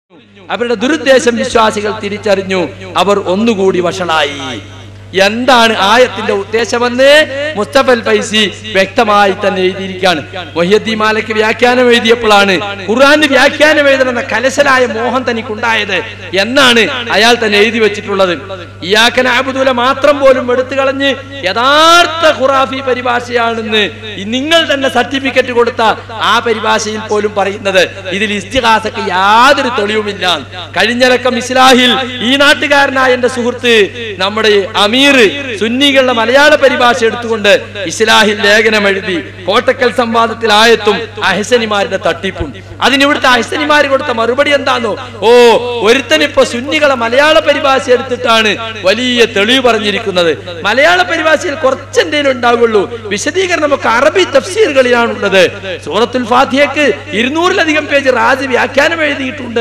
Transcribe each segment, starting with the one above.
അവരുടെ ദുരുദ്ദേശം വിശ്വാസികൾ തിരിച്ചറിഞ്ഞു അവർ ഒന്നുകൂടി വഷളായി എന്താണ് ആയത്തിന്റെ ഉദ്ദേശമെന്ന് മുസ്തഫൽ ഫൈസി വ്യക്തമായി തന്നെ എഴുതിയിരിക്കുകയാണ് മൊഹിയദ്ദീൻ മാലയ്ക്ക് വ്യാഖ്യാനം എഴുതിയപ്പോഴാണ് ഖുർആന് വ്യാഖ്യാനം എഴുതണമെന്ന കലശലായ മോഹം തനിക്കുണ്ടായത് എന്നാണ് അയാൾ തന്നെ എഴുതി വെച്ചിട്ടുള്ളത് ഇയാക്കൻ ആബുദൂല മാത്രം പോലും എടുത്തു കളഞ്ഞ് യഥാർത്ഥ ഖുറാഫി പരിഭാഷയാണെന്ന് ഈ നിങ്ങൾ തന്നെ സർട്ടിഫിക്കറ്റ് കൊടുത്ത ആ പരിഭാഷയിൽ പോലും പറയുന്നത് ഇതിൽ ഇസ്തിഹാസക്ക് യാതൊരു തെളിവുമില്ല കഴിഞ്ഞലക്കം ഇസ്ലാഹിൽ ഈ നാട്ടുകാരനായ എന്റെ സുഹൃത്ത് നമ്മുടെ അമീർ സുന്നികളുടെ മലയാള പരിഭാഷ എടുത്തുകൊണ്ട് ഇസ്ലാഹിൽ ലേഖനം എഴുതി കോട്ടക്കൽ സംവാദത്തിൽ ആയത്തും അഹസനിമാരുടെ തട്ടിപ്പും അതിനിവിടുത്തെ അഹസനിമാർ കൊടുത്ത മറുപടി എന്താണോ ഓ ഒരുത്തനിപ്പോ സുന്നികളെ മലയാള പരിഭാഷ എടുത്തിട്ടാണ് വലിയ തെളിവ് പറഞ്ഞിരിക്കുന്നത് മലയാള പരിഭാഷയിൽ കുറച്ചെന്തേലും ഉണ്ടാവുള്ളൂ വിശദീകരണം ഒക്കെ അറബി തഫ്സീറുകളിലാണുള്ളത് സൂറത്തുൽ ഫാത്തിഹയ്ക്ക് ഇരുന്നൂറിലധികം പേജ് റാജ് വ്യാഖ്യാനം എഴുതിയിട്ടുണ്ട്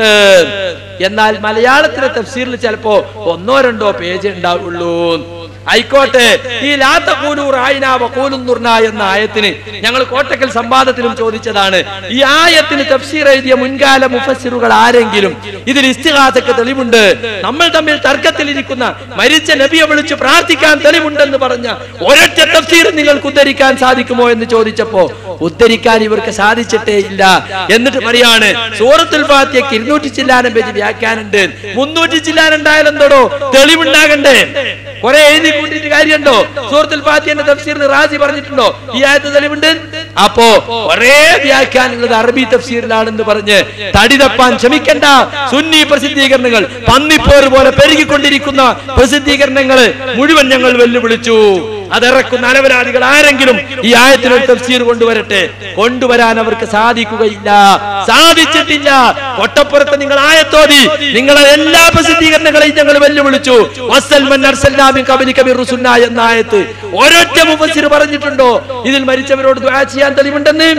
എന്നാൽ മലയാളത്തിലെ തഫ്സീറിൽ ചിലപ്പോ ഒന്നോ രണ്ടോ പേജ് ഉണ്ടാവുള്ളൂ ആയിക്കോട്ടെ ഈ ലാത്തക്കൂലു റായിന വക്കൂലുന്നുർന എന്ന ആയത്തിന് ഞങ്ങൾ കോട്ടക്കൽ സംവാദത്തിലും ചോദിച്ചതാണ് ഈ ആയത്തിന് തഫ്സീർ എഴുതിയ മുൻകാല മുഫസ്സിറുകൾ ആരെങ്കിലും ഇതിൽ ഇസ്തിഹാസക്ക് തെളിവുണ്ട് നമ്മൾ തമ്മിൽ തർക്കത്തിലിരിക്കുന്ന മരിച്ച നബിയെ വിളിച്ച് പ്രാർത്ഥിക്കാൻ തെളിവുണ്ടെന്ന് പറഞ്ഞ ഒരൊറ്റ തഫ്സീർ നിങ്ങൾക്ക് ഉദ്ധരിക്കാൻ സാധിക്കുമോ എന്ന് ചോദിച്ചപ്പോ ഉദ്ധരിക്കാൻ ഇവർക്ക് സാധിച്ചിട്ടേ ഇല്ല എന്നിട്ട് പറയാണ് സൂറത്തുൽ ഫാത്തിഹയ്ക്ക് ഇരുന്നൂറ്റി ചില്ലാനം പേജ് വ്യാഖ്യാനുണ്ട് മുന്നൂറ്റി ചില്ലാനുണ്ടായാലും എന്തോടോ തെളിവുണ്ടാകണ്ടേ കുറെ എഴുതി കൂട്ടിയിട്ട് കാര്യമുണ്ടോ സൂറത്തുൽ ഫാത്തിഹന്റെ തഫ്സീറിന് റാസി പറഞ്ഞിട്ടുണ്ടോ ഈ ആയത്ത് തെളിവുണ്ട് അപ്പോ ഒരേ വ്യാഖ്യാനങ്ങൾ അറബി തഫ്സീറിലാണെന്ന് പറഞ്ഞ് തടി തപ്പാൻ ശ്രമിക്കണ്ട സുന്നി പ്രസിദ്ധീകരണങ്ങൾ പന്നിപ്പോര് പോലെ പെരുകിക്കൊണ്ടിരിക്കുന്ന പ്രസിദ്ധീകരണങ്ങൾ മുഴുവൻ ഞങ്ങൾ വെല്ലുവിളിച്ചു അതിറക്കുന്ന അനവരാധികൾ ആരെങ്കിലും ഈ ആയത്തിന് ഒരു തഫ്സീർ കൊണ്ടുവരട്ടെ കൊണ്ടുവരാൻ അവർക്ക് സാധിക്കുകയില്ല സാധിച്ചിട്ടില്ല കൊട്ടപ്പുറത്ത് നിങ്ങൾ ആയത്തോതി നിങ്ങളെ എല്ലാ പ്രസിദ്ധീകരണങ്ങളെയും ഞങ്ങൾ വെല്ലുവിളിച്ചു വസ്സൽമൻ അർസൽനാ മിൻ ഖബലിക ബിർറുസുന്ന എന്ന ആയത്ത് ഒരൊറ്റ മുഫസ്സിർ പറഞ്ഞിട്ടുണ്ടോ ഇതിൽ മരിച്ചവരോട് ദുആ ചെയ്യാൻ തെളിവുണ്ടെന്ന്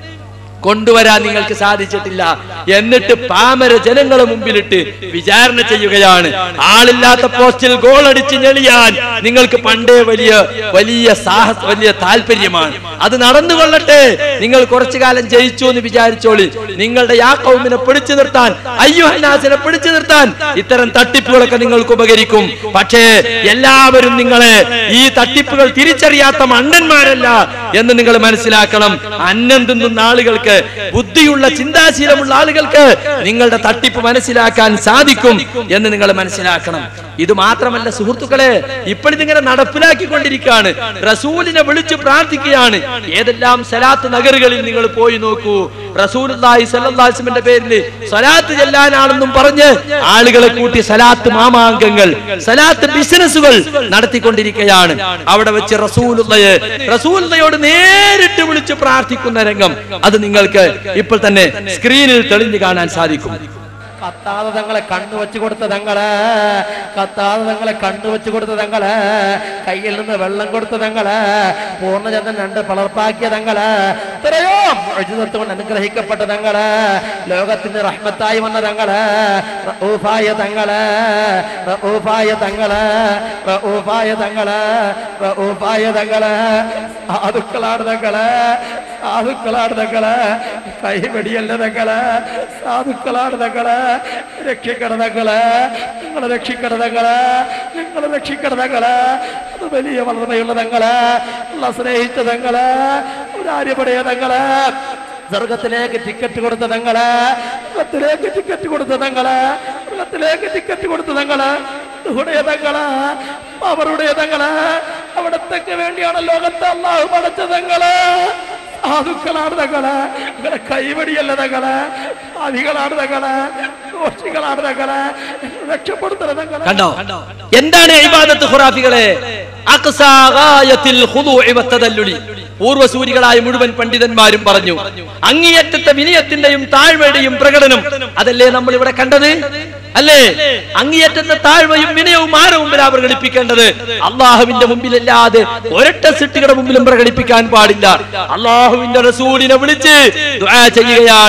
കൊണ്ടുവരാൻ നിങ്ങൾക്ക് സാധിച്ചിട്ടില്ല എന്നിട്ട് പാമര ജനങ്ങളെ മുമ്പിലിട്ട് വിചാരണ ചെയ്യുകയാണ് ആളില്ലാത്ത പോസ്റ്റിൽ ഗോൾ അടിച്ച് ഞെളിയാൻ നിങ്ങൾക്ക് പണ്ടേ വലിയ വലിയ സാഹസ വലിയ താല്പര്യമാണ് അത് നടന്നുകൊള്ളട്ടെ നിങ്ങൾ കുറച്ചു കാലം ജയിച്ചു എന്ന് വിചാരിച്ചോളി നിങ്ങളുടെ യാക്കൗമിനെ പിടിച്ചു നിർത്താൻ അയ്യുഹനാസിനെ പിടിച്ചു നിർത്താൻ ഇത്തരം തട്ടിപ്പുകളൊക്കെ നിങ്ങൾക്ക് ഉപകരിക്കും പക്ഷേ എല്ലാവരും നിങ്ങളെ ഈ തട്ടിപ്പുകൾ തിരിച്ചറിയാത്ത മണ്ണന്മാരല്ല എന്ന് നിങ്ങൾ മനസ്സിലാക്കണം അന്നം തിന്നുന്ന ആളുകൾക്ക് ബുദ്ധിയുള്ള ചിന്താശീലമുള്ള ആളുകൾക്ക് നിങ്ങളുടെ തട്ടിപ്പ് മനസ്സിലാക്കാൻ സാധിക്കും എന്ന് നിങ്ങൾ മനസ്സിലാക്കണം ഇത് മാത്രമല്ല സുഹൃത്തുക്കളെ ഇപ്പോഴിതിങ്ങനെ നടപ്പിലാക്കിക്കൊണ്ടിരിക്കുകയാണ് റസൂലിനെ വിളിച്ചു പ്രാർത്ഥിക്കുകയാണ് ഏതെല്ലാം സലാത്ത് നഗറുകളിൽ നിങ്ങൾ പോയി നോക്കൂ റസൂലുള്ളാഹി സ്വല്ലല്ലാഹു അലൈഹി വസല്ലമയുടെ പേരിൽ സലാത്ത് ചെല്ലാനാണെന്നും പറഞ്ഞ് ആളുകളെ കൂട്ടി സലാത്ത് മാമാങ്കങ്ങൾ സലാത്ത് ബിസിനസ്സുകൾ നടത്തിക്കൊണ്ടിരിക്കുകയാണ് അവിടെ വെച്ച് റസൂലുള്ളയെ റസൂലുള്ളയോട് നേരിട്ട് വിളിച്ച് പ്രാർത്ഥിക്കുന്ന രംഗം അത് നിങ്ങൾക്ക് ഇപ്പോൾ തന്നെ സ്ക്രീനിൽ തെളിഞ്ഞു കാണാൻ സാധിക്കും കത്താതെ തങ്ങളെ കണ്ണു വെച്ച് കൊടുത്ത തങ്ങള് കത്താതെ തങ്ങളെ കണ്ണു വെച്ച് കൊടുത്ത തങ്ങള് കയ്യിൽ നിന്ന് വെള്ളം കൊടുത്ത തങ്ങള് പൂർണ്ണചന്ദ്രൻ രണ്ട് പിളർപ്പാക്കിയ തങ്ങള് ഇത്രയോ എഴുന്നത്ത് കൊണ്ട് അനുഗ്രഹിക്കപ്പെട്ട തങ്ങള് ലോകത്തിന് റഹ്മത്തായി വന്ന തങ്ങള് റഊഫായ തങ്ങള് റഊഫായ തങ്ങള് റഊഫായ തങ്ങള് റഊഫായ തങ്ങള് സാധുക്കളാണ് തങ്ങള് സാധുക്കളാണ് തങ്ങള് കൈവെടിയല്ല തങ്ങള് സാധുക്കളാണ് തങ്ങള് രക്ഷിക്കണ തങ്ങള് നിങ്ങളെ രക്ഷിക്കണ തങ്ങള് നിങ്ങളെ രക്ഷിക്കണ തങ്ങള് അത് വലിയ വളർമയുള്ള തങ്ങള് ഉള്ള സ്നേഹിച്ച തങ്ങള് ഒരാര്യപടയ തങ്ങള് സ്വർഗത്തിലേക്ക് ടിക്കറ്റ് കൊടുത്ത തങ്ങള് സ്വർഗത്തിലേക്ക് ടിക്കറ്റ് കൊടുത്ത തങ്ങള് സ്വർഗത്തിലേക്ക് ടിക്കറ്റ് കൊടുത്ത തങ്ങള് ഹൃദയതങ്ങള് അവരുടെ തങ്ങള് അവിടത്തേക്ക് വേണ്ടിയാണ് ലോകത്തെ അള്ളാഹു പടച്ച തങ്ങള് സാധുക്കളാണ് തങ്ങള് നിങ്ങളെ കൈവടിയല്ല തങ്ങള് അധികളാണ് തങ്ങള് ദോഷികളാണ് തങ്ങള് രക്ഷപ്പെടുത്തണ തങ്ങള് കണ്ടോ എന്താണ് ഇബാദത്ത് ഖുറാഫികളെ അഖ്സാ ഗായത്തിൽ ഖുദൂഇ വത്തദല്ലുലി പൂർവസൂരികളായ മുഴുവൻ പണ്ഡിതന്മാരും പറഞ്ഞു അങ്ങേയറ്റത്തെ വിനയത്തിന്റെയും താഴ്മയുടെയും പ്രകടനം അതല്ലേ നമ്മൾ ഇവിടെ കണ്ടത് അല്ലേ അങ്ങേയറ്റത്തെ താഴ്മയും വിനയവും ആരുടെ മുമ്പിലാ പ്രകടിപ്പിക്കേണ്ടത് അള്ളാഹുവിന്റെ മുമ്പിലല്ലാതെ ഒരൊറ്റ സിട്ടികളുടെ മുമ്പിലും പ്രകടിപ്പിക്കാൻ പാടില്ല അള്ളാഹുവിന്റെ റസൂലിനെ വിളിച്ച് ദുആ ചെയ്യുകയാണ്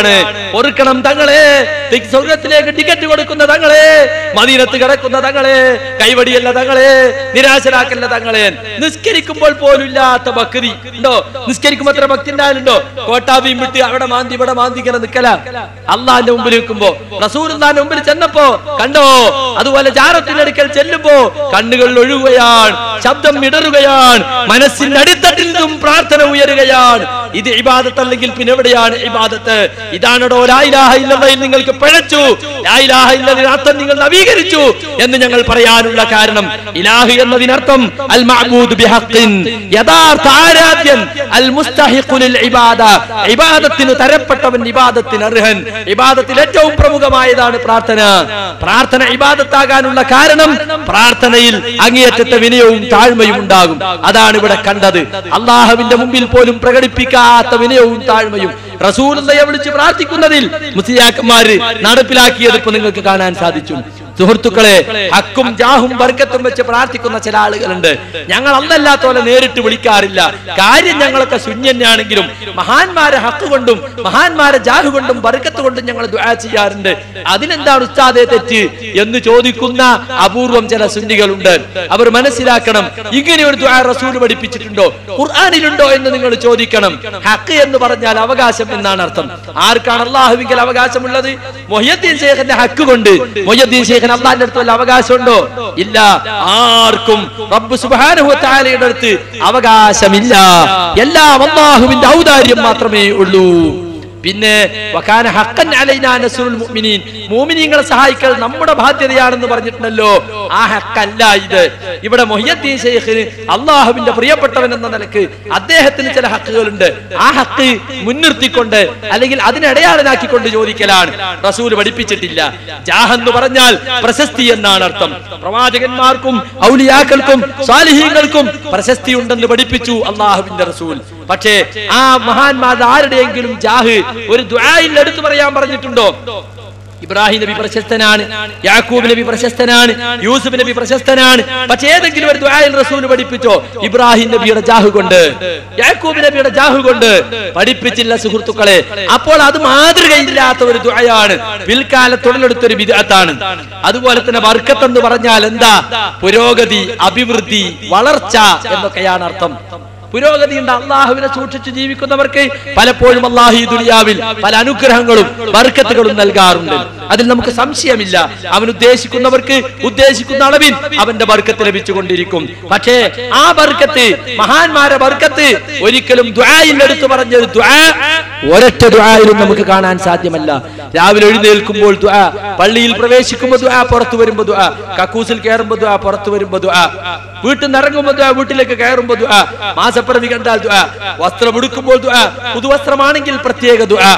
പൊറുക്കണം തങ്ങളെ തി- സ്വർഗത്തിലേക്ക് ടിക്കറ്റ് കൊടുക്കുന്ന തങ്ങളെ മദീനത്ത് കിടക്കുന്ന തങ്ങളെ കൈവടിയല്ല തങ്ങളെ നിരാശരാക്കല്ല തങ്ങളെ നിസ്കരിക്കുമ്പോൾ പോലും ഇല്ലാത്ത ഭക്തി ഉണ്ടോ നിസ്കരിക്കുമ്പോ എത്ര ഭക്തി ഉണ്ടായാലുണ്ടോ കോട്ടാവിയും വിട്ട് അവിടെ മാന്തി ഇവിടെ മാന്തി ഇങ്ങനെ നിക്കല അള്ളാന്റെ മുമ്പിൽ നിൽക്കുമ്പോ റസൂലിന്റെ മുമ്പിൽ ചെന്നപ്പോ കണ്ടോ അതുപോലെ ജാറത്തിന്റെ അടുക്കൽ ചെല്ലുമ്പോ കണ്ണുകൾ ഒഴുകുകയാണ് ശബ്ദം ഇടറുകയാണ് മനസ്സിന്റെ അടിത്തട്ടിൽ നിന്നും പ്രാർത്ഥന ഉയരുകയാണ് ഇത് ഇബാദത്ത് അല്ലെങ്കിൽ പിന്നെ എവിടെയാണ് ഇബാദത്ത് ഇതാണോ ലായിലാഹ ഇല്ലയിൽ നിങ്ങൾക്ക് പിഴച്ചു ലായിലാഹ ഇല്ലതിന് അർത്ഥം നിങ്ങൾ നവീകരിച്ചു എന്ന് ഞങ്ങൾ പറയാനുള്ള കാരണം ഇലാഹ് എന്നതിനർത്ഥം അൽ മഅബൂദ് ബിഹഖിൻ യഥാർത്ഥ ആരാധ്യൻ അൽ മുസ്തഹിഖു ലിൽ ഇബാദ ഇബാദത്തിന് തരപ്പെട്ടവൻ ഇബാദത്തിന് അർഹൻ ഇബാദത്തിൽ ഏറ്റവും പ്രമുഖമായതാണ് പ്രാർത്ഥന പ്രാർത്ഥന ഇബാദത്താകാനുള്ള കാരണം പ്രാർത്ഥനയിൽ അങ്ങേയറ്റത്തെ വിനയവും താഴ്മയും ഉണ്ടാകും അതാണ് ഇവിടെ കണ്ടത് അള്ളാഹുവിന്റെ മുമ്പിൽ പോലും പ്രകടിപ്പിക്കാത്ത വിനയവും താഴ്മയും റസൂലുള്ളയെ വിളിച്ച് പ്രാർത്ഥിക്കുന്നതിൽ മുസ്ലിയാക്കന്മാര് നടപ്പിലാക്കിയത് ഇപ്പൊ നിങ്ങൾക്ക് കാണാൻ സാധിച്ചു സുഹൃത്തുക്കളെ ഹക്കും ജാഹും ബർക്കത്തും വെച്ച് പ്രാർത്ഥിക്കുന്ന ചില ആളുകളുണ്ട് ഞങ്ങൾ അന്നല്ലാത്ത പോലെ നേരിട്ട് വിളിക്കാറില്ല കാര്യം ഞങ്ങളൊക്കെ ശൂന്യനാണെങ്കിലും മഹാന്മാരെ ഹക്ക് കൊണ്ടും മഹാന്മാരെ ജാഹു കൊണ്ടും ബർക്കത്ത് കൊണ്ടും ഞങ്ങൾ ദുആ ചെയ്യാറുണ്ട് അതിനെന്താണ് ഉസ്താദെ തെറ്റ് എന്ന് ചോദിക്കുന്ന അപൂർവം ചില സുന്നികളുണ്ട് അവർ മനസ്സിലാക്കണം ഇങ്ങനെ ഒരു ദുആ റസൂൽ പഠിപ്പിച്ചിട്ടുണ്ടോ ഖുർആനിലുണ്ടോ എന്ന് നിങ്ങൾ ചോദിക്കണം ഹക്ക് എന്ന് പറഞ്ഞാൽ അവകാശം എന്നാണ് അർത്ഥം ആർക്കാണ് അള്ളാഹുവിങ്കിൽ അവകാശമുള്ളത് മൊഹ്യദ്ദീൻ ശേഖന്റെ ഹക്ക് കൊണ്ട് മൊഹ്യദ്ദീൻ ശേഖൻ അള്ളാഹിന്റെ അടുത്ത് വല്ല അവകാശമുണ്ടോ ഇല്ല ആർക്കും റബ്ബ് സുബ്ഹാനഹു വതആലയുടെ അടുത്ത് അവകാശമില്ല എല്ലാം അള്ളാഹുവിന്റെ ഔദാര്യം മാത്രമേ ഉള്ളൂ പിന്നെ വകാന ഹഖൻ അലൈനാ നസ്റുൽ മുഅ്മിനീൻ മുഅ്മിനീങ്ങളെ സഹായിക്കൽ നമ്മുടെ ബാധ്യതയാണെന്ന് പറഞ്ഞിട്ടുണ്ടല്ലോ ആ ഹക്കല്ല ഇത് ഇവിടെ മൊഹിയദ്ദീൻ ശൈഖിന് അള്ളാഹുവിന്റെ പ്രിയപ്പെട്ടവൻ എന്ന നിലക്ക് അദ്ദേഹത്തിന് ചില ഹക്കുകളുണ്ട് ആ ഹക്ക് മുൻനിർത്തിക്കൊണ്ട് അല്ലെങ്കിൽ അതിനടയാളനാക്കിക്കൊണ്ട് ചോദിക്കലാണ് റസൂൽ പഠിപ്പിച്ചിട്ടില്ല ജാഹെന്ന് പറഞ്ഞാൽ പ്രശസ്തി എന്നാണ് അർത്ഥം പ്രവാചകന്മാർക്കും ഔലിയാക്കൾക്കും സാലിഹീങ്ങൾക്കും പ്രശസ്തി ഉണ്ടെന്ന് പഠിപ്പിച്ചു അള്ളാഹുവിന്റെ റസൂൽ പക്ഷേ ആ മഹാന്മാരുടെ ആരുടെയെങ്കിലും ജാഹ് ഒരു ദ്വായിൽ എടുത്തു പറയാൻ പറഞ്ഞിട്ടുണ്ടോ ഇബ്രാഹിം നബി പ്രശസ്തനാണ് യാക്കൂബ് നബി പ്രശസ്തനാണ് യൂസുഫ് നബി പ്രശസ്തനാണ് പക്ഷെ ഏതെങ്കിലും ഒരു ദ്വായിൽ റസൂൽ പഠിപ്പിച്ചോ ഇബ്രാഹിം നബിയുടെ ജാഹു കൊണ്ട് യാക്കൂബ് നബിയുടെ ജാഹു കൊണ്ട് പഠിപ്പിച്ചില്ല സുഹൃത്തുക്കളെ അപ്പോൾ അത് മാതൃകയില്ലാത്ത ഒരു ദ്വായാണ് പിൽക്കാലത്ത് ഉടലെടുത്തൊരു വിദഗ്ധാണ് അതുപോലെ തന്നെ വർക്കത്ത് എന്ന് പറഞ്ഞാൽ എന്താ പുരോഗതി അഭിവൃദ്ധി വളർച്ച എന്നൊക്കെയാണ് അർത്ഥം പുരോഗതിയുണ്ട് അള്ളാഹുവിനെ സൂക്ഷിച്ച് ജീവിക്കുന്നവർക്ക് പലപ്പോഴും അള്ളാഹു ഈ ദുനിയാവിൽ പല അനുഗ്രഹങ്ങളും ബർക്കത്തുകളും നൽകാറുണ്ട് അതിൽ നമുക്ക് സംശയമില്ല അവൻ ഉദ്ദേശിക്കുന്നവർക്ക് ഉദ്ദേശിക്കുന്ന അളവിൽ അവന്റെ ബർക്കത്ത് ലഭിച്ചുകൊണ്ടിരിക്കും പക്ഷേ ആ ബർക്കത്ത് മഹാന്മാരെ ബർക്കത്ത് ഒരിക്കലും ദ്വായിൽ എടുത്തു പറഞ്ഞ ദ്വാ ഒരൊറ്റ ദ്വായിലും നമുക്ക് കാണാൻ സാധ്യമല്ല രാവിലെ എഴുന്നേൽക്കുമ്പോൾ ദ്വാ പള്ളിയിൽ പ്രവേശിക്കുമ്പോൾ ദ്വാ പുറത്തു വരുമ്പോൾ ദ്വാ കക്കൂസിൽ കയറുമ്പോൾ ദ്വാ പുറത്തു വരുമ്പോൾ ദ്വാ വീട്ടിൽ നിന്ന് ഇറങ്ങുമ്പോൾ ദ്വാ വീട്ടിലേക്ക് കയറുമ്പോൾ ദ്വാ മാസപ്പിറവി കണ്ടാൽ ദ്വാ വസ്ത്രം ഉടുക്കുമ്പോൾ ദ്വാ പുതുവസ്ത്രമാണെങ്കിൽ പ്രത്യേക ദ്വാ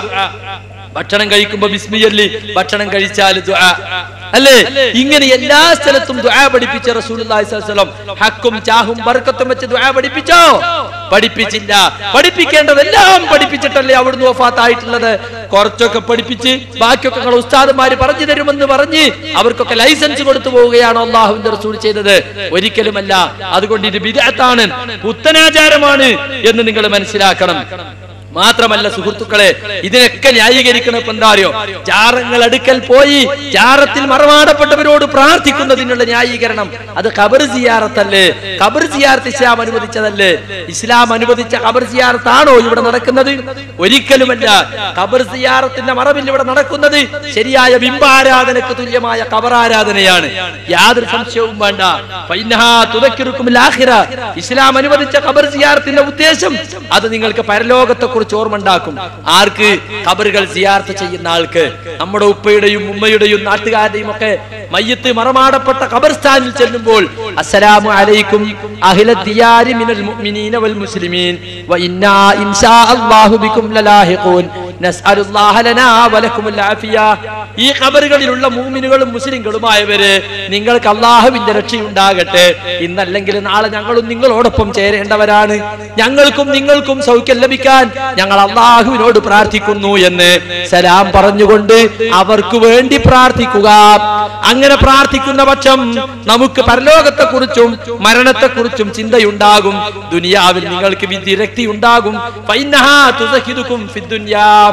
ഭക്ഷണം കഴിക്കുമ്പോ ബിസ്മിയല്ലി ഭക്ഷണം കഴിച്ചാൽ ദ്വാ അല്ലേ ഇങ്ങനെ എല്ലാ സ്ഥലത്തും ദ്വാ പഠിപ്പിച്ച റസൂലുള്ളാഹി സ്വല്ലല്ലാഹു അലൈഹി വസല്ലം ഹക്കും ചാഹും ബർക്കത്തും വെച്ച് ദ്വാ പഠിപ്പിച്ചോ പഠിപ്പിച്ചില്ല പഠിപ്പിക്കേണ്ടതെല്ലാം പഠിപ്പിച്ചിട്ടല്ലേ അവിടുന്ന് വഫാത്തായിട്ടുള്ളത് കുറച്ചൊക്കെ പഠിപ്പിച്ച് ബാക്കിയൊക്കെ നിങ്ങൾ ഉസ്താദന്മാര് പറഞ്ഞു തരുമെന്ന് പറഞ്ഞ് അവർക്കൊക്കെ ലൈസൻസ് കൊടുത്തു പോവുകയാണ് അള്ളാഹുവിന്റെ റസൂൽ ചെയ്തത് ഒരിക്കലുമല്ല അതുകൊണ്ട് ഇത് ബിദഅത്താണ് പുത്തനാചാരമാണ് എന്ന് നിങ്ങൾ മനസ്സിലാക്കണം മാത്രമല്ല സുഹൃത്തുക്കളെ ഇതിനൊക്കെ ന്യായീകരിക്കണം ഇപ്പൊ എന്താ അറിയോ ജാറങ്ങൾ അടുക്കൽ പോയി ജാറത്തിൽ മറമാടപ്പെട്ടവരോട് പ്രാർത്ഥിക്കുന്നതിനുള്ള ന്യായീകരണം അത് ഖബർ സിയാറത്തല്ലേ ഖബർ സിയാറത്ത് ഇസ്ലാം അനുവദിച്ചതല്ലേ ഇസ്ലാം അനുവദിച്ച ഖബർ സിയാറത്താണോ ഇവിടെ നടക്കുന്നത് ഒരിക്കലുമല്ല ഖബർ സിയാറത്തിന്റെ മറവിൽ ഇവിടെ നടക്കുന്നത് ശരിയായ ബിംബാരാധനക്ക് തുല്യമായ ഖബർ ആരാധനയാണ് യാതൊരു സംശയവും വേണ്ട ഫൈനഹാ തുദക്കിറുക്കും ലാഹിറ ഇസ്ലാം അനുവദിച്ച ഖബർ സിയാറത്തിന്റെ ഉദ്ദേശം അത് നിങ്ങൾക്ക് പരലോകത്തെ കുറിച്ച് ഓർമ്മ ഉണ്ടാക്കും ആർക്ക് ഖബറുകൾ സിയാർത്ത് ചെയ്യുന്ന ആൾക്ക് നമ്മുടെ ഉപ്പയുടെയും ഉമ്മയുടെയും നാട്ടുകാരുടെയും ഒക്കെ മയ്യത്ത് മറമാടപ്പെട്ട ഖബർസ്ഥാനിൽ ചെല്ലുമ്പോൾ അസ്സലാമു അലൈക്കും അഹ്ല ദിയാരി മിനൽ മുഅ്മിനീന വൽ മുസ്ലിമീൻ വ ഇന്നാ ഇൻഷാ അല്ലാഹു ബിക്കും ലലാഹിഖൂൻ നസ്അലുല്ലാഹ ലനാ വലക്കുമുൽ ആഫിയ ഈ ഖബറുകളിലുള്ള മൂമിനുകളും മുസ്ലിങ്ങളുമായവര് നിങ്ങൾക്ക് അള്ളാഹുവിന്റെ രക്ഷയുണ്ടാകട്ടെ ഇന്നല്ലെങ്കിൽ നാളെ ഞങ്ങളും നിങ്ങളോടൊപ്പം ചേരേണ്ടവരാണ് ഞങ്ങൾക്കും നിങ്ങൾക്കും സൗഖ്യം ലഭിക്കാൻ ഞങ്ങൾ അള്ളാഹുവിനോട് പ്രാർത്ഥിക്കുന്നു എന്ന് സലാം പറഞ്ഞുകൊണ്ട് അവർക്ക് വേണ്ടി പ്രാർത്ഥിക്കുക അങ്ങനെ പ്രാർത്ഥിക്കുന്ന പക്ഷം നമുക്ക് പരലോകത്തെ കുറിച്ചും മരണത്തെ കുറിച്ചും ചിന്തയുണ്ടാകും ദുനിയാവിൽ നിങ്ങൾക്ക് വിരക്തി ഉണ്ടാകും ഫൈനഹാ തുസഹിദുക്കും ഫിദ്ദുനിയാ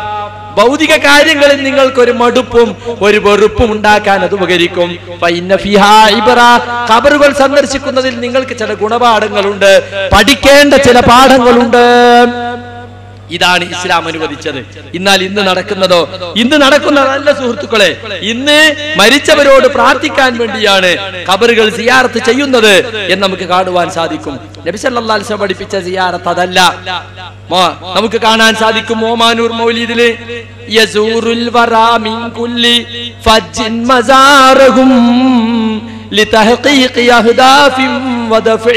ഭൗതിക കാര്യങ്ങളിൽ നിങ്ങൾക്ക് ഒരു മടുപ്പും ഒരു വെറുപ്പും ഉണ്ടാക്കാൻ അത് ഉപകരിക്കും ഫൈന്ന ഫിഹാ ഇബ്ര. ഖബറുകൾ സന്ദർശിക്കുന്നതിൽ നിങ്ങൾക്ക് ചില ഗുണപാഠങ്ങളുണ്ട് പഠിക്കേണ്ട ചില പാഠങ്ങളുണ്ട് ഇതാണ് ഇസ്ലാം അനുവദിച്ചത് എന്നാൽ ഇന്ന് നടക്കുന്നതോ ഇന്ന് നടക്കുന്ന നല്ല സുഹൃത്തുക്കളെ ഇന്ന് മരിച്ചവരോട് പ്രാർത്ഥിക്കാൻ വേണ്ടിയാണ് ഖബറുകൾ സിയാറത്ത് ചെയ്യുന്നത് എന്ന് നമുക്ക് കാണുവാൻ സാധിക്കും നബി സല്ലല്ലാഹു അലൈഹി വസല്ലം പഠിപ്പിച്ച സിയാറത്ത് അതല്ല മോ- നമുക്ക് കാണാൻ സാധിക്കും ഓമാനൂർ മൗലീദില് യസൂറുൽ വറാ മിൻ കുല്ലി ഫജ്ജിൻ മസാറഹും لتحقيق أهداف ودفع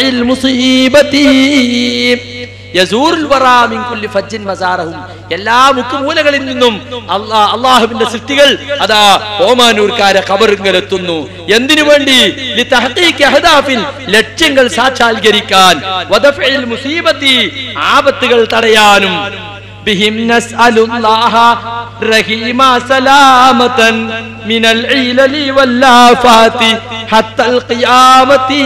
المصيبة യസൂറുൽ വറാ മിൻ കുല്ലി ഫജ്ജിൻ മസാറഹും എല്ലാ മുക്കുമൂലകളിൽ നിന്നും അല്ലാ അള്ളാഹുവിന്റെ സൃഷ്ടികൾ അതാ ഓമാനൂർക്കാരെ ഖബറിങ്കലെത്തുന്നു എന്തിനു വേണ്ടി ലിതഹ്ഖീഖി അഹ്ദാഫിൽ ലക്ഷ്യങ്ങൾ സാക്ഷാത്കരിക്കാൻ വദഫഇൽ മുസീബത്തി ആപത്തുകൾ തടയാനും ബിഹിം നസ്അലുല്ലാഹ റഹീമ സലാമതൻ മിനൽ ഈലലി വല്ലാഫാതി ഹത്തൽ ഖിയാമത്തി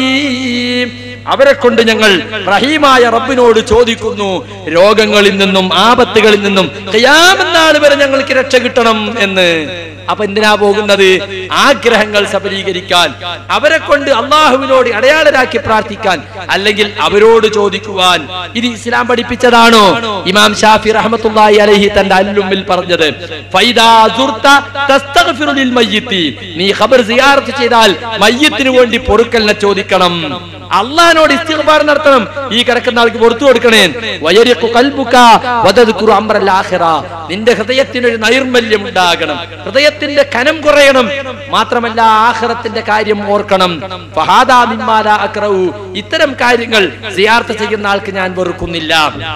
അവരെ കൊണ്ട് ഞങ്ങൾ റഹീമായ റബ്ബിനോട് ചോദിക്കുന്നു രോഗങ്ങളിൽ നിന്നും ആപത്തുകളിൽ നിന്നും ഖിയാമനാൾ വരെ ഞങ്ങൾക്ക് രക്ഷ കിട്ടണം എന്ന് അപ്പൊ എന്തിനാ പോകുന്നത് ആഗ്രഹങ്ങൾ സഫലീകരിക്കാൻ അവരെ കൊണ്ട് അള്ളാഹുവിനോട് അടയാളരാക്കി പ്രാർത്ഥിക്കാൻ അല്ലെങ്കിൽ അവരോട് ചോദിക്കുവാൻ ഇത് ഇസ്ലാം പഠിപ്പിച്ചതാണോ ഇമാം ഷാഫി റഹ്മത്തുള്ളാഹി അലൈഹി തന്റെ അല്ലുമ്മിൽ പറഞ്ഞത് ഫൈദാ സുർത തസ്തഗ്ഫിറു ലിൽ മയ്യിത്തി നീ ഖബർ സിയാറത്ത് ചെയ്താൽ മയ്യത്തിന് വേണ്ടി പൊറുക്കലിനെ ചോദിക്കണം അള്ളഹാനോട് ഇസ്തിഗ്ഫാർ നടത്തണം ഈ കിടക്കുന്ന ആൾക്ക് പുറത്തു കൊടുക്കണേ വയരിഖു ഖൽബുക വതദ്കുറു അംറൽ ആഖിറ നിന്റെ ഹൃദയത്തിന് ഒരു നൈർമല്യം ഉണ്ടാകണം ഹൃദയത്തിന്റെ കനം കുറയണം മാത്രമല്ല ആഖിറത്തിന്റെ കാര്യം ഓർക്കണം ഫഹാദാ മിമ്മാ ലാ അക്റഹു ഇത്തരം കാര്യങ്ങൾ സിയാർത്ത് ചെയ്യുന്ന ആൾക്ക് ഞാൻ വെറുക്കുന്നില്ല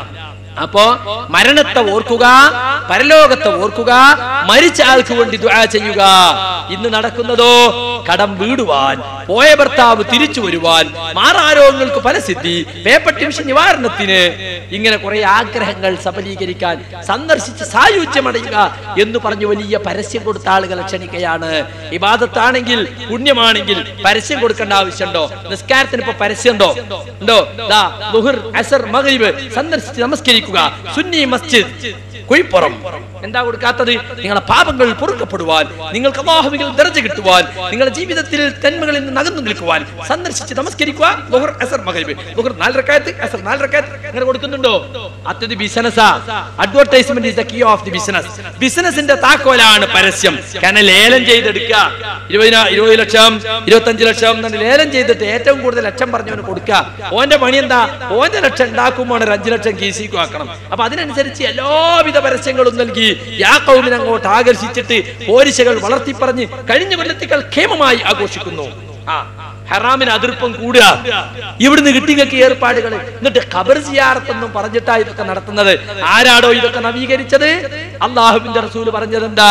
അപ്പോ മരണത്തെ ഓർക്കുക പരലോകത്തെ ഓർക്കുക മരിച്ച ആൾക്ക് വേണ്ടി ദുആ ചെയ്യുക ഇന്ന് നടക്കുന്നതോ കടം വീടുവാൻ പോയ ഭർത്താവ് തിരിച്ചു വരുവാൻ മാറാരോഗങ്ങൾക്ക് ഫലസിദ്ധി പേപ്പർ ടിവിഷൻ നിവാരണത്തിന് ഇങ്ങനെ കുറെ ആഗ്രഹങ്ങൾ സഫലീകരിക്കാൻ സന്ദർശിച്ച് സായുജ്യമടയുക എന്ന് പറഞ്ഞു വലിയ പരസ്യം കൊടുത്ത ആളുകളെ ക്ഷണിക്കുകയാണ് ഇബാദത്താണെങ്കിൽ പുണ്യമാണെങ്കിൽ പരസ്യം കൊടുക്കേണ്ട ആവശ്യമുണ്ടോ നിസ്കാരത്തിന് ഇപ്പൊ പരസ്യം ഉണ്ടോ ഉണ്ടോ ദാ ലുഹർ അസർ മഗ്രിബ് സന്ദർശിച്ച് നമസ്കരിക്കുക സുന്നി മസ്ജിദ് കുഴിപ്പുറം എന്താ കൊടുക്കാത്തത് നിങ്ങളെ പാപങ്ങൾ പൊറുക്കപ്പെടുവാൻ നിങ്ങൾക്ക് അള്ളാഹുവിൽ ദർജ കിട്ടുവാൻ നിങ്ങളുടെ ജീവിതത്തിൽ തെന്മകളിൽ നിന്ന് അകന്നു നിൽക്കുവാൻ സന്ദർശിച്ച് നമസ്കരിക്കുക ലുഹർ അസർ മഗ്രിബ് ലുഹർ നാല് റക്കായത്ത് അസർ നാല് റക്കായത്ത് അങ്ങനെ കൊടുക്കുന്നുണ്ടോ അത്തത് ബിസിനസ്സാ advertisement is the key of the business ബിസിനസിന്റെ താക്കോലാണ് പരസ്യം കാരണം ലേലം ചെയ്തെടുക്കുക ഇരുപതിനാ ഇരുപത് ലക്ഷം ഇരുപത്തഞ്ച് ലക്ഷം എന്നിട്ട് ലേലം ചെയ്തിട്ട് ഏറ്റവും കൂടുതൽ ലക്ഷം പറഞ്ഞവന് കൊടുക്കുക ഓന്റെ പണി എന്താ ഓന്റെ ലക്ഷം ഉണ്ടാക്കുമ്പോൾ ഒരു അഞ്ചു ലക്ഷം കീസിക്കും ആക്കണം അപ്പൊ അതിനനുസരിച്ച് എല്ലാവിധ പരസ്യങ്ങളും നൽകി യാക്കൗമിനെ അങ്ങോട്ട് ആകർഷിച്ചിട്ട് പോരിശകൾ വളർത്തിപ്പറഞ്ഞ് കഴിഞ്ഞ കൊല്ലത്തികൾ ക്ഷേമമായി ആഘോഷിക്കുന്നു ആ ഹറാമിന് അതിർപ്പം കൂടുക ഇവിടുന്ന് കിട്ടിങ്ങൾക്ക് ഏർപ്പാടുകൾ എന്നിട്ട് ഖബർ സിയാറത്തെന്നും പറഞ്ഞിട്ടാ ഇതൊക്കെ നടത്തുന്നത് ആരാടോ ഇതൊക്കെ നവീകരിച്ചത് അള്ളാഹുവിന്റെ റസൂല് പറഞ്ഞത് എന്താ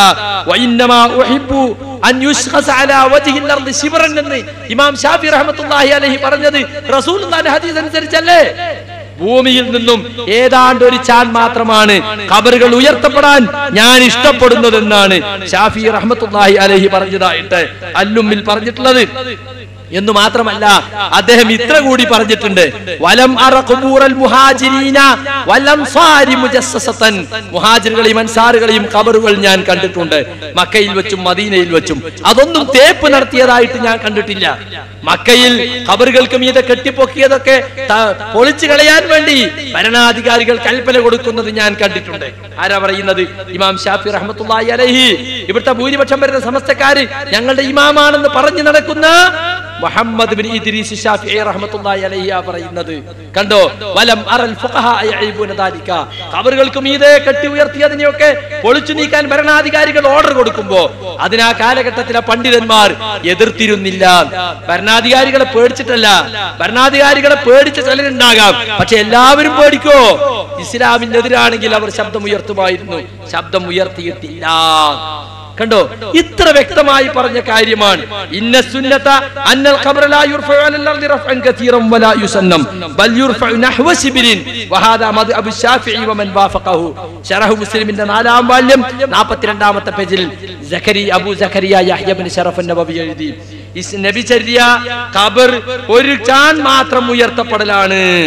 എന്ന് ഇമാം ഷാഫി റഹ്മത്തുള്ളാഹി അലൈഹി പറഞ്ഞത് റസൂൽ ഹദീസ് അനുസരിച്ചല്ലേ ഭൂമിയിൽ നിന്നും ഏതാണ്ട് ഒരു ചാൻ മാത്രമാണ് ഖബറുകൾ ഉയർത്തപ്പെടാൻ ഞാൻ ഇഷ്ടപ്പെടുന്നതെന്നാണ് ഷാഫി റഹ്മത്തുള്ളാഹി അലൈഹി പറഞ്ഞതായിട്ട് അല്ലുമ്മിൽ പറഞ്ഞിട്ടുള്ളത് എന്ന് മാത്രമല്ല അദ്ദേഹം ഇത്ര കൂടി പറഞ്ഞിട്ടുണ്ട് വലം അറ ഖുബൂറൽ മുഹാജിരീന വലൻസാരി മുജസ്സസതൻ മുഹാജിറുകളെയും അൻസാറുകളെയും ഖബറുകൾ ഞാൻ കണ്ടിട്ടുണ്ട് മക്കയിൽ വെച്ചും മദീനയിൽ വെച്ചും അതൊന്നും തേപ്പ് നടത്തിയതായിട്ട് ഞാൻ കണ്ടിട്ടില്ല മക്കയിൽ ഖബറുകൾക്ക് മീതെ കെട്ടിപ്പൊക്കിയതൊക്കെ ത- പൊളിച്ചു കളയാൻ വേണ്ടി ഭരണാധികാരികൾ കൽപ്പന കൊടുക്കുന്നത് ഞാൻ കണ്ടിട്ടുണ്ട് ആരാ പറയുന്നത് ഇമാം ഷാഫി റഹ്മത്തുള്ളാഹി അലൈഹി ഇവിടുത്തെ ഭൂരിപക്ഷം വരുന്ന സമസ്തക്കാര് ഞങ്ങളുടെ ഇമാമാണെന്ന് പറഞ്ഞു നടക്കുന്ന മുഹമ്മദ് ബിൻ ഇദ്രീസ് ഷാഫി റഹ്മത്തുള്ളാഹി അലൈഹി ആ പറയുന്നത് കണ്ടോ വലം അറൽ ഫുഖഹാ യഈബുന ദാലിക ഖബറുകൾക്ക് മീതെ കെട്ടി ഉയർത്തിയതിനെയൊക്കെ പൊളിച്ചു നീക്കാൻ ഭരണാധികാരികൾ ഓർഡർ കൊടുക്കുമ്പോ അതിനാ കാലഘട്ടത്തിലെ പണ്ഡിതന്മാർ എതിർത്തിരുന്നില്ല ഭരണാധികാരികളെ പേടിച്ചിട്ടല്ല ഭരണാധികാരികളെ പേടിച്ച ചിലരുണ്ടാകാം പക്ഷെ എല്ലാവരും പേടിക്കോ ഇസ്ലാമിനെതിരാണെങ്കിൽ അവർ ശബ്ദം ഉയർത്തുമായിരുന്നു ശബ്ദം ഉയർത്തിയിട്ടില്ല കണ്ടോ ഇത്ര വ്യക്തമായി പറഞ്ഞ കാര്യമാണ് ഇന്ന സുന്നത അന്നൽ ഖബറ ലാ യുർഫഉ അലൽ അർദി റഫ്അൻ കതീറൻ വലാ യുസന്നം ബൽ യുർഫഉ നഹ്വ സിബ്രിൻ വഹാദാ മദ്അബു ശാഫിഈ വമൻ വാഫഖഹു ശറഹ് മുസ്ലിമിന്റെ നാലാം വാല്യം 42ാമത്തെ പേജിൽ സഖരി Abu Zakariya Yahya bin Sharaf Nawawi എഴുതി ഇസ് നബിചര്യ ഖബർ ഒരു ചാൻ മാത്രം ഉയർത്തപ്പെടലാണ്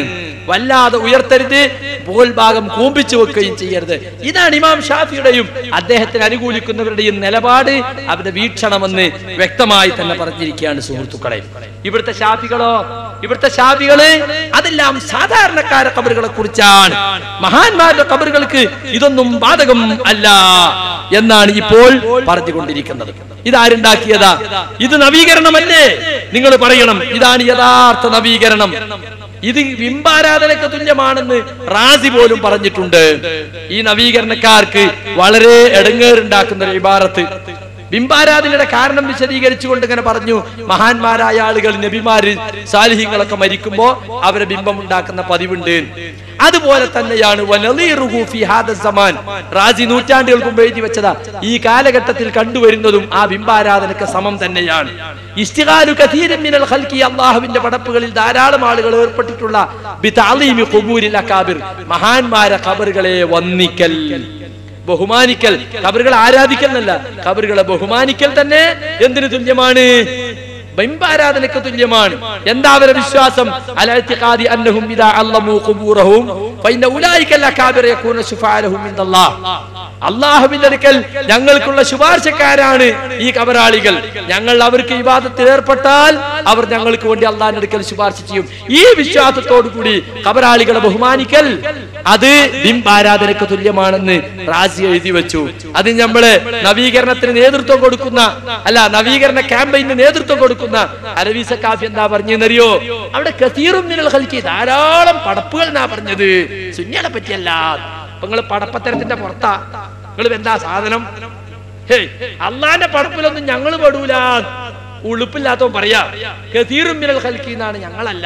വല്ലാതെ ഉയർത്തരുത് മുകൾ ഭാഗം കൂമ്പിച്ചു വെക്കുകയും ചെയ്യരുത് ഇതാണ് ഇമാം ഷാഫിയുടെയും അദ്ദേഹത്തിന് അനുകൂലിക്കുന്നവരുടെയും നിലപാട് അവരുടെ വീക്ഷണമെന്ന് വ്യക്തമായി തന്നെ പറഞ്ഞിരിക്കുകയാണ് സുഹൃത്തുക്കളെ ഇവിടുത്തെ ഷാഫികളോ ഇവിടുത്തെ ഷാഫികള് അതെല്ലാം സാധാരണക്കാര കബറുകളെ കുറിച്ചാണ് മഹാന്മാരുടെ കബറുകൾക്ക് ഇതൊന്നും ബാധകം അല്ല എന്നാണ് ഇപ്പോൾ പറഞ്ഞുകൊണ്ടിരിക്കുന്നത് ഇതാരുണ്ടാക്കിയതാ ഇത് നവീകരണമല്ലേ നിങ്ങൾ പറയണം ഇതാണ് യഥാർത്ഥ നവീകരണം ഇത് ബിംബാരാധനക്ക് തുല്യമാണെന്ന് റാസി പോലും പറഞ്ഞിട്ടുണ്ട് ഈ നവീകരണക്കാർക്ക് വളരെ എടങ്ങേറുണ്ടാക്കുന്ന ഒരു ഇബാറത്ത് ബിംബാരാധനയുടെ കാരണം വിശദീകരിച്ചുകൊണ്ട് ഇങ്ങനെ പറഞ്ഞു മഹാന്മാരായ ആളുകൾ നബിമാര് സാലിഹ്യങ്ങളൊക്കെ മരിക്കുമ്പോ അവരെ ബിംബം ഉണ്ടാക്കുന്ന പതിവുണ്ട് അതുപോലെ തന്നെയാണ് വനളീറുഹു ഫി ഹാദ സമാൻ. റാസി നൂറ്റാണ്ടുകൾക്ക് മുമ്പ് എഴുതി വെച്ചതാ ഈ കാലഘട്ടത്തിൽ കണ്ടുവരുന്നതും ആ ബിംബാരാധനക്ക് സമം തന്നെയാണ് ഇസ്തിഗാലു കഥീരൻ മിനൽ ഖൽഖി അള്ളാഹുവിന്റെ പടപ്പുകളിൽ ധാരാളം ആളുകൾ ഏർപ്പെട്ടിട്ടുള്ള ബിതഅലീമി ഖുബൂരിൽ അകാബിർ മഹാന്മാരെ ഖബറുകളെ വന്ദിക്കൽ ബഹുമാനിക്കൽ കബറുകൾ ആരാധിക്കൽ എന്നല്ല കബറുകളെ ബഹുമാനിക്കൽ തന്നെ എന്തിനു തുല്യമാണ് ബിംബാരാധനക്ക് തുല്യമാണ് എന്താ അവരുടെ വിശ്വാസം അലഅ്തിഖാദി അന്നഹും ഇദാ അല്ലമു ഖുബൂറഹും ഫഇന്ന ഉലൈക അൽഅകാബിറ യകൂന ശുഫാഅലഹും ഇൻദല്ലാഹ് അള്ളാഹുവിന്റെ അടുക്കൽ ഞങ്ങൾക്കുള്ള ശുപാർശക്കാരാണ് ഈ കബറാളികൾ ഞങ്ങൾ അവർക്ക് ഇബാദത്തിൽ ഏർപ്പെട്ടാൽ അവർ ഞങ്ങൾക്ക് വേണ്ടി അള്ളാഹിന്റെ അടുക്കൽ ശുപാർശ ചെയ്യും ഈ വിശ്വാസത്തോടു കൂടി കബറാളികളെ ബഹുമാനിക്കൽ അത് ബിംബാരാധനക്ക് തുല്യമാണെന്ന് റാസി എഴുതി വെച്ചു അത് നമ്മള് നവീകരണത്തിന് നേതൃത്വം കൊടുക്കുന്ന അല്ല നവീകരണ ക്യാമ്പയിന് നേതൃത്വം കൊടുക്കുന്ന അരവീസ കാഫി എന്താ പറഞ്ഞെന്നറിയോ അവിടെ കസീറും നിഴൽ കളിക്കി ധാരാളം പടപ്പുകൾ എന്നാ പറഞ്ഞത് സുന്യകളെ പറ്റിയല്ല അപ്പൊ നിങ്ങള് പടപ്പത്തരത്തിന്റെ പുറത്താ നിങ്ങൾ എന്താ സാധനം ഹേയ് അള്ളാന്റെ പടപ്പിലൊന്നും ഞങ്ങൾ പെടൂല ഉളുപ്പില്ലാത്തവൻ പറയാ കസീറും മിനൽ ഖൽക്കി എന്നാണ് ഞങ്ങളല്ല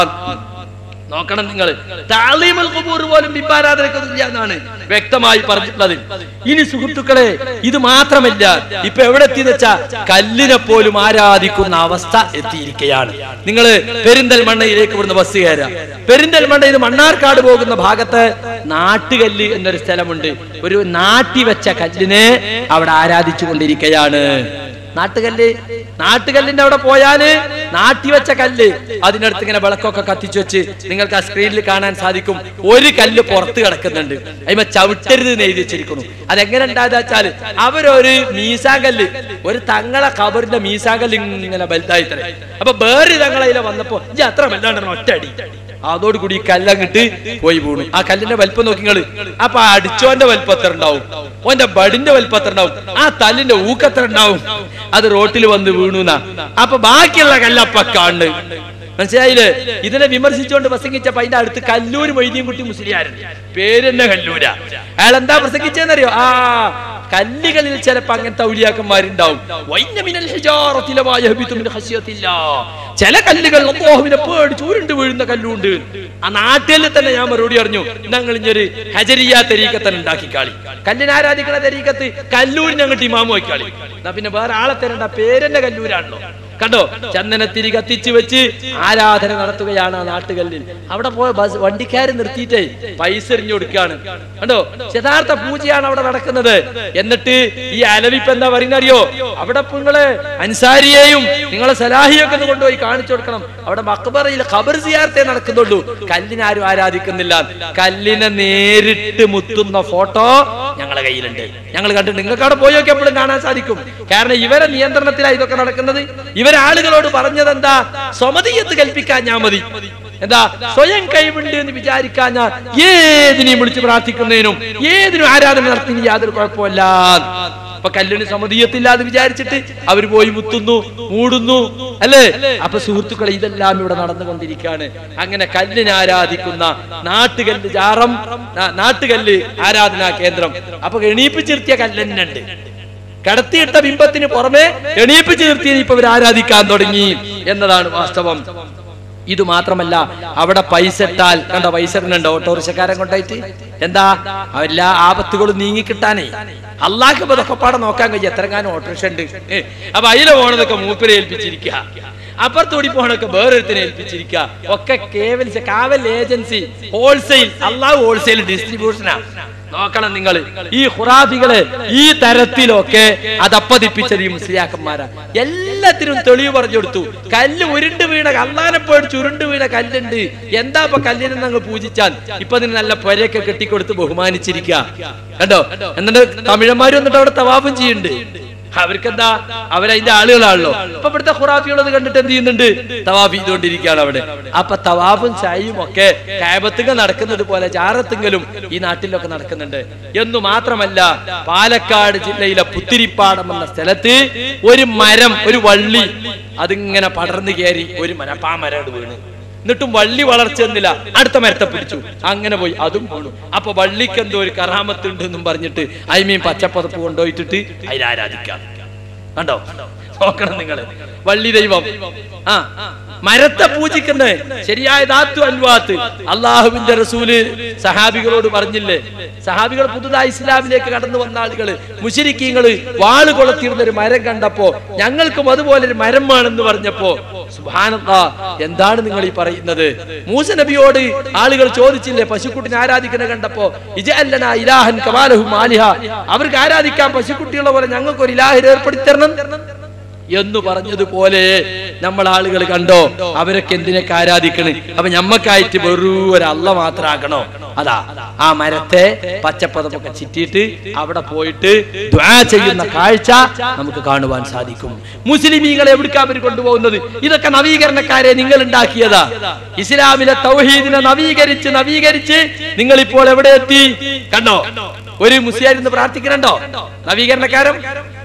നോക്കണം നിങ്ങൾ താലീമുൽ ഖുബൂർ പോലും ബിംബാരാധനക്ക് തുല്യ എന്നാണ് വ്യക്തമായി പറഞ്ഞിട്ടുള്ളത് ഇനി സുഹൃത്തുക്കളെ ഇത് മാത്രമല്ല ഇപ്പൊ എവിടെ എത്തിയെന്ന് വെച്ചാ കല്ലിനെ പോലും ആരാധിക്കുന്ന അവസ്ഥ എത്തിയിരിക്കുകയാണ് നിങ്ങൾ പെരിന്തൽമണ്ണയിലേക്ക് ഇവിടുന്ന് ബസ് കയറാം പെരിന്തൽമണ്ണയിൽ നിന്ന് മണ്ണാർക്കാട് പോകുന്ന ഭാഗത്ത് നാട്ടുകല്ല് എന്നൊരു സ്ഥലമുണ്ട് ഒരു നാട്ടി വെച്ച കല്ലിനെ അവിടെ ആരാധിച്ചു കൊണ്ടിരിക്കുകയാണ് നാട്ടുകല്ല് നാട്ടുകല്ലിന്റെ അവിടെ പോയാല് നാട്ടി വെച്ച കല്ല് അതിനടുത്ത് ഇങ്ങനെ വിളക്കൊക്കെ കത്തിച്ചു വെച്ച് നിങ്ങൾക്ക് ആ സ്ക്രീനിൽ കാണാൻ സാധിക്കും ഒരു കല്ല് പുറത്ത് കിടക്കുന്നുണ്ട് അതിമ ചവിട്ടരുത് എന്ന് എഴുതി വെച്ചിരിക്കുന്നു അതെങ്ങനെ ഉണ്ടായത് വെച്ചാല് അവരൊരു മീസാങ്കല്ല് ഒരു തങ്ങളെ കബറിന്റെ മീസാങ്കല്ല് ഇങ്ങനെ വലുതായി തരാം അപ്പൊ വേറെ തങ്ങളതിലെ വന്നപ്പോ ഈ അത്ര വലുതാണ്ടെന്ന് ഒറ്റടി അതോടുകൂടി ഈ കല്ലങ്ങിട്ട് പോയി വീണു ആ കല്ലിന്റെ വലിപ്പം നോക്കിങ്ങള് അപ്പൊ ആ അടിച്ചോന്റെ വലിപ്പം എത്ര ഉണ്ടാവും ഓന്റെ ബടിന്റെ വലിപ്പം എത്ര ഉണ്ടാവും ആ തല്ലിന്റെ ഊക്കത്ര ഉണ്ടാവും അത് റോട്ടിൽ വന്ന് വീണുന്നാ അപ്പൊ ബാക്കിയുള്ള കല്ലപ്പ കാണ് മനസ്സിലായില്ലേ ഇതിനെ വിമർശിച്ചുകൊണ്ട് പ്രസംഗിച്ചപ്പോ അതിന്റെ അടുത്ത് കല്ലൂര് മൊയ്തീൻ കുട്ടി മുസ്ലിയാരുണ്ട് പേര് തന്നെ കല്ലൂര അയാൾ എന്താ പ്രസംഗിച്ചെന്നറിയോ ആ കല്ലുകളിൽ ചിലപ്പോ അങ്ങനത്തെ ഔലിയാക്കന്മാരുണ്ടാവും വൈന്ന മിനൽ ഹിജാറത്തിലെ മാ യഹ്ബിതു മിൻ ഖശ്യത്തില്ലാ. ചില കല്ലുകൾ അല്ലാഹുവിനെ പേടിച്ച് ഉരുണ്ട് വീഴുന്ന കല്ലുണ്ട് ആ നാട്ടിൽ തന്നെ ഞാൻ മറുപടി അറിഞ്ഞു ഞങ്ങൾ ഇഞ്ഞൊരു ഹജരിയ തെരീക്കത്തൻ ഉണ്ടാക്കി കാളി കല്ലിനെ ആരാധിക്കണ തെരീക്കത്ത് കല്ലൂരിന് അങ്ങോട്ട് ഇമാമു വയ്ക്കാളി എന്നാ പിന്നെ വേറെ ആളെ തരണ്ട പേരെന്നെ കല്ലൂരാണല്ലോ കണ്ടോ ചന്ദനത്തിരി കത്തിച്ച് വെച്ച് ആരാധന നടത്തുകയാണ് ആ നാട്ടുകല്ലിൽ അവിടെ പോയ ബസ് വണ്ടിക്കാര് നിർത്തിയിട്ടേ പൈസ എറിഞ്ഞു കൊടുക്കുകയാണ് കണ്ടോ യഥാർത്ഥ പൂജയാണ് അവിടെ നടക്കുന്നത് എന്നിട്ട് ഈ അലവിപ്പ് എന്താ പറയുന്ന അറിയോ അവിടെ ഇപ്പൊ നിങ്ങള് അൻസാരിയെയും നിങ്ങളെ സലാഹിയൊക്കെ ഒന്ന് കൊണ്ടുപോയി കാണിച്ചു കൊടുക്കണം അവിടെ മക്ബറയിൽ ഖബർ സിയാർത്തെ നടക്കുന്നുള്ളൂ കല്ലിനെ ആരും ആരാധിക്കുന്നില്ല കല്ലിനെ നേരിട്ട് മുത്തുന്ന ഫോട്ടോ ഞങ്ങളെ കയ്യിലുണ്ട് ഞങ്ങൾ കണ്ടിട്ടുണ്ട് നിങ്ങൾക്ക് അവിടെ പോയി നോക്കിയപ്പോഴും കാണാൻ സാധിക്കും കാരണം ഇവരെ നിയന്ത്രണത്തിലാണ് ഇതൊക്കെ നടക്കുന്നത് ഇവരാളുകളോട് പറഞ്ഞത് എന്താ സ്വമതീയത്ത് കൽപ്പിക്കാൻ ഞാൻ മതി എന്താ സ്വയം കഴിവുണ്ട് എന്ന് വിചാരിക്കാൻ ഞാൻ ഏതിനെയും വിളിച്ച് പ്രാർത്ഥിക്കുന്നതിനും ഏതിനും ആരാധന നടത്തിന് യാതൊരു കുഴപ്പമില്ല അപ്പൊ കല്ലിന് സമ്മതീയത്തില്ലാതെ വിചാരിച്ചിട്ട് അവർ പോയി മുത്തുന്നു മൂടുന്നു അല്ലേ അപ്പൊ സുഹൃത്തുക്കളെ ഇതെല്ലാം ഇവിടെ നടന്നുകൊണ്ടിരിക്കുകയാണ് അങ്ങനെ കല്ലിനെ ആരാധിക്കുന്ന നാട്ടുകല്ല് ജാറം നാ- നാട്ടുകല്ല് ആരാധനാ കേന്ദ്രം അപ്പൊ എണീപ്പിച്ചിരുത്തിയ കല്ലെന്നുണ്ട് കടത്തിയിട്ട ബിംബത്തിന് പുറമെ എണീപ്പിച്ച് നിർത്തിയതിന് ഇപ്പൊ ഇവർ ആരാധിക്കാൻ തുടങ്ങി എന്നതാണ് വാസ്തവം ഇത് മാത്രമല്ല അവിടെ പൈസ ഇട്ടാൽ കണ്ട പൈസ ഇടുന്നുണ്ട് ഓട്ടോറിക്ഷക്കാരൻ കൊണ്ടായിട്ട് എന്താ എല്ലാ ആപത്തുകളും നീങ്ങിക്കിട്ടാനേ അള്ളാഹ് ഇതൊക്കെ പാടെ നോക്കാൻ കഴിയും എത്രങ്ങാനും ഓട്ടോറിക്ഷ ഉണ്ട് ഏ, അപ്പൊ അതിലെ പോണതൊക്കെ മൂപ്പരെ ഏൽപ്പിച്ചിരിക്കുക അപ്പുറത്തൂടി പോണൊക്കെ വേറൊരുത്തിനെ ഏൽപ്പിച്ചിരിക്കുക ഒക്കെ കേവൽ കാവൽ ഏജൻസി ഹോൾസെയിൽ അള്ളാഹ് ഹോൾസെയിൽ ഡിസ്ട്രിബ്യൂഷനാ നോക്കണം നിങ്ങൾ ഈ ഖുറാബികള് ഈ തരത്തിലൊക്കെ അതപ്പതിപ്പിച്ചത് ഈ മുസ്ലിയാക്കന്മാരാ എല്ലാ എല്ലാത്തിനും തെളിവ് പറഞ്ഞു കൊടുത്തു കല്ല് ഉരുണ്ട് വീണ അള്ളാനെ പേടിച്ച് ഉരുണ്ട് വീണ കല്ലുണ്ട് എന്താ ഇപ്പൊ കല്ലിനെ ഞങ്ങൾ പൂജിച്ചാൽ ഇപ്പൊ അതിന് നല്ല പൊരയൊക്കെ കെട്ടിക്കൊടുത്ത് ബഹുമാനിച്ചിരിക്കുക കണ്ടോ എന്നിട്ട് തമിഴന്മാരും വന്നിട്ട് അവിടെ തവാഫും ചെയ്യുന്നുണ്ട് അവർക്കെന്താ അവരതിന്റെ ആളുകളാണല്ലോ അപ്പൊ ഇവിടുത്തെ ഖുറാഫികളത് കണ്ടിട്ട് എന്ത് ചെയ്യുന്നുണ്ട് തവാഫ് ചെയ്തുകൊണ്ടിരിക്കുകയാണ് അവിടെ അപ്പൊ തവാഫും ചായയും ഒക്കെ കാബത്തുക നടക്കുന്നത് പോലെ ചാറത്തുങ്കലും ഈ നാട്ടിലൊക്കെ നടക്കുന്നുണ്ട് എന്നു മാത്രമല്ല പാലക്കാട് ജില്ലയിലെ പുത്തിരിപ്പാടം എന്ന സ്ഥലത്ത് ഒരു മരം ഒരു വള്ളി അതിങ്ങനെ പടർന്നു കയറി ഒരു മരം അപ്പൊ ആ മരം വീണ് എന്നിട്ടും വള്ളി വളർച്ചെന്നില്ല അടുത്ത മരത്തെ പിടിച്ചു അങ്ങനെ പോയി അതും പോണു അപ്പൊ വള്ളിക്ക് എന്തോ ഒരു കറാമത്തുണ്ട് എന്നും പറഞ്ഞിട്ട് അയിമീൻ പച്ചപ്പതപ്പ് കൊണ്ടുപോയിട്ടിട്ട് അതിലാരാധിക്കാം കണ്ടോ നോക്കണം നിങ്ങള് വള്ളി ദൈവം ആ മരത്തെ പൂജിക്കുന്നേ ശരിയായ ദാത്തു അൻവാത്ത് അള്ളാഹുവിന്റെ റസൂല് സഹാബികളോട് പറഞ്ഞില്ലേ സഹാബികൾ പുതുതായി ഇസ്ലാമിലേക്ക് കടന്നു വന്ന ആളുകള് മുശരിക്കീങ്ങള് വാള് കൊളത്തിയിരുന്ന ഒരു മരം കണ്ടപ്പോ ഞങ്ങൾക്കും അതുപോലെ ഒരു മരം വേണമെന്ന് പറഞ്ഞപ്പോ സുബ്ഹാനല്ലാ എന്താണ് നിങ്ങൾ ഈ പറയുന്നത് മൂസ നബിയോട് ആളുകൾ ചോദിച്ചില്ലേ പശുക്കുട്ടിനെ ആരാധിക്കുന്ന കണ്ടപ്പോ ഇജഅല്ലനാ ഇലാഹൻ കമാലഹു മാലിഹ അവർക്ക് ആരാധിക്കാൻ പശുക്കുട്ടിയുള്ള പോലെ ഞങ്ങൾക്ക് ഒരു ഇലാഹിനെ ഏർപ്പെടുത്തി തരണം എന്ന് പറഞ്ഞതുപോലെ നമ്മൾ ആളുകൾ കണ്ടോ അവരൊക്കെ എന്തിനൊക്കെ ആരാധിക്കണ് അപ്പൊ ഞമ്മക്കായിട്ട് വെറും ഒരു അല്ല മാത്രമാക്കണോ അതാ ആ മരത്തെ പച്ചപ്പതപ്പൊക്കെ ചിറ്റിയിട്ട് അവിടെ പോയിട്ട് ദ്വാ ചെയ്യുന്ന കാഴ്ച നമുക്ക് കാണുവാൻ സാധിക്കും മുസ്ലിമീങ്ങളെ എവിടേക്കാ അവർ കൊണ്ടുപോകുന്നത് ഇതൊക്കെ നവീകരണക്കാരെ നിങ്ങൾ ഉണ്ടാക്കിയതാ ഇസ്ലാമിലെ തൗഹീദിനെ നവീകരിച്ച് നവീകരിച്ച് നിങ്ങൾ ഇപ്പോൾ എവിടെ എത്തി കണ്ടോ ഒരു മുസ്ലിം ഇന്ന് പ്രാർത്ഥിക്കണുണ്ടോ നവീകരണക്കാരൻ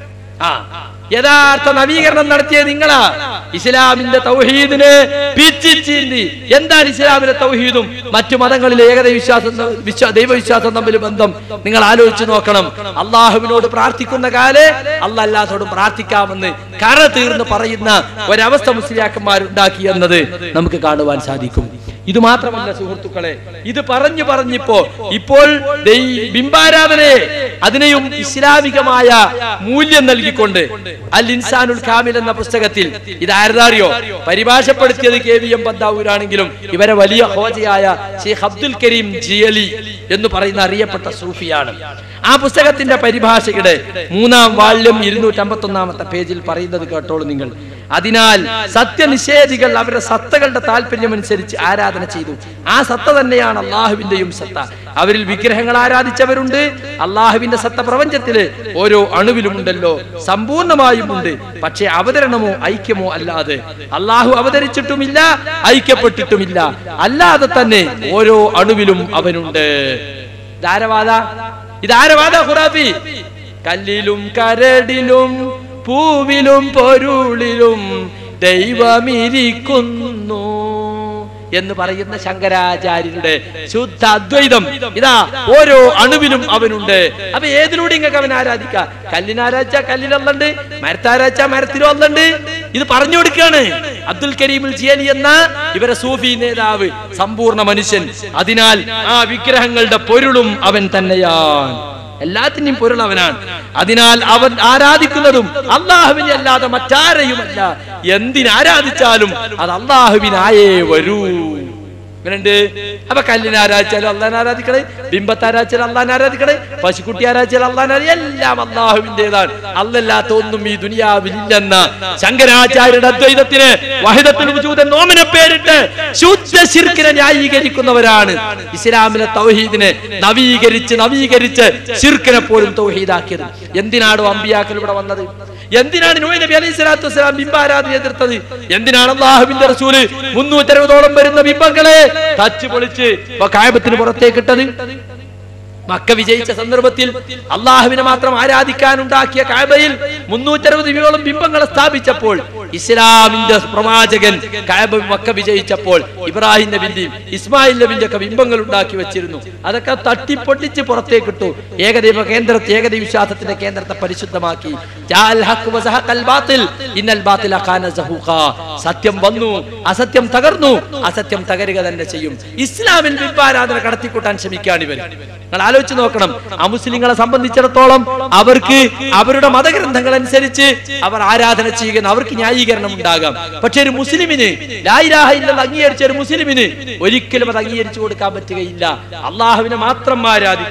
ആ യഥാർത്ഥ നവീകരണം നടത്തിയത് നിങ്ങളാ ഇസ്ലാമിന്റെ തൗഹീദിന് പിച്ചിച്ചീന്തി എന്താണ് ഇസ്ലാമിലെ തൗഹീദും മറ്റു മതങ്ങളിലെ ഏകദൈവ വിശ്വാസം വിശ്വാ ദൈവവിശ്വാസം തമ്മിൽ ബന്ധം നിങ്ങൾ ആലോചിച്ച് നോക്കണം അള്ളാഹുവിനോട് പ്രാർത്ഥിക്കുന്ന കാലേ അല്ലാത്തോടും പ്രാർത്ഥിക്കാമെന്ന് കറ തീർന്ന് പറയുന്ന ഒരവസ്ഥ മുസ്ലിയാക്കന്മാരുണ്ടാക്കി എന്നത് നമുക്ക് കാണുവാൻ സാധിക്കും ഇത് മാത്രമല്ല സുഹൃത്തുക്കളെ ഇത് പറഞ്ഞു പറഞ്ഞിപ്പോ ഇപ്പോൾ ദേ ഈ ബിംബാരാധനയെ അതിനെയും ഇസ്ലാമികമായ മൂല്യം നൽകിക്കൊണ്ട് അൽ ഇൻസാനുൽ കാമിൽ എന്ന പുസ്തകത്തിൽ ഇത് ആരതറിയോ പരിഭാഷപ്പെടുത്തിയത് കെ വി എം ബന്താവൂരാണെങ്കിലും ഇവരെ വലിയ ഹോജയായ ഷെയ്ഖ് അബ്ദുൽ കരീം ജിയലി എന്ന് പറയുന്ന അറിയപ്പെട്ട സൂഫിയാണ് ആ പുസ്തകത്തിന്റെ പരിഭാഷയുടെ മൂന്നാം വാള്യം ഇരുന്നൂറ്റമ്പത്തി ഒന്നാമത്തെ പേജിൽ പറയുന്നത് കേട്ടോളൂ നിങ്ങൾ അതിനാൽ സത്യനിഷേധികൾ അവരുടെ സത്തകളുടെ താല്പര്യമനുസരിച്ച് ആരാധന ചെയ്തു ആ സത്ത തന്നെയാണ് അള്ളാഹുവിന്റെയും സത്ത അവരിൽ വിഗ്രഹങ്ങൾ ആരാധിച്ചവരുണ്ട് അള്ളാഹുവിന്റെ സത്ത പ്രപഞ്ചത്തില് ഓരോ അണുവിലുമുണ്ടല്ലോ സമ്പൂർണമായും ഉണ്ട് പക്ഷേ അവതരണമോ ഐക്യമോ അല്ലാതെ അള്ളാഹു അവതരിച്ചിട്ടുമില്ല ഐക്യപ്പെട്ടിട്ടുമില്ല അല്ലാതെ തന്നെ ഓരോ അണുവിലും അവനുണ്ട് ധാരവാദ ഇതാരവാദ ഖുറാഫി കല്ലിലും കരടിലും പൂവിലും പൊരുളിലും ദൈവമിരിക്കുന്നു എന്ന് പറയുന്ന ശങ്കരാചാര്യരുടെ ശുദ്ധ അദ്വൈതം ഇതാ ഓരോ അണുവിലും അവനുണ്ട് അപ്പൊ ഏതിലൂടെ ഇങ്ങനെ അവൻ ആരാധിക്കാം കല്ലിനാരാച്ച കല്ലിലല്ലുണ്ട് മരത്താരാച്ച മരത്തിലും അല്ലുണ്ട് ഇത് പറഞ്ഞു കൊടുക്കുകയാണ് അബ്ദുൽ കരീമുൽ ജിയലി എന്ന ഇവരെ സൂഫി നേതാവ് സമ്പൂർണ്ണ മനുഷ്യൻ അതിനാൽ ആ വിഗ്രഹങ്ങളുടെ പൊരുളും അവൻ തന്നെയാണ് എല്ലാത്തിന്റെയും പൊരുൾ അവനാണ് അതിനാൽ അവൻ ആരാധിക്കുന്നതും അള്ളാഹുവിനെ അല്ലാതെ മറ്റാരെയുമല്ല എന്തിനാരാധിച്ചാലും അത് അള്ളാഹുവിനായേ വരൂ ഇങ്ങനുണ്ട് അപ്പൊ കല്ലിനെ ആരാധിച്ചാലും അള്ളാൻ ആരാധിക്കണേ ബിംബത്തെ ആരാധിച്ചാലും അള്ളാൻ ആരാധിക്കണേ പശുക്കുട്ടി ആരാധിച്ചാലും അള്ളാൻ എല്ലാം അള്ളാഹുവിന്റേതാണ് അല്ലല്ലാത്ത ഒന്നും ഈ ദുനിയാവിലില്ലെന്ന ശങ്കരാചാര്യരുടെ അദ്വൈതത്തിന് വഹിദത്തുൽ വജൂദ് എന്ന ഓമന പേരിട്ട് ശുദ്ധ ശിർക്കിനെ ന്യായീകരിക്കുന്നവരാണ് ഇസ്ലാമിലെ തൗഹീദിനെ നവീകരിച്ച് നവീകരിച്ച് ശിർക്കിനെ പോലും തൗഹീദാക്കിയത് എന്തിനാണ് അമ്പിയാക്കൾ ഇവിടെ വന്നത് എന്തിനാണ് നൂഹ് നബി അലൈഹി സ്വലാത്തു വസ്സലാം ബിംബാരാധന എതിർത്തത് എന്തിനാണ് അള്ളാഹുവിന്റെ റസൂല് മുന്നൂറ്ററുപതോളം വരുന്ന ബിംബങ്ങളെ തച്ച് പൊളിച്ച് കായബത്തിന് പുറത്തേക്ക് ഇട്ടത് മക്ക വിജയിച്ച സന്ദർഭത്തിൽ അള്ളാഹുവിനെ മാത്രം ആരാധിക്കാൻ ഉണ്ടാക്കിയ കായബയിൽ മുന്നൂറ്ററുപത് വിയോളം ബിംബങ്ങളെ സ്ഥാപിച്ചപ്പോൾ ഇസ്ലാമിന്റെ പ്രവാചകൻ കായബ മക്ക വിജയിച്ചപ്പോൾ ഇബ്രാഹിം നബിന്റെയും ഇസ്മായിൽ നബിന്റെ ഒക്കെ ബിംബങ്ങൾ ഉണ്ടാക്കി വെച്ചിരുന്നു അതൊക്കെ തട്ടിപ്പൊട്ടിച്ച് പുറത്തേക്ക് ഇട്ടു ഏകദൈവ കേന്ദ്രത്തെ ഏകദൈവ വിശ്വാസത്തിന്റെ കേന്ദ്രത്തെ പരിശുദ്ധമാക്കി ജാഅൽ ഹഖ് വസഹഖൽ ബാത്തിൽ ഇന്നൽ ബാത്തില കാന സഹൂഖാ. സത്യം വന്നു അസത്യം തകർന്നു അസത്യം തകരുക തന്നെ ചെയ്യും ഇസ്ലാമിൽ ബിംബാരാധന കടത്തിക്കൂട്ടാൻ ശ്രമിക്കുകയാണ് ഇവർ നിങ്ങൾ ആലോചിച്ച് നോക്കണം അമുസ്ലിങ്ങളെ സംബന്ധിച്ചിടത്തോളം അവർക്ക് അവരുടെ മതഗ്രന്ഥങ്ങൾ അനുസരിച്ച് അവർ ആരാധന ചെയ്യുന്ന അവർക്ക് ന്യായീകരണം ഉണ്ടാകാം പക്ഷെ ഒരു മുസ്ലിമിന് ലായിരാഹ ഇല്ലെന്ന് അംഗീകരിച്ച ഒരു മുസ്ലിമിന് ഒരിക്കലും അത് അംഗീകരിച്ചു കൊടുക്കാൻ പറ്റുകയില്ല അള്ളാഹുവിനെ മാത്രം ആരാധിക്കുക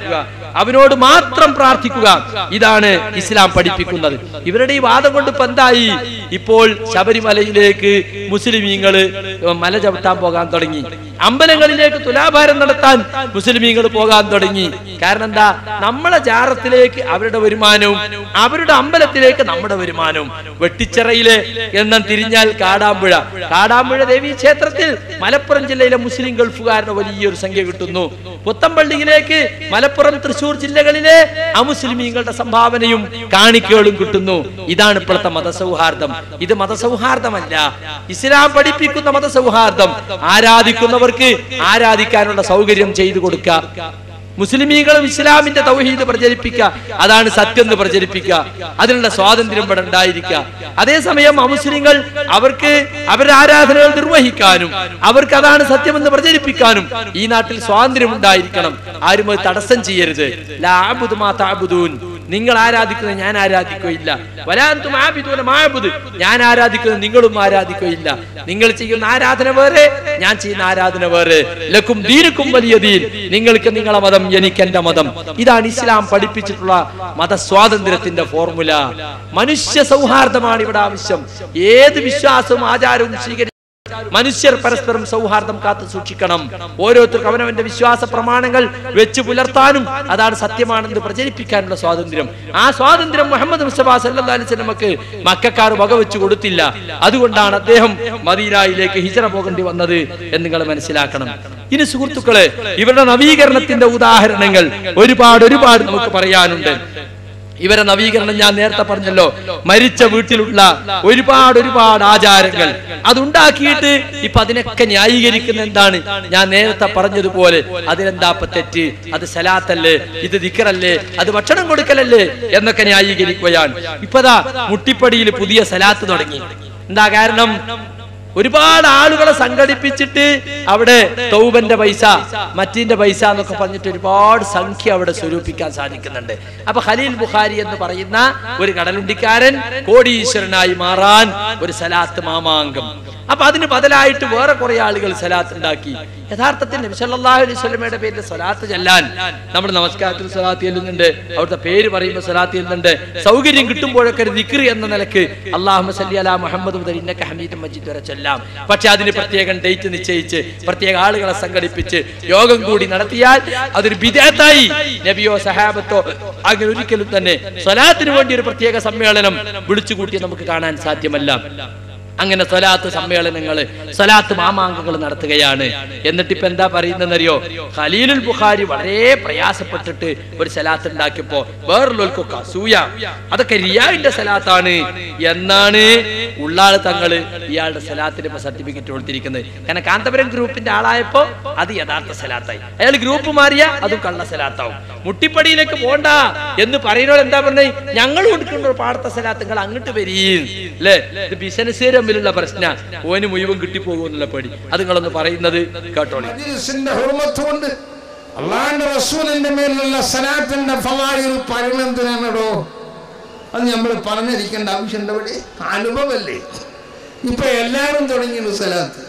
അവനോട് മാത്രം പ്രാർത്ഥിക്കുക ഇതാണ് ഇസ്ലാം പഠിപ്പിക്കുന്നത് ഇവരുടെ ഈ വാദം കൊണ്ട് ഇപ്പൊ എന്തായി ഇപ്പോൾ ശബരിമലയിലേക്ക് മുസ്ലിമീങ്ങള് മല ചവിട്ടാൻ പോകാൻ തുടങ്ങി അമ്പലങ്ങളിലേക്ക് തുലാഭാരം നടത്താൻ മുസ്ലിമീങ്ങൾ പോകാൻ തുടങ്ങി കാരണം എന്താ നമ്മളെ ജാറത്തിലേക്ക് അവരുടെ വരുമാനവും അവരുടെ അമ്പലത്തിലേക്ക് നമ്മുടെ വരുമാനവും വെട്ടിച്ചിറയിലെ എണ്ണം തിരിഞ്ഞാൽ കാടാമ്പുഴ കാടാമ്പുഴ ദേവി ക്ഷേത്രത്തിൽ മലപ്പുറം ജില്ലയിലെ മുസ്ലിം ഗൾഫുകാരന് വലിയൊരു സംഖ്യ കിട്ടുന്നു പുത്തമ്പള്ളിയിലേക്ക് മലപ്പുറം തൃശൂർ ജില്ലകളിലെ അമുസ്ലിമീങ്ങളുടെ സംഭാവനയും കാണിക്കകളും കിട്ടുന്നു ഇതാണ് ഇപ്പോഴത്തെ മതസൗഹാർദ്ദം ഇത് മതസൗഹാർദ്ദമല്ല ഇസ്ലാം പഠിപ്പിക്കുന്ന മതസൗഹാർദ്ദം ആരാധിക്കുന്നവർക്ക് ആരാധിക്കാനുള്ള സൗകര്യം ചെയ്തു കൊടുക്കുക മുസ്ലിമീങ്ങളും ഇസ്ലാമിന്റെ തൗഹീദ് പ്രചരിപ്പിക്കുക അതാണ് സത്യം എന്ന് പ്രചരിപ്പിക്കുക അതിനുള്ള സ്വാതന്ത്ര്യം ഇവിടെ ഉണ്ടായിരിക്കുക അതേസമയം അമുസ്ലിങ്ങൾ അവർക്ക് അവരുടെ ആരാധനകൾ നിർവഹിക്കാനും അവർക്ക് അതാണ് സത്യമെന്ന് പ്രചരിപ്പിക്കാനും ഈ നാട്ടിൽ സ്വാതന്ത്ര്യം ഉണ്ടായിരിക്കണം ആരും അത് തടസ്സം ചെയ്യരുത് ലാ അഅ്ബുദു മാ തഅ്ബുദൂൻ. നിങ്ങൾ ആരാധിക്കുന്നത് ഞാൻ ആരാധിക്കുകയില്ല വലാന്തും ആബിദൂന മാ അഅ്ബുദ്. ഞാൻ ആരാധിക്കുന്നത് നിങ്ങളും ആരാധിക്കുകയില്ല നിങ്ങൾ ചെയ്യുന്ന ആരാധന വേറെ ഞാൻ ചെയ്യുന്ന ആരാധന വേറെ ലക്കും ദീനുക്കും വലിയ ദീൻ നിങ്ങൾക്ക് നിങ്ങളെ മതം എനിക്ക് എന്റെ മതം ഇതാണ് ഇസ്ലാം പഠിപ്പിച്ചിട്ടുള്ള മതസ്വാതന്ത്ര്യത്തിന്റെ ഫോർമുല മനുഷ്യ സൗഹാർദ്ദമാണ് ഇവിടെ ആവശ്യം ഏത് വിശ്വാസവും ആചാരവും സ്വീകരിക്കും മനുഷ്യർ പരസ്പരം സൗഹാർദ്ദം കാത്തു സൂക്ഷിക്കണം ഓരോരുത്തർക്കും അവനവന്റെ വിശ്വാസ പ്രമാണങ്ങൾ വെച്ച് പുലർത്താനും അതാണ് സത്യമാണെന്ന് പ്രചരിപ്പിക്കാനുള്ള സ്വാതന്ത്ര്യം ആ സ്വാതന്ത്ര്യം മുഹമ്മദ് മുസ്തഫ സല്ലല്ലാഹു അലൈഹി വസല്ലമക്ക് മക്കാർ വകവെച്ചു കൊടുത്തില്ല അതുകൊണ്ടാണ് അദ്ദേഹം മദീനയിലേക്ക് ഹിജറ പോകേണ്ടി വന്നത് എന്ന് നിങ്ങൾ മനസ്സിലാക്കണം ഇനി സുഹൃത്തുക്കളെ ഇവരുടെ നവീകരണത്തിന്റെ ഉദാഹരണങ്ങൾ ഒരുപാട് ഒരുപാട് നമുക്ക് പറയാനുണ്ട് ഇവരെ നവീകരണം ഞാൻ നേരത്തെ പറഞ്ഞല്ലോ മരിച്ച വീട്ടിലുള്ള ഒരുപാട് ഒരുപാട് ആചാരങ്ങൾ അതുണ്ടാക്കിയിട്ട് ഇപ്പൊ അതിനൊക്കെ ന്യായീകരിക്കുന്ന എന്താണ് ഞാൻ നേരത്തെ പറഞ്ഞതുപോലെ അതിലെന്താ ഇപ്പൊ തെറ്റ് അത് സലാത്തല്ലേ ഇത് ദിക്കറല്ലേ അത് ഭക്ഷണം കൊടുക്കലല്ലേ എന്നൊക്കെ ന്യായീകരിക്കുകയാണ് ഇപ്പതാ മുട്ടിപ്പടിയിൽ പുതിയ സലാത്ത് തുടങ്ങി എന്താ കാരണം ഒരുപാട് ആളുകളെ സംഘടിപ്പിച്ചിട്ട് അവിടെ തൗബന്റെ പൈസ മറ്റിന്റെ പൈസ എന്നൊക്കെ പറഞ്ഞിട്ട് ഒരുപാട് സംഖ്യ അവിടെ സ്വരൂപിക്കാൻ സാധിക്കുന്നുണ്ട് അപ്പൊ ഖലീൽ ബുഖാരി എന്ന് പറയുന്ന ഒരു കടലുണ്ടിക്കാരൻ കോടീശ്വരനായി മാറാൻ ഒരു സലാത്ത് മാമാങ്കം അപ്പൊ അതിന് ബദലായിട്ട് വേറെ കുറെ ആളുകൾ സലാത്ത് ഉണ്ടാക്കി യഥാർത്ഥത്തിൽ നബി സല്ലല്ലാഹു അലൈഹി വസല്ലമയുടെ പേരിൽ സലാത്ത് ചെല്ലാൻ നമ്മൾ നമസ്കാരത്തിൽ സലാത്ത് ചെല്ലുന്നുണ്ട് അവിടുത്തെ പേര് പറയുമ്പോൾ സലാത്ത് ചെല്ലുന്നുണ്ട് സൗകര്യം കിട്ടുമ്പോഴൊക്കെ ഒരു ദിക്ർ എന്ന നിലക്ക് അല്ലാഹുമ്മ സല്ലി അലാ മുഹമ്മദ് മുതൽ ഇന്നക ഹമീദും മജീദ് വരെ ചൊല്ലാം പക്ഷെ അതിന് പ്രത്യേകം ഡേറ്റ് നിശ്ചയിച്ച് പ്രത്യേക ആളുകളെ സംഘടിപ്പിച്ച് യോഗം കൂടി നടത്തിയാൽ അതൊരു ബിദഅത്തായി നബിയോ സഹാബത്തോ അങ്ങനെ ഒരിക്കലും തന്നെ സ്വലാത്തിന് വേണ്ടി ഒരു പ്രത്യേക സമ്മേളനം വിളിച്ചു കൂട്ടി നമുക്ക് കാണാൻ സാധ്യമല്ല അങ്ങനെ സ്വലാത്ത് സമ്മേളനങ്ങൾ സ്വലാത്ത് മാമാങ്കങ്ങൾ നടത്തുകയാണ് എന്നിട്ട് ഇപ്പൊ എന്താ പറയുന്നതെന്നറിയോ ഖലീലുൽ ബുഖാരി വളരെ പ്രയാസപ്പെട്ടിട്ട് ഒരു സലാത്ത് ഉണ്ടാക്കിയപ്പോ വേറുള്ളവർക്കൊക്കെ അസൂയ അതൊക്കെ റിയാവിന്റെ സലാത്താണ് എന്നാണ് ഉള്ളാള് തങ്ങള് ഇയാളുടെ സലാത്തിന് ഇപ്പൊ സർട്ടിഫിക്കറ്റ് കൊടുത്തിരിക്കുന്നത് കാരണം കാന്തപുരം ഗ്രൂപ്പിന്റെ ആളായപ്പോ അത് യഥാർത്ഥ സലാത്തായി അയാൾ ഗ്രൂപ്പ് മാറിയ അതും കള്ള സലാത്താവും മുട്ടിപ്പടിയിലേക്ക് പോണ്ട എന്ന് പറയുന്നവർ എന്താ പറഞ്ഞത് ഞങ്ങൾ കൊടുക്കുന്ന ഒരു പാടത്തെ സലാത്ത് നിങ്ങൾ അങ്ങോട്ട് വരീൻ അല്ലേ ഇത് ബിസിനസ് തമ്മിലുള്ള പ്രശ്ന ഓന് മുഴുവൻ കിട്ടിപ്പോകുമെന്നുള്ള പേടി അത് നിങ്ങളൊന്ന് പറയുന്നത് കേട്ടോളി മജ്ലിസിന്റെ ഹുർമത്ത് കൊണ്ട് അള്ളാന്റെ റസൂലിന്റെ മേലുള്ള സലാത്തിന്റെ ഫലായിൽ പറയുന്നതിനാണോ അത് നമ്മൾ പറഞ്ഞിരിക്കേണ്ട ആവശ്യമുണ്ട് അവിടെ അനുഭവമല്ലേ ഇപ്പൊ എല്ലാവരും തുടങ്ങിയിരുന്നു സലാത്ത്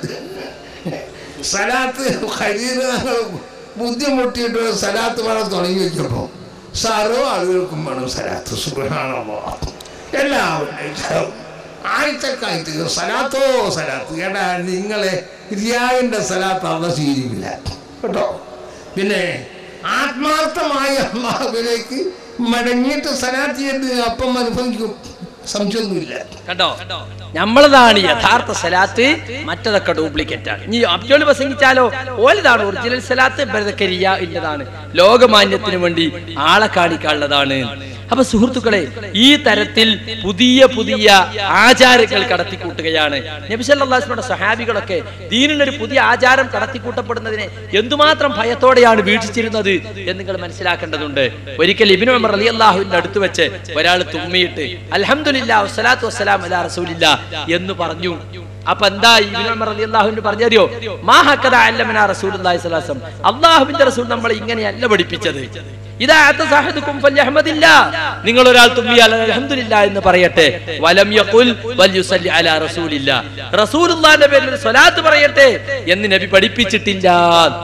സലാത്ത് ഹരീതങ്ങൾ ബുദ്ധിമുട്ടിയിട്ട് സലാത്ത് വേണം തുടങ്ങി വെച്ചപ്പോ സർവ്വ ആളുകൾക്കും വേണം സലാത്ത് സുഖാണോ എല്ലാവരും ആഴ്ചക്കായിട്ട് സലാത്തോ സലാത്ത് കേട്ടാ നിങ്ങളെ റിയാവിന്റെ സലാത്ത് അള്ള സ്വീകരിക്കില്ല കേട്ടോ പിന്നെ ആത്മാർത്ഥമായ അള്ളാഹുവിലേക്ക് മടങ്ങിയിട്ട് സലാത്ത് ചെയ്ത് അപ്പം അനുഭവിക്കും സംശയമൊന്നുമില്ല കണ്ടോ നമ്മളതാണ് യഥാർത്ഥ സലാത്ത് മറ്റതൊക്കെ ഡ്യൂപ്ലിക്കേറ്റ് ആണ് ഇനി അബ്ജോള് പ്രസംഗിച്ചാലോ ഓലതാണ് ഒറിജിനൽ സലാത്ത് ബരതക്കരിയ ഇല്ലതാണ് ലോകമാന്യത്തിന് വേണ്ടി ആളെ കാണിക്കാനുള്ളതാണ് അപ്പൊ സുഹൃത്തുക്കളെ ഈ തരത്തിൽ പുതിയ പുതിയ ആചാരങ്ങൾ കടത്തിക്കൂട്ടുകയാണ് നബിസല്ലാസ്മയുടെ സഹാബികളൊക്കെ ദീനിനൊരു പുതിയ ആചാരം കടത്തിക്കൂട്ടപ്പെടുന്നതിനെ എന്തുമാത്രം ഭയത്തോടെയാണ് വീക്ഷിച്ചിരുന്നത് എന്ന് നിങ്ങൾ മനസ്സിലാക്കേണ്ടതുണ്ട് ഒരിക്കൽ ഇബിനു ഉമർ അലി അള്ളാഹുവിന്റെ അടുത്ത് വെച്ച് ഒരാൾ തുമ്മിയിട്ട് അൽഹംദുലില്ലാ വസ്സലാത്തു വസ്സലാം അലാ റസൂലില്ല എന്ന് പറഞ്ഞു അപ്പൊ എന്താ ഇബ്നു ഉമർ റളിയല്ലാഹു പറഞ്ഞറിയോ മാ ഹക്കദ അല്ലമന റസൂലുള്ളാഹി സ്വല്ലല്ലാഹു അലൈഹി വസല്ലം അല്ലാഹുവിന്റെ റസൂൽ നമ്മളെ ഇങ്ങനെയല്ല പഠിപ്പിച്ചത് ഇതാ അത്തസാഹദുക്കും ഫല്യഹ്മദില്ലാ നിങ്ങൾ ഒരാൾ തുമ്മിയാൽ അൽഹംദുലില്ലാ എന്ന് പറയട്ടെ വലം യഖുൽ വൽയുസല്ലി അലാ റസൂലില്ലാ റസൂലുള്ളാഹിന്റെ പേരിൽ ഒരു സ്വലാത്ത് പറയട്ടെ എന്ന് നബി പഠിപ്പിച്ചിട്ടില്ല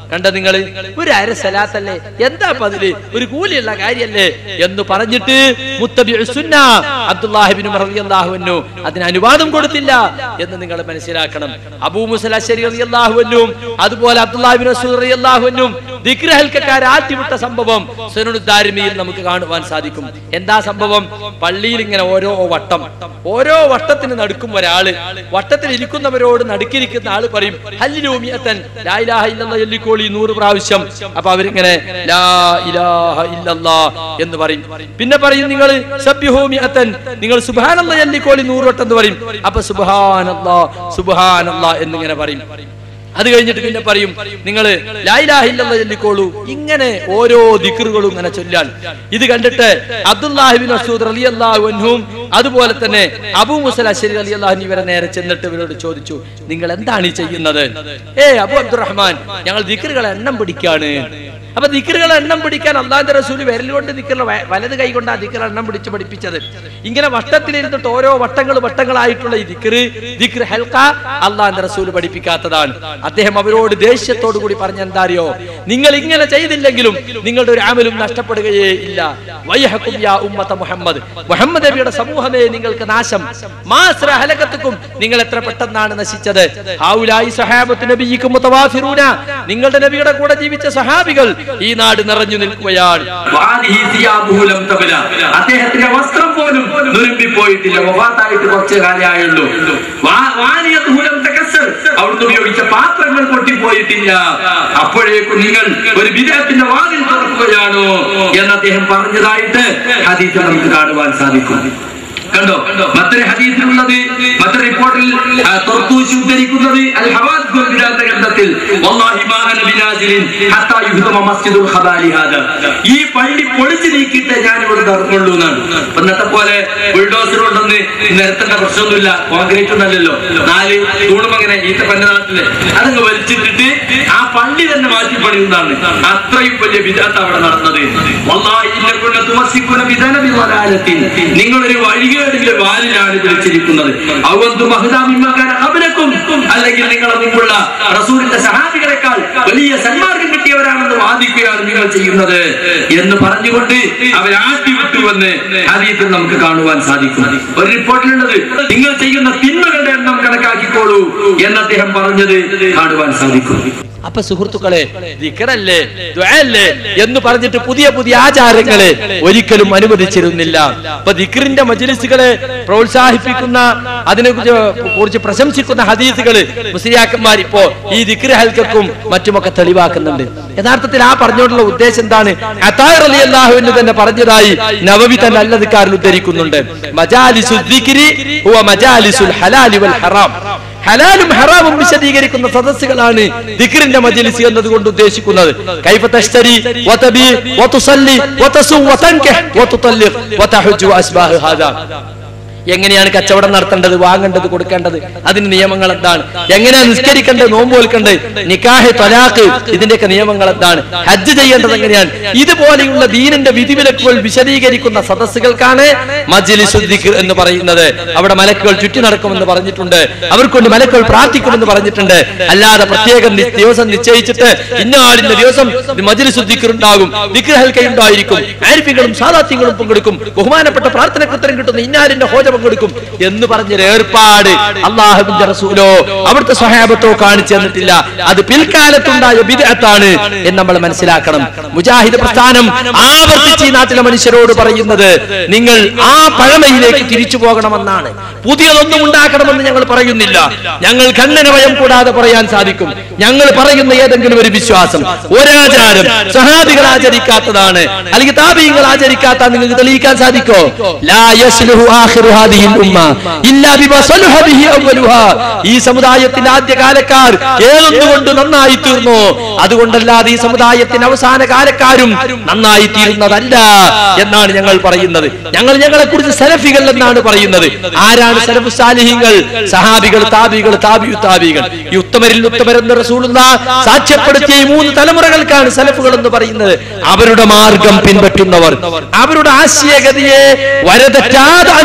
കണ്ട നിങ്ങൾ ഒരു അര സലാത്തല്ലേ എന്താ ഇപ്പൊ അതില് ഒരു കൂലിയുള്ള കാര്യല്ലേ എന്ന് പറഞ്ഞിട്ട് മുത്തബി സുന്ന അബ്ദുല്ലാഹിബിൻ റളിയല്ലാഹുവിനു അതിന് അനുവാദം കൊടുത്തില്ല എന്ന് നിങ്ങൾ മനസ്സിലാക്കണം അബൂ മുസല അശ്ശരി റളിയല്ലാഹുവിനും അതുപോലെ അബ്ദുല്ലാഹിബിൻ റസൂൽ റളിയല്ലാഹുവിനും ദിക്രഹൽക്കാർ ആട്ടിവിട്ട സംഭവം സുനനുദ്ദാരിമിയിൽ നമുക്ക് കാണുവാൻ സാധിക്കും എന്താ സംഭവം പള്ളിയിൽ ഇങ്ങനെ ഓരോ വട്ടം ഓരോ വട്ടത്തിന് നടുക്കും ഒരാള് വട്ടത്തിൽ ഇരിക്കുന്നവരോട് നടുക്കിരിക്കുന്ന ആള് പറയും ഹല്ലിലൂമിയത്തൻ ലാ ഇലാഹ ഇല്ലല്ലാഹ് ചൊല്ലിക്കോളി നൂറ് പ്രാവശ്യം അപ്പൊ അവരിങ്ങനെ ലാ ഇലാഹ ഇല്ലല്ലാ എന്ന് പറയും പിന്നെ പറയും നിങ്ങൾ സബ്യഹൂമിയത്തൻ നിങ്ങൾ സുബ്ഹാനല്ലാഹ് ചൊല്ലിക്കോളി നൂറ് വട്ടം എന്ന് പറയും അപ്പൊ സുബ്ഹാനല്ലാ സുബ്ഹാനല്ലാ എന്നിങ്ങനെ പറയും അത് കഴിഞ്ഞിട്ട് പിന്നെ പറയും നിങ്ങൾ ലായിലാഹില്ലെന്ന് ചൊല്ലിക്കോളൂ ഇങ്ങനെ ഓരോ ദിക്റുകളും ഇങ്ങനെ ചൊല്ലാൻ ഇത് കണ്ടിട്ട് അബ്ദുല്ലാഹിബിൻ മസൂദ് അലി അള്ളാഹുനും അതുപോലെ തന്നെ അബൂ മുസല അശ്ശരി അലി അള്ളാഹു ഇവരെ നേരെ ചെന്നിട്ട് ഇവരോട് ചോദിച്ചു നിങ്ങൾ എന്താണ് ഈ ചെയ്യുന്നത് ഏ അബു അബ്ദുറഹ്മാൻ ഞങ്ങൾ ദിക്റുകളെ എണ്ണം പിടിക്കാണ് അപ്പൊ ദിക്റുകളെ എണ്ണം പിടിക്കാൻ അള്ളാന്റെ റസൂല് വിരൽ കൊണ്ട് ദിക്റുകൾ വലത് കൈ കൊണ്ട് ആ ദിക്ർ എണ്ണം പിടിച്ച് പഠിപ്പിച്ചത് ഇങ്ങനെ വട്ടത്തിലിരുന്നിട്ട് ഓരോ വട്ടങ്ങൾ വട്ടങ്ങളായിട്ടുള്ള ഈ ദിക്റ് ദിക്ർ ഹൽക്ക അള്ളാന്റെ റസൂല് പഠിപ്പിക്കാത്തതാണ് അദ്ദേഹം അവരോട് ദേഷ്യത്തോടു കൂടി പറഞ്ഞ എന്താ അറിയോ നിങ്ങൾ ഇങ്ങനെ ചെയ്തില്ലെങ്കിലും നിങ്ങളുടെ ഒരു ആമലും നഷ്ടപ്പെടുകയേ ഇല്ല വൈഹക്കും യാ ഉമ്മത്ത മുഹമ്മദ് മുഹമ്മദ് നബിയുടെ സമൂഹമേ നിങ്ങൾക്ക് നാശം മാസ്ര ഹലകത്തുക്കും നിങ്ങൾ എത്ര പെട്ടെന്നാണ് നശിച്ചത് ഹൗലായി സഹാബത്ത് നബിയിക്കും മുതവാഫിറൂന നിങ്ങളുടെ നബിയുടെ കൂടെ ജീവിച്ച സഹാബികൾ ഈ നാട് നിറഞ്ഞു നിൽക്കുകയാണ് വാദിഹി സിയാബുഹു ലം തബ്ല. അദ്ദേഹത്തിന്റെ വസ്ത്രം പോലും നുരുമ്പി പോയിട്ടില്ല വഫാത്തായിട്ട് കുറച്ച് കാലമായുള്ളൂ വാ- വാനിയത്തുഹു ലം തകസ്സർ. അവിടുന്ന് ഉപയോഗിച്ച പാത്രങ്ങൾ പൊട്ടിപ്പോയിട്ടില്ല അപ്പോഴേക്കും നിങ്ങൾ ഒരു വിദേഹത്തിന്റെ വാതിൽ തുറക്കുകയാണോ എന്ന് അദ്ദേഹം പറഞ്ഞതായിട്ട് ഹദീസിൽ നമുക്ക് കാണുവാൻ സാധിക്കും കണ്ടോ മറ്റൊരു ഹദീസിലുള്ളത് മറ്റൊരു റിപ്പോർട്ടിൽ ആ, തുർത്തൂശി ഉദ്ധരിക്കുന്നത് അൽ ഹവാദിസ് വൽ ബിലാദ് ഗ്രന്ഥത്തിൽ വല്ലാഹി മാ അന ബിനാസിലിൻ ഹത്താ യുഹ്ദമ മസ്ജിദുൽ ഖബാലി ഹാദാ ഈ പള്ളി പൊളിച്ചു നീക്കിയിട്ട് ഞാൻ ഇവിടെ ഇറങ്ങുള്ളൂ എന്നാണ് ഇപ്പൊ ഇന്നത്തെ പോലെ ബുൾഡോസർ കൊണ്ടൊന്ന് നിരത്തേണ്ട പ്രശ്നമൊന്നുമില്ല കോൺക്രീറ്റ് ഒന്നല്ലല്ലോ നാല് തൂണും അങ്ങനെ ഈത്ത പന്ന നാട്ടില് അതങ്ങ് വലിച്ചിട്ടിട്ട് ആ പള്ളി തന്നെ മാറ്റി പണിയുന്നതാണ് അത്രയും വലിയ വിദാത്ത അവിടെ നടന്നത് വല്ലാഹി ഇന്നകുന്ന തുമസ്സികുന ബിദനബി വലാലത്തിൻ നിങ്ങളൊരു വഴികേടിന്റെ വാലിലാണ് വിളിച്ചിരിക്കുന്നത് അവന്തു മഹദാമിമാക്കാൻ അവനക്കും അല്ലെങ്കിൽ നിങ്ങളെ മുമ്പുള്ള റസൂലിന്റെ സഹാബികളെക്കാൾ വലിയ സന്മാർഗം കിട്ടിയവരാണെന്ന് വാദിക്കുകയാണ് നിങ്ങൾ ചെയ്യുന്നത് എന്ന് പറഞ്ഞുകൊണ്ട് അവരാട്ടി വിട്ടുവെന്ന് ഹദീസിൽ നമുക്ക് കാണുവാൻ സാധിക്കും ഒരു റിപ്പോർട്ടിലുള്ളത് നിങ്ങൾ ചെയ്യുന്ന തിന്മകളുടെ എണ്ണം കണക്കാക്കിക്കോളൂ എന്ന് അദ്ദേഹം പറഞ്ഞത് കാണുവാൻ സാധിക്കും അപ്പൊ സുഹൃത്തുക്കളെ ദിക്കറല്ലേ ദ്വയല്ലേ എന്ന് പറഞ്ഞിട്ട് പുതിയ പുതിയ ആചാരങ്ങളെ ഒരിക്കലും അനുവദിച്ചിരുന്നില്ല അപ്പൊ ദിക്കറിന്റെ മജ്ലിസുകളെ പ്രോത്സാഹിപ്പിക്കുന്ന അതിനെ കുറിച്ച് കുറിച്ച് പ്രശംസിക്കുന്ന ഹദീസുകള് മുസ്ലിയാക്കന്മാർ ഇപ്പോ ഈ ദിക്ര ഹൽക്കും മറ്റുമൊക്കെ തെളിവാക്കുന്നുണ്ട് യഥാർത്ഥത്തിൽ ആ പറഞ്ഞുകൊണ്ടുള്ള ഉദ്ദേശം എന്താണ് അത്താർ അലി അള്ളാഹുവിന് തന്നെ പറഞ്ഞതായി നവവി തന്നെ അല്ലതിക്കാരിൽ ഉദ്ധരിക്കുന്നുണ്ട് മജാലിസു ദിക്രി ഹുവ മജാലിസുൽ ഹലാലി വൽ ഹറാം ഹലാലും ഹറാമും വിശദീകരിക്കുന്ന സദസ്സുകളാണ് ദിക്റിന്റെ മജ്ലിസ് എന്നതുകൊണ്ട് ഉദ്ദേശിക്കുന്നത് കൈഫ തശ്തരി വതബി വതുസല്ലി വതസു വതൻകിഹ് വതുതല്ലിഖ് വതഹുജു അസ്ബാഹ് ഹാദാ എങ്ങനെയാണ് കച്ചവടം നടത്തേണ്ടത് വാങ്ങേണ്ടത് കൊടുക്കേണ്ടത് അതിന് നിയമങ്ങൾ എന്താണ് എങ്ങനെയാണ് നിസ്കരിക്കേണ്ടത് നോമ്പ് കൊടുക്കേണ്ടത് നിക്കാഹ് തൊലാഖ് ഇതിന്റെയൊക്കെ നിയമങ്ങൾ എന്താണ് ഹജ്ജ് ചെയ്യേണ്ടത് എങ്ങനെയാണ് ഇതുപോലെയുള്ള ദീനിന്റെ വിധിവിലക്കുകൾ വിശദീകരിക്കുന്ന സദസ്സുകൾക്കാണ് മജ്ലിസുൽ ദിക്ർ എന്ന് പറയുന്നത് അവിടെ മലക്കുകൾ ചുറ്റി നടക്കുമെന്ന് പറഞ്ഞിട്ടുണ്ട് അവർക്കൊണ്ട് മലക്കുകൾ പ്രാർത്ഥിക്കുമെന്ന് പറഞ്ഞിട്ടുണ്ട് അല്ലാതെ പ്രത്യേകം നി- ദിവസം നിശ്ചയിച്ചിട്ട് ഇന്ന ആളിന്റെ ദിവസം മജ്ലിസുൽ ദിക്ർ ഉണ്ടാകും ദിക്ർ ഹൽക്ക ഉണ്ടായിരിക്കും ആരിഫികളും സാദാത്യങ്ങളും പങ്കെടുക്കും ബഹുമാനപ്പെട്ട പ്രാർത്ഥനയ്ക്ക് ഉത്തരം കിട്ടുന്ന ഇന്നാലിന്റെ ഹോജ പങ്കെടുക്കും എന്ന് പറഞ്ഞൊരു ഏർപ്പാട് അള്ളാഹുവിന്റെ റസൂലോ അവിടുത്തെ സഹാബത്തോ കാണിച്ചു തന്നിട്ടില്ല അത് പിൽക്കാലത്തുണ്ടായ വിദഗ്ധാണ് എന്ന് നമ്മൾ മനസ്സിലാക്കണം മുജാഹിദ് പ്രസ്ഥാനം ആവർത്തിച്ച് ഈ നാട്ടിലെ മനുഷ്യരോട് പറയുന്നത് നിങ്ങൾ ആ പഴമയിലേക്ക് തിരിച്ചു പോകണമെന്നാണ് പുതിയതൊന്നും ഉണ്ടാക്കണമെന്ന് ഞങ്ങൾ പറയുന്നില്ല ഞങ്ങൾ കണ്ണന ഭയം കൂടാതെ പറയാൻ സാധിക്കും ഞങ്ങൾ പറയുന്ന ഏതെങ്കിലും ഒരു വിശ്വാസം ഒരാചാരം സഹാബികൾ ആചരിക്കാത്തതാണ് അല്ലെങ്കിൽ താപീയങ്ങൾ ആചരിക്കാത്ത നിങ്ങൾക്ക് തെളിയിക്കാൻ സാധിക്കോ ലാ യസ്ലുഹു ആഖിറു ഹാദിഹിൽ ഉമ്മ ഇല്ലാ ബിമാ സലഹ ബിഹി അവ്വലുഹാ ഈ സമുദായത്തിന്റെ ആദ്യകാലക്കാർ ഏതൊന്നുകൊണ്ട് നന്നായി തീർന്നു അതുകൊണ്ടല്ലാതെ ഈ സമുദായത്തിന്റെ അവസാന കാലക്കാരും നന്നായി തീരുന്നതല്ല എന്നാണ് ഞങ്ങൾ പറയുന്നത് ഞങ്ങൾ ഞങ്ങളെ കുറിച്ച് സലഫികൾ എന്നാണ് പറയുന്നത് ആരാണ് സലഫു സാലിഹിങ്ങൾ സഹാബികൾ താബികൾ താബിയു താബികൾ ഈ ഉത്തമരിൽ ഉത്തമരെന്ന് റസൂലുള്ള സാക്ഷ്യപ്പെടുത്തിയ ഈ മൂന്ന് തലമുറകൾക്കാണ് സലഫുകൾ എന്ന് പറയുന്നത് അവരുടെ മാർഗം പിൻപറ്റുന്നവർ അവരുടെ ആശയഗതിയെ വരതെറ്റാതെ അനുകരിക്കുന്ന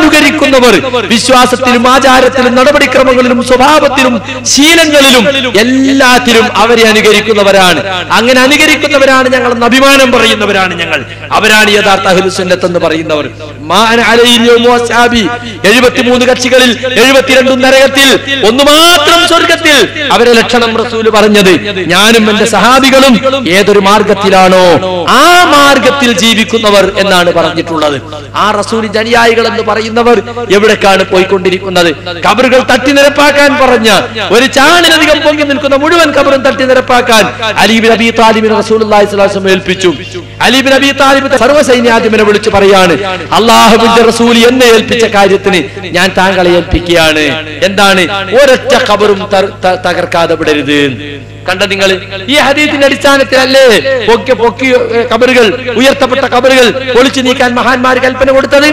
അനുകരിക്കുന്നവർ വിശ്വാസത്തിലും ആചാരത്തിലും നടപടിക്രമങ്ങളിലും സ്വഭാവത്തിലും ശീലങ്ങളിലും എല്ലാത്തിലും അവരെ അനുകരിക്കുന്നവരാണ് അങ്ങനെ അനുകരിക്കുന്നവരാണ് ഞങ്ങൾ എന്ന് അഭിമാനം പറയുന്നവരാണ് ഞങ്ങൾ അവരാണ് യഥാർത്ഥ അഹ്ലുസുന്നത്ത് എന്ന് പറയുന്നവർ മാന അലൈഹിൽ യൗമു അസ്ഹാബി. എഴുപത്തിമൂന്ന് കക്ഷികളിൽ എഴുപത്തിരണ്ടും നരകത്തിൽ ഒന്ന് മാത്രം സ്വർഗത്തിൽ അവരെ ലക്ഷണം റസൂല് പറഞ്ഞത് ഞാനും എന്റെ സഹാബികളും ഏതൊരു മാർഗത്തിലാണോ ആ മാർഗത്തിൽ ജീവിക്കുന്നവർ എന്നാണ് പറഞ്ഞിട്ടുള്ളത് ആ റസൂലിന്റെ അനുയായികൾ എന്ന് പറയുന്നവർ എവിടേക്കാണ് പോയിക്കൊണ്ടിരിക്കുന്നത് കബറുകൾ തട്ടി നിരപ്പാക്കാൻ പറഞ്ഞ ഒരു ചാണിലധികം പൊങ്ങി നിൽക്കുന്ന മുഴുവൻ കബറും തട്ടി നിരപ്പാക്കാൻ അലീബിൻ അബി താലിബിന് റസൂലുള്ളാഹി സ്വല്ലല്ലാഹു അലൈഹി വസല്ലം ഏൽപ്പിച്ചു അലീബിൻ അബി താലിബ് സർവ്വസൈന്യാധിപനെ വിളിച്ചു പറയാണ് അള്ളാഹുവിന്റെ റസൂൽ എന്നെ ഏൽപ്പിച്ച കാര്യത്തിന് ഞാൻ താങ്കളെ ഏൽപ്പിക്കുകയാണ് എന്താണ് ഒരൊറ്റ കബറും തർ- ത- തകർക്കാതെ വിടരുത് കണ്ട നിങ്ങൾ ഈ ഹദീത്തിന്റെ അടിസ്ഥാനത്തിലല്ലേ പൊക്കി പൊക്കി ഏ, കബറുകൾ ഉയർത്തപ്പെട്ട കബറുകൾ പൊളിച്ചു നീക്കാൻ മഹാന്മാർ കൽപ്പന കൊടുത്തത്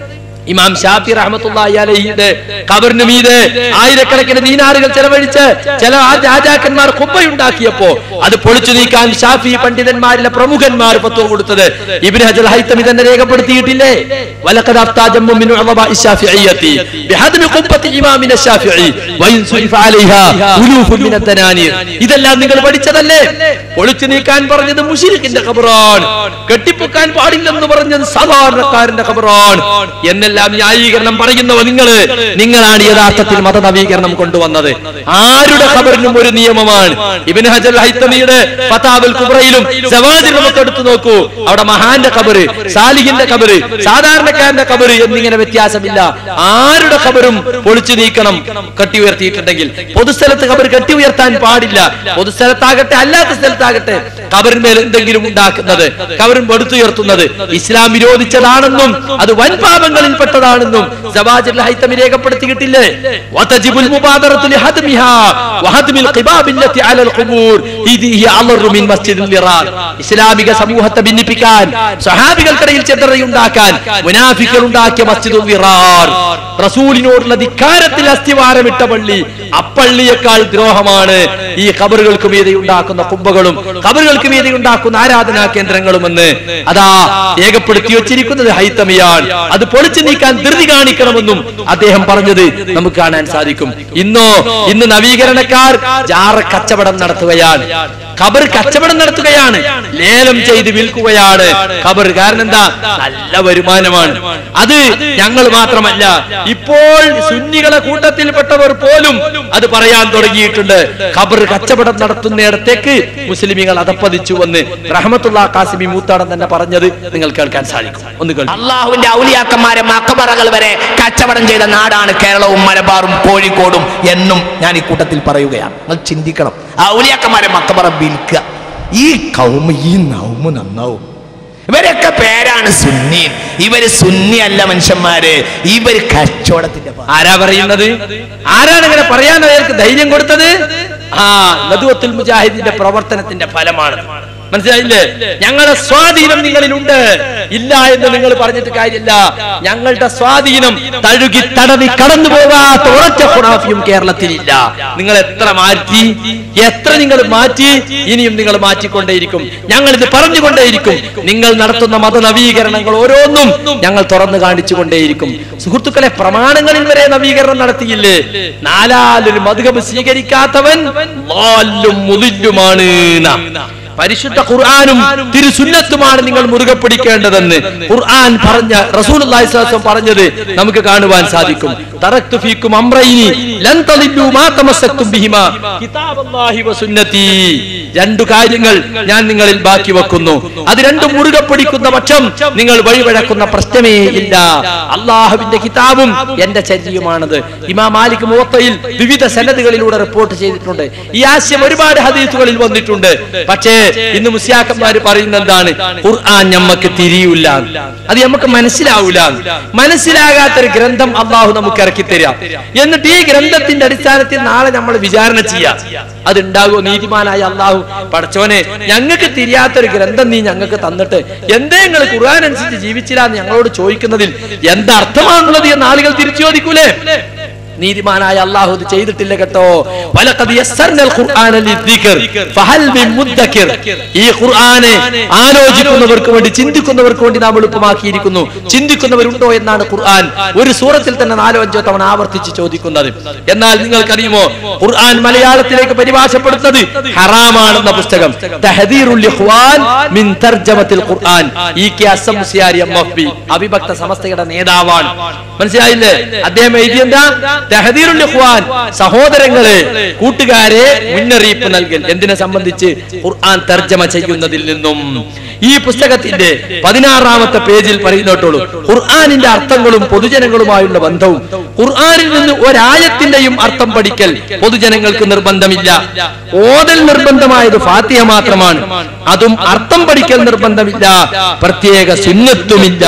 ഇമാം ഷാഫി റഹ്മത്തുള്ളാഹി അലൈഹിയുടെ ഖബറിന് മീതെ ആയിരക്കണക്കിന് ദീനാറുകൾ ചെലവഴിച്ച് ചില ആ രാജാക്കന്മാർ കുബ്ബയുണ്ടാക്കിയപ്പോ അത് പൊളിച്ചു നീക്കാൻ ഷാഫി പണ്ഡിതന്മാരിലെ പ്രമുഖന്മാർ പത്വം കൊടുത്തത് ഇബ്നു ഹജർ ഹൈത്തമി തന്നെ രേഖപ്പെടുത്തിയിട്ടില്ലേ വലഖദ് അഫ്താ ജമ്മു മിൻ ഉളമാഇ ശാഫിഇയ്യത്തി ബിഹദ്മി ഖുബ്ബത്തി ഇമാമിന ശാഫിഇ വഇൻ സുരിഫ അലൈഹാ ഉലൂഫുൻ മിന തനാനീർ ഇതെല്ലാം നിങ്ങൾ പഠിച്ചതല്ലേ പൊളിച്ചു നീക്കാൻ പറഞ്ഞത് മുശ്രിക്കിന്റെ ഖബറാണ് കെട്ടിപ്പൊക്കാൻ പാടില്ലെന്ന് പറഞ്ഞത് സാധാരണക്കാരന്റെ ഖബറാണ് എന്നെല്ലാം ന്യായീകരണം പറയുന്നവ നിങ്ങള് നിങ്ങളാണ് യഥാർത്ഥത്തിൽ മതനവീകരണം കൊണ്ടുവന്നത് ആരുടെ ഖബറിനും ഒരു നിയമമാണ് ഇബിൻ ഹജർ ഹൈത്തമിയുടെ ഫതാബുൽ കുബ്രയിലും സവാജിലും ഒക്കെ എടുത്തു നോക്കൂ അവിടെ മഹാന്റെ ഖബറ് സാലിഹിന്റെ ഖബറ് സാധാരണക്കാരന്റെ ഖബറ് എന്നിങ്ങനെ വ്യത്യാസമില്ല ആരുടെ ഖബറും പൊളിച്ചു നീക്കണം കെട്ടി ഉയർത്തിയിട്ടുണ്ടെങ്കിൽ പൊതുസ്ഥലത്ത് ഖബർ കെട്ടി ഉയർത്താൻ പാടില്ല പൊതുസ്ഥലത്താകട്ടെ അല്ലാത്ത സ്ഥലത്താകട്ടെ ഖബറിന്മേൽ എന്തെങ്കിലും ഉണ്ടാക്കുന്നത് ഖബറും എടുത്തുയർത്തുന്നത് ഇസ്ലാം വിരോധിച്ചതാണെന്നും അത് വൻ പാപങ്ങളിൽ പെട്ടതാണെന്നും സവാജുൽ ഹൈത്തമി രേഖപ്പെടുത്തിയിട്ടില്ലേ വതജിബുൽ മുബാദറത്തു ലിഹദ്മിഹാ വഹദ്മിൽ ഖിബാബില്ലത്തി അലൽ ഖുബൂർ ഇത് ഹി അളറു മിൻ മസ്ജിദിൽ ലിറാർ ഇസ്ലാമിക സമൂഹത്തെ ഭിന്നിപ്പിക്കാൻ സഹാബികൾക്കിടയിൽ ചെതറയുണ്ടാക്കാൻ മുനാഫിക്കുകൾ ഉണ്ടാക്കിയ മസ്ജിദുൽ ലിറാർ റസൂലിനോടുള്ള ധിക്കാരത്തിൽ അസ്ഥിവാരമിട്ട പള്ളി അപ്പള്ളിയേക്കാൾ ദ്രോഹമാണ് ഈ ഖബറുകൾക്ക് മീതെ ഉണ്ടാക്കുന്ന കുമ്പകളും ഖബറുകൾക്ക് മീതെ ഉണ്ടാക്കുന്ന ആരാധനാ കേന്ദ്രങ്ങളുമെന്ന് അതാ രേഖപ്പെടുത്തി വച്ചിരിക്കുന്നത് ഹൈത്തമിയാണ് അത് പൊളിച്ചു നീക്കാൻ ധൃതി കാണിക്കണമെന്നും അദ്ദേഹം പറഞ്ഞത് നമുക്ക് കാണാൻ സാധിക്കും ഇന്നോ ഇന്ന് നവീകരണക്കാർ ജാറ കച്ചവടം നടത്തുകയാണ് ഖബർ കച്ചവടം നടത്തുകയാണ് ലേലം ചെയ്ത് വിൽക്കുകയാണ് ഖബർ കാരണം എന്താ നല്ല വരുമാനമാണ് അത് ഞങ്ങൾ മാത്രമല്ല ഇപ്പോൾ സുന്നികളെ കൂട്ടത്തിൽപ്പെട്ടവർ പോലും അത് പറയാൻ തുടങ്ങിയിട്ടുണ്ട് ഖബർ കച്ചവടം നടത്തുന്നിടത്തേക്ക് മുസ്ലിമികൾ അതപ്പതിച്ചു വന്ന് റഹമത്തുള്ള കാസിമി മൂത്താടൻ തന്നെ പറഞ്ഞത് നിങ്ങൾ കേൾക്കാൻ സാധിക്കും ഒന്ന് കേൾക്കാം അള്ളാഹുവിന്റെ ഔലിയാക്കന്മാരെ മക്കബറകൾ വരെ കച്ചവടം ചെയ്ത നാടാണ് കേരളവും മലബാറും കോഴിക്കോടും എന്നും ഞാൻ ഈ കൂട്ടത്തിൽ പറയുകയാണ് നിങ്ങൾ ചിന്തിക്കണം ആ ഔലിയാക്കന്മാരെ മക്കബറ വിൽക്കുക ഈ കൗമ ഈ നൗമ നന്നാവും ഇവരൊക്കെ പേരാണ് സുന്നി ഇവര് സുന്നി അല്ല മനുഷ്യന്മാര് ഇവര് കച്ചവടത്തിന്റെ ഭാഗം. ആരാ പറയുന്നത് ആരാണ് ഇങ്ങനെ പറയാൻ അയാൾക്ക് ധൈര്യം കൊടുത്തത് ആ നദുവത്തുൽ മുജാഹിദിന്റെ പ്രവർത്തനത്തിന്റെ ഫലമാണ് മനസ്സിലായില്ലേ ഞങ്ങളുടെ സ്വാധീനം നിങ്ങളിലുണ്ട് ഇല്ല എന്ന് നിങ്ങൾ പറഞ്ഞിട്ട് കാര്യമില്ല ഞങ്ങളുടെ സ്വാധീനം തഴുകി തടവി കടന്നു പോകാത്ത ഉറച്ച ഖുറാഫിയും കേരളത്തിലില്ല നിങ്ങൾ എത്ര മാറ്റി എത്ര നിങ്ങൾ മാറ്റി ഇനിയും നിങ്ങൾ മാറ്റിക്കൊണ്ടേയിരിക്കും ഞങ്ങൾ ഇത് പറഞ്ഞുകൊണ്ടേയിരിക്കും നിങ്ങൾ നടത്തുന്ന മതനവീകരണങ്ങൾ ഓരോന്നും ഞങ്ങൾ തുറന്നു കാണിച്ചു കൊണ്ടേയിരിക്കും സുഹൃത്തുക്കളെ പ്രമാണങ്ങളിൽ വരെ നവീകരണം നടത്തിയില്ലേ നാലാലൊരു മധുഹബ് സ്വീകരിക്കാത്തവൻ ലാലും മുതില്ലുമാണ് ന്നാ. പരിശുദ്ധ ഖുർആാനും തിരുസുന്നത്തുമാണ് നിങ്ങൾ മുറുകെ പിടിക്കേണ്ടതെന്ന് ഖുർആൻ പറഞ്ഞ റസൂലുള്ളാഹി സ്വല്ലല്ലാഹു അലൈഹി വസല്ലം പറഞ്ഞത് നമുക്ക് കാണുവാൻ സാധിക്കും തറക്തു ഫീക്കും അംറൈനി ലൻ തളില്ലു മാ തമസ്സക്തും ബിഹിമാ കിതാബല്ലാഹി വസുന്നതി രണ്ടു കാര്യങ്ങൾ ഞാൻ നിങ്ങളിൽ ബാക്കി വെക്കുന്നു അത് രണ്ടും മുറുകെ പിടിക്കുന്ന പക്ഷം നിങ്ങൾ വഴിവഴക്കുന്ന പ്രശ്നമേ ഇല്ല അള്ളാഹുവിന്റെ കിതാബും എന്റെ ചര്യയുമാണത് ഇമാം മാലിക് മുവത്തയിൽ വിവിധ സനദുകളിലൂടെ റിപ്പോർട്ട് ചെയ്തിട്ടുണ്ട് ഈ ആശയം ഒരുപാട് ഹദീസുകളിൽ വന്നിട്ടുണ്ട് പക്ഷേ ഇന്ന് മുസ്യാക്കന്മാര് പറയുന്ന എന്താണ് ഖുർആൻ ഞമ്മക്ക് തിരിയൂല അത് നമുക്ക് മനസ്സിലാവൂല മനസ്സിലാകാത്തൊരു ഗ്രന്ഥം അള്ളാഹു നമുക്ക് ഇറക്കി തരാം എന്നിട്ട് ഈ ഗ്രന്ഥത്തിന്റെ അടിസ്ഥാനത്തിൽ നാളെ നമ്മൾ വിചാരണ ചെയ്യാം അത് ഉണ്ടാകുമോ നീതിമാനായ അള്ളാഹു പടച്ചോനെ ഞങ്ങൾക്ക് തിരിയാത്തൊരു ഗ്രന്ഥം നീ ഞങ്ങൾക്ക് തന്നിട്ട് എന്തേ നിങ്ങൾ ഖുർആൻ അനുസരിച്ച് ജീവിച്ചില്ല എന്ന് ഞങ്ങളോട് ചോദിക്കുന്നതിൽ എന്തർത്ഥമാണുള്ളത് എന്ന് ആളുകൾ തിരിച്ചു ചോദിക്കൂലേ നീതിമാനായ അള്ളാഹു ഇത് ചെയ്തിട്ടില്ല കേട്ടോ വലഖദ് യസ്സർനൽ ഖുർആന ലിദ്ദിക്ർ ഫഹൽ മിൻ മുദ്ദക്കിർ ഈ ഖുർആനെ ആലോചിക്കുന്നവർക്ക് വേണ്ടി ചിന്തിക്കുന്നവർക്ക് വേണ്ടി നാം എളുപ്പമാക്കിയിരിക്കുന്നു ചിന്തിക്കുന്നവരുണ്ടോ എന്നാണ് ഖുർആൻ ഒരു സൂറത്തിൽ തന്നെ നാലോ അഞ്ചോ തവണ ആവർത്തിച്ച് ചോദിക്കുന്നത് എന്നാൽ നിങ്ങൾക്കറിയുമോ ഖുർആൻ മലയാളത്തിലേക്ക് പരിഭാഷപ്പെടുന്നത് ഹറാമാണെന്ന പുസ്തകം തഹദീറുൽ ഇഖ്വാൻ മിൻ തർജമത്തിൽ ഖുർആൻ ഇ കെ അസം മുസ്യാരി എം എഫ് ബി അവിഭക്ത സമസ്തയുടെ നേതാവാണ് മനസ്സിലായില്ലേ അദ്ദേഹം എഴുതിയെന്താ തഹദീറുൽ ഇഖ്വാൻ സഹോദരങ്ങളെ കൂട്ടുകാരെ മുന്നറിയിപ്പ് നൽകൽ എന്തിനെ സംബന്ധിച്ച് ഖുർആൻ തർജ്ജമ ചെയ്യുന്നതിൽ നിന്നും ഈ പുസ്തകത്തിന്റെ പതിനാറാമത്തെ പേജിൽ പറയുന്നോട്ടുള്ളൂ ഖുർആാനിന്റെ അർത്ഥങ്ങളും പൊതുജനങ്ങളുമായുള്ള ബന്ധവും ഖുർആാനിൽ നിന്ന് ഒരായത്തിന്റെയും അർത്ഥം പഠിക്കൽ പൊതുജനങ്ങൾക്ക് നിർബന്ധമില്ല ഓതൽ നിർബന്ധമായത് ഫാത്തിഹ മാത്രമാണ് അതും അർത്ഥം പഠിക്കൽ നിർബന്ധമില്ല പ്രത്യേക സുന്നത്തുമില്ല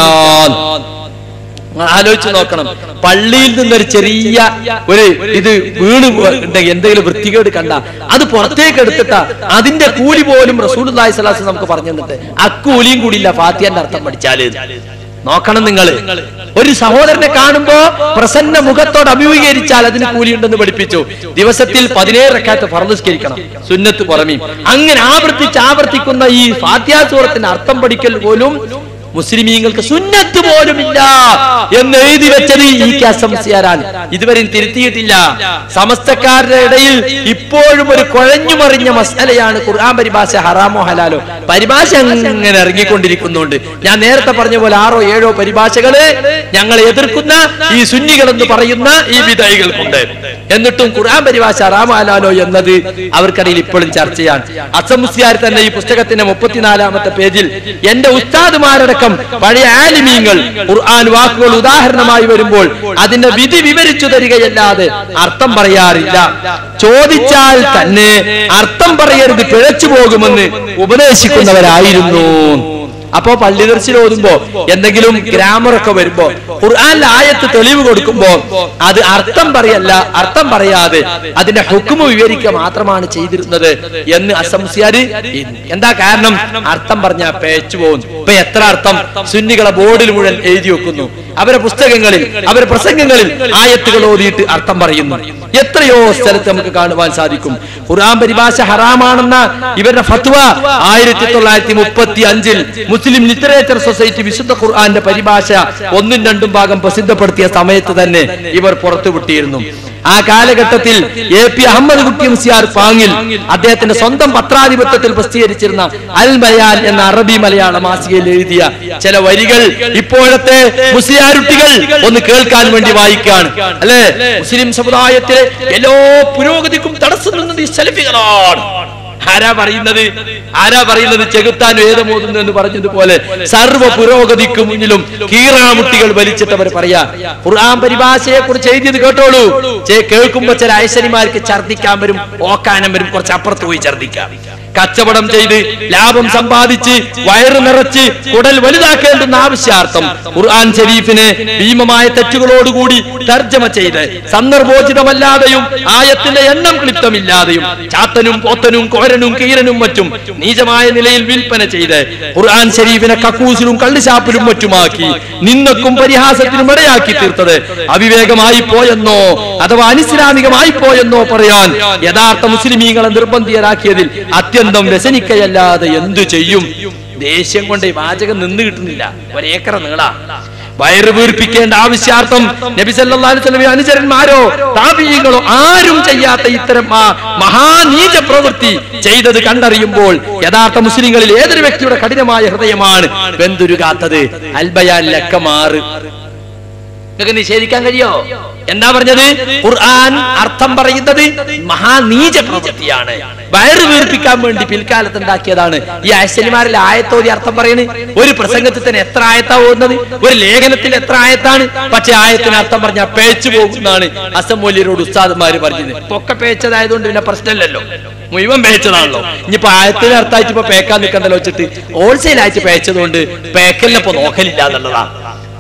നിങ്ങൾ ആലോചിച്ച് നോക്കണം പള്ളിയിൽ നിന്നൊരു ചെറിയ ഒരു ഇത് വീണ് ഉണ്ടെങ്കിൽ എന്തെങ്കിലും വൃത്തികേട് കണ്ട അത് പുറത്തേക്ക് എടുത്തിട്ട അതിന്റെ കൂലി പോലും റസൂൽ സ്വലാസ് നമുക്ക് പറഞ്ഞു തന്നിട്ട് അക്കൂലിയും കൂടിയില്ല ഫാത്തിയന്റെ അർത്ഥം പഠിച്ചാല് നോക്കണം നിങ്ങൾ ഒരു സഹോദരനെ കാണുമ്പോ പ്രസന്ന മുഖത്തോട് അഭിമുഖീകരിച്ചാൽ അതിന് കൂലിയുണ്ടെന്ന് പഠിപ്പിച്ചു ദിവസത്തിൽ പതിനേഴ് റക്കാറ്റ് ഫറന്നുസ്കരിക്കണം സുന്നത്ത് പുറമേ അങ്ങനെ ആവർത്തിച്ച് ആവർത്തിക്കുന്ന ഈ ഫാത്തിയാ സൂറത്തിന്റെ അർത്ഥം പഠിക്കൽ പോലും മുസ്ലിമീങ്ങൾക്ക് സുന്നത്ത് പോലുമില്ല എന്ന് എഴുതി വെച്ചത് ഈ കാസംസിയാരാണ് ഇതുവരെ തിരുത്തിയിട്ടില്ല സമസ്തക്കാരുടെ ഇടയിൽ ഇപ്പോഴും ഒരു കുഴഞ്ഞു മറിഞ്ഞ മസലയാണ് ഖുർആൻ പരിഭാഷ ഹറാമോ ഹലാലോ പരിഭാഷ അങ്ങനെ ഇറങ്ങിക്കൊണ്ടിരിക്കുന്നുണ്ട് ഞാൻ നേരത്തെ പറഞ്ഞ പോലെ ആറോ ഏഴോ പരിഭാഷകള് ഞങ്ങൾ എതിർക്കുന്ന ഈ സുന്നികൾ എന്ന് പറയുന്ന ഈ വിധൈകൾക്കുണ്ട് എന്നിട്ടും ഖുർആൻ പരിഭാഷ ഹറാമോ ഹലാലോ എന്നത് അവർക്കിടയിൽ ഇപ്പോഴും ചർച്ചയാണ് അസംസ്യാർ തന്നെ ഈ പുസ്തകത്തിന്റെ മുപ്പത്തിനാലാമത്തെ പേജിൽ എന്റെ ഉസ്താദുമാരടക്കം പഴയ ആലിമീങ്ങൾ ഖുർആൻ വാക്കുകൾ ഉദാഹരണമായി വരുമ്പോൾ അതിന്റെ വിധി വിവരിച്ചു തരികയല്ലാതെ അർത്ഥം പറയാറില്ല ചോദിച്ചാൽ തന്നെ അർത്ഥം പറയരുത് പിഴച്ചു പോകുമെന്ന് ഉപദേശിക്കുന്നവരായിരുന്നു അപ്പോ പള്ളി ദർശനം ഓതുമ്പോ എന്തെങ്കിലും ഗ്രാമർ ഒക്കെ വരുമ്പോ ഖുർആനിലെ ആയത്ത് തെളിവ് കൊടുക്കുമ്പോ അത് അർത്ഥം പറയല്ല അർത്ഥം പറയാതെ അതിന്റെ ഹുക്കുമ വിവരിക്കുക മാത്രമാണ് ചെയ്തിരുന്നത് എന്ന് അസംസ്യാര് എന്താ കാരണം അർത്ഥം പറഞ്ഞ പേച്ചു പോകുന്നു ഇപ്പൊ എത്ര അർത്ഥം സുന്നികളെ ബോർഡിൽ മുഴുവൻ എഴുതി വെക്കുന്നു അവരെ പുസ്തകങ്ങളിൽ അവരെ പ്രസംഗങ്ങളിൽ ആയത്തുകൾ ഓതിയിട്ട് അർത്ഥം പറയുന്നു എത്രയോ സ്ഥലത്ത് നമുക്ക് കാണുവാൻ സാധിക്കും ഖുർആൻ പരിഭാഷ ഹറാമാണെന്ന ഇവരുടെ ഫത്വ ആയിരത്തി തൊള്ളായിരത്തി മുപ്പത്തി അഞ്ചിൽ മുസ്ലിം ലിറ്ററേച്ചർ സൊസൈറ്റി വിശുദ്ധ ഖുർആന്റെ പരിഭാഷ ഒന്നും രണ്ടും ഭാഗം പ്രസിദ്ധപ്പെടുത്തിയ സമയത്ത് തന്നെ ഇവർ പുറത്തുവിട്ടിരുന്നു ആ കാലഘട്ടത്തിൽ എ പി അഹമ്മദ് കുട്ടി മുസിയാർ പാങ്ങിൽ അദ്ദേഹത്തിന്റെ സ്വന്തം പത്രാധിപത്യത്തിൽ പ്രസിദ്ധീകരിച്ചിരുന്ന അൽ ബയാൻ എന്ന അറബി മലയാള മാസികയിൽ എഴുതിയ ചില വരികൾ ഇപ്പോഴത്തെ മുസ്ലിയാരുട്ടികൾ ഒന്ന് കേൾക്കാൻ വേണ്ടി വായിക്കാണ് അല്ലെ മുസ്ലിം സമുദായത്തിലെ എല്ലാ പുരോഗതിക്കും തടസ്സം നിന്നത് ഈ സെൽഫികളാണ് ആരാ പറയുന്നത് ആരാ പറയുന്നത് ചെകുത്താൻ വേദമോതുന്നു എന്ന് പറഞ്ഞതുപോലെ സർവ്വ പുരോഗതിക്ക് മുന്നിലും കീറാമുട്ടികൾ വലിച്ചിട്ടവർ പറയാ ഖുർആൻ പരിഭാഷയെ കുറിച്ച് എഴുതിയത് കേട്ടോളൂ ചെ- കേൾക്കുമ്പോ ചില ഐശ്വര്യമാർക്ക് ഛർദിക്കാൻ വരും ഓക്കാനം വരും കുറച്ച് അപ്പുറത്ത് പോയി ഛർദിക്കാം കച്ചവടം ചെയ്ത് ലാഭം സമ്പാദിച്ച് വയറ് നിറച്ച് കുടൽ വലുതാക്കേണ്ടുന്ന ആവശ്യാർത്ഥം ഖുർആൻ ഷരീഫിനെ ഭീമമായ തെറ്റുകളോടുകൂടി തർജ്ജമ ചെയ്ത് സന്ദർഭോചിതമല്ലാതെയും ആയത്തിന്റെ എണ്ണം ക്ലിപ്തമില്ലാതെയും ചാത്തനും പോത്തനും കോരനും കീരനും മറ്റും നീചമായ നിലയിൽ വിൽപ്പന ചെയ്ത് ഖുർആൻ ഷരീഫിനെ കക്കൂസിലും കള്ളുശാപ്പിലും മറ്റുമാക്കി നിന്നക്കും പരിഹാസത്തിനും ഇടയാക്കി തീർത്തത് അവിവേകമായി പോയെന്നോ അഥവാ അനിസ്ലാമികമായി പോയെന്നോ പറയാൻ യഥാർത്ഥ മുസ്ലിമീങ്ങളെ നിർബന്ധിതരാക്കിയതിൽ അത്യന്തം വ്യസനിക്കയല്ലാതെ എന്തു ചെയ്യും ദേഷ്യം കൊണ്ട് ഈ വാചകം നിന്ന് കിട്ടുന്നില്ല ഒരേക്കറ നീള വയറ് വീർപ്പിക്കേണ്ട ആവശ്യാർത്ഥം നബി സല്ലല്ലാഹു അലൈഹി വസല്ലമയുടെ അനുചരന്മാരോ താപീയങ്ങളോ ആരും ചെയ്യാത്ത ഇത്തരം ആ മഹാനീച പ്രവൃത്തി ചെയ്തത് കണ്ടറിയുമ്പോൾ യഥാർത്ഥ മുസ്ലിങ്ങളിൽ ഏതൊരു വ്യക്തിയുടെ കഠിനമായ ഹൃദയമാണ് വെന്തുരുകാത്തത് അൽബയാൻ ലക്കമാറ് നിങ്ങൾക്ക് നിഷേധിക്കാൻ കഴിയോ എന്താ പറഞ്ഞത് ഖുർആൻ അർത്ഥം പറയുന്നത് മഹാനീച പ്രവൃത്തിയാണ് വയറ് വീർപ്പിക്കാൻ വേണ്ടി പിൽക്കാലത്ത് ഉണ്ടാക്കിയതാണ് ഈ അശ്വനിമാരിൽ ആയത്തോതി അർത്ഥം പറയുന്നത് ഒരു പ്രസംഗത്തിൽ തന്നെ എത്ര ആയത്താ പോകുന്നത് ഒരു ലേഖനത്തിൽ എത്ര ആയത്താണ് പക്ഷെ ആയത്തിന് അർത്ഥം പറഞ്ഞാൽ പേച്ചു പോകുന്നതാണ് അസമൂല്യരോട് ഉസ്താദന്മാര് പറഞ്ഞത് പൊക്കെ പേച്ചതായതുകൊണ്ട് പിന്നെ പ്രശ്നമില്ലല്ലോ മുഴുവൻ പേച്ചതാണല്ലോ ഇനിയിപ്പോ ആയത്തിന് അർത്ഥമായിട്ട് ഇപ്പൊ പേക്കാൻ നിൽക്കണ്ടല്ലോ വെച്ചിട്ട് ഹോൾസെയിൽ ആയിട്ട് പേച്ചതുകൊണ്ട് പേക്കലിനെ ഇപ്പൊ നോക്കലില്ല എന്നുള്ളതാണ്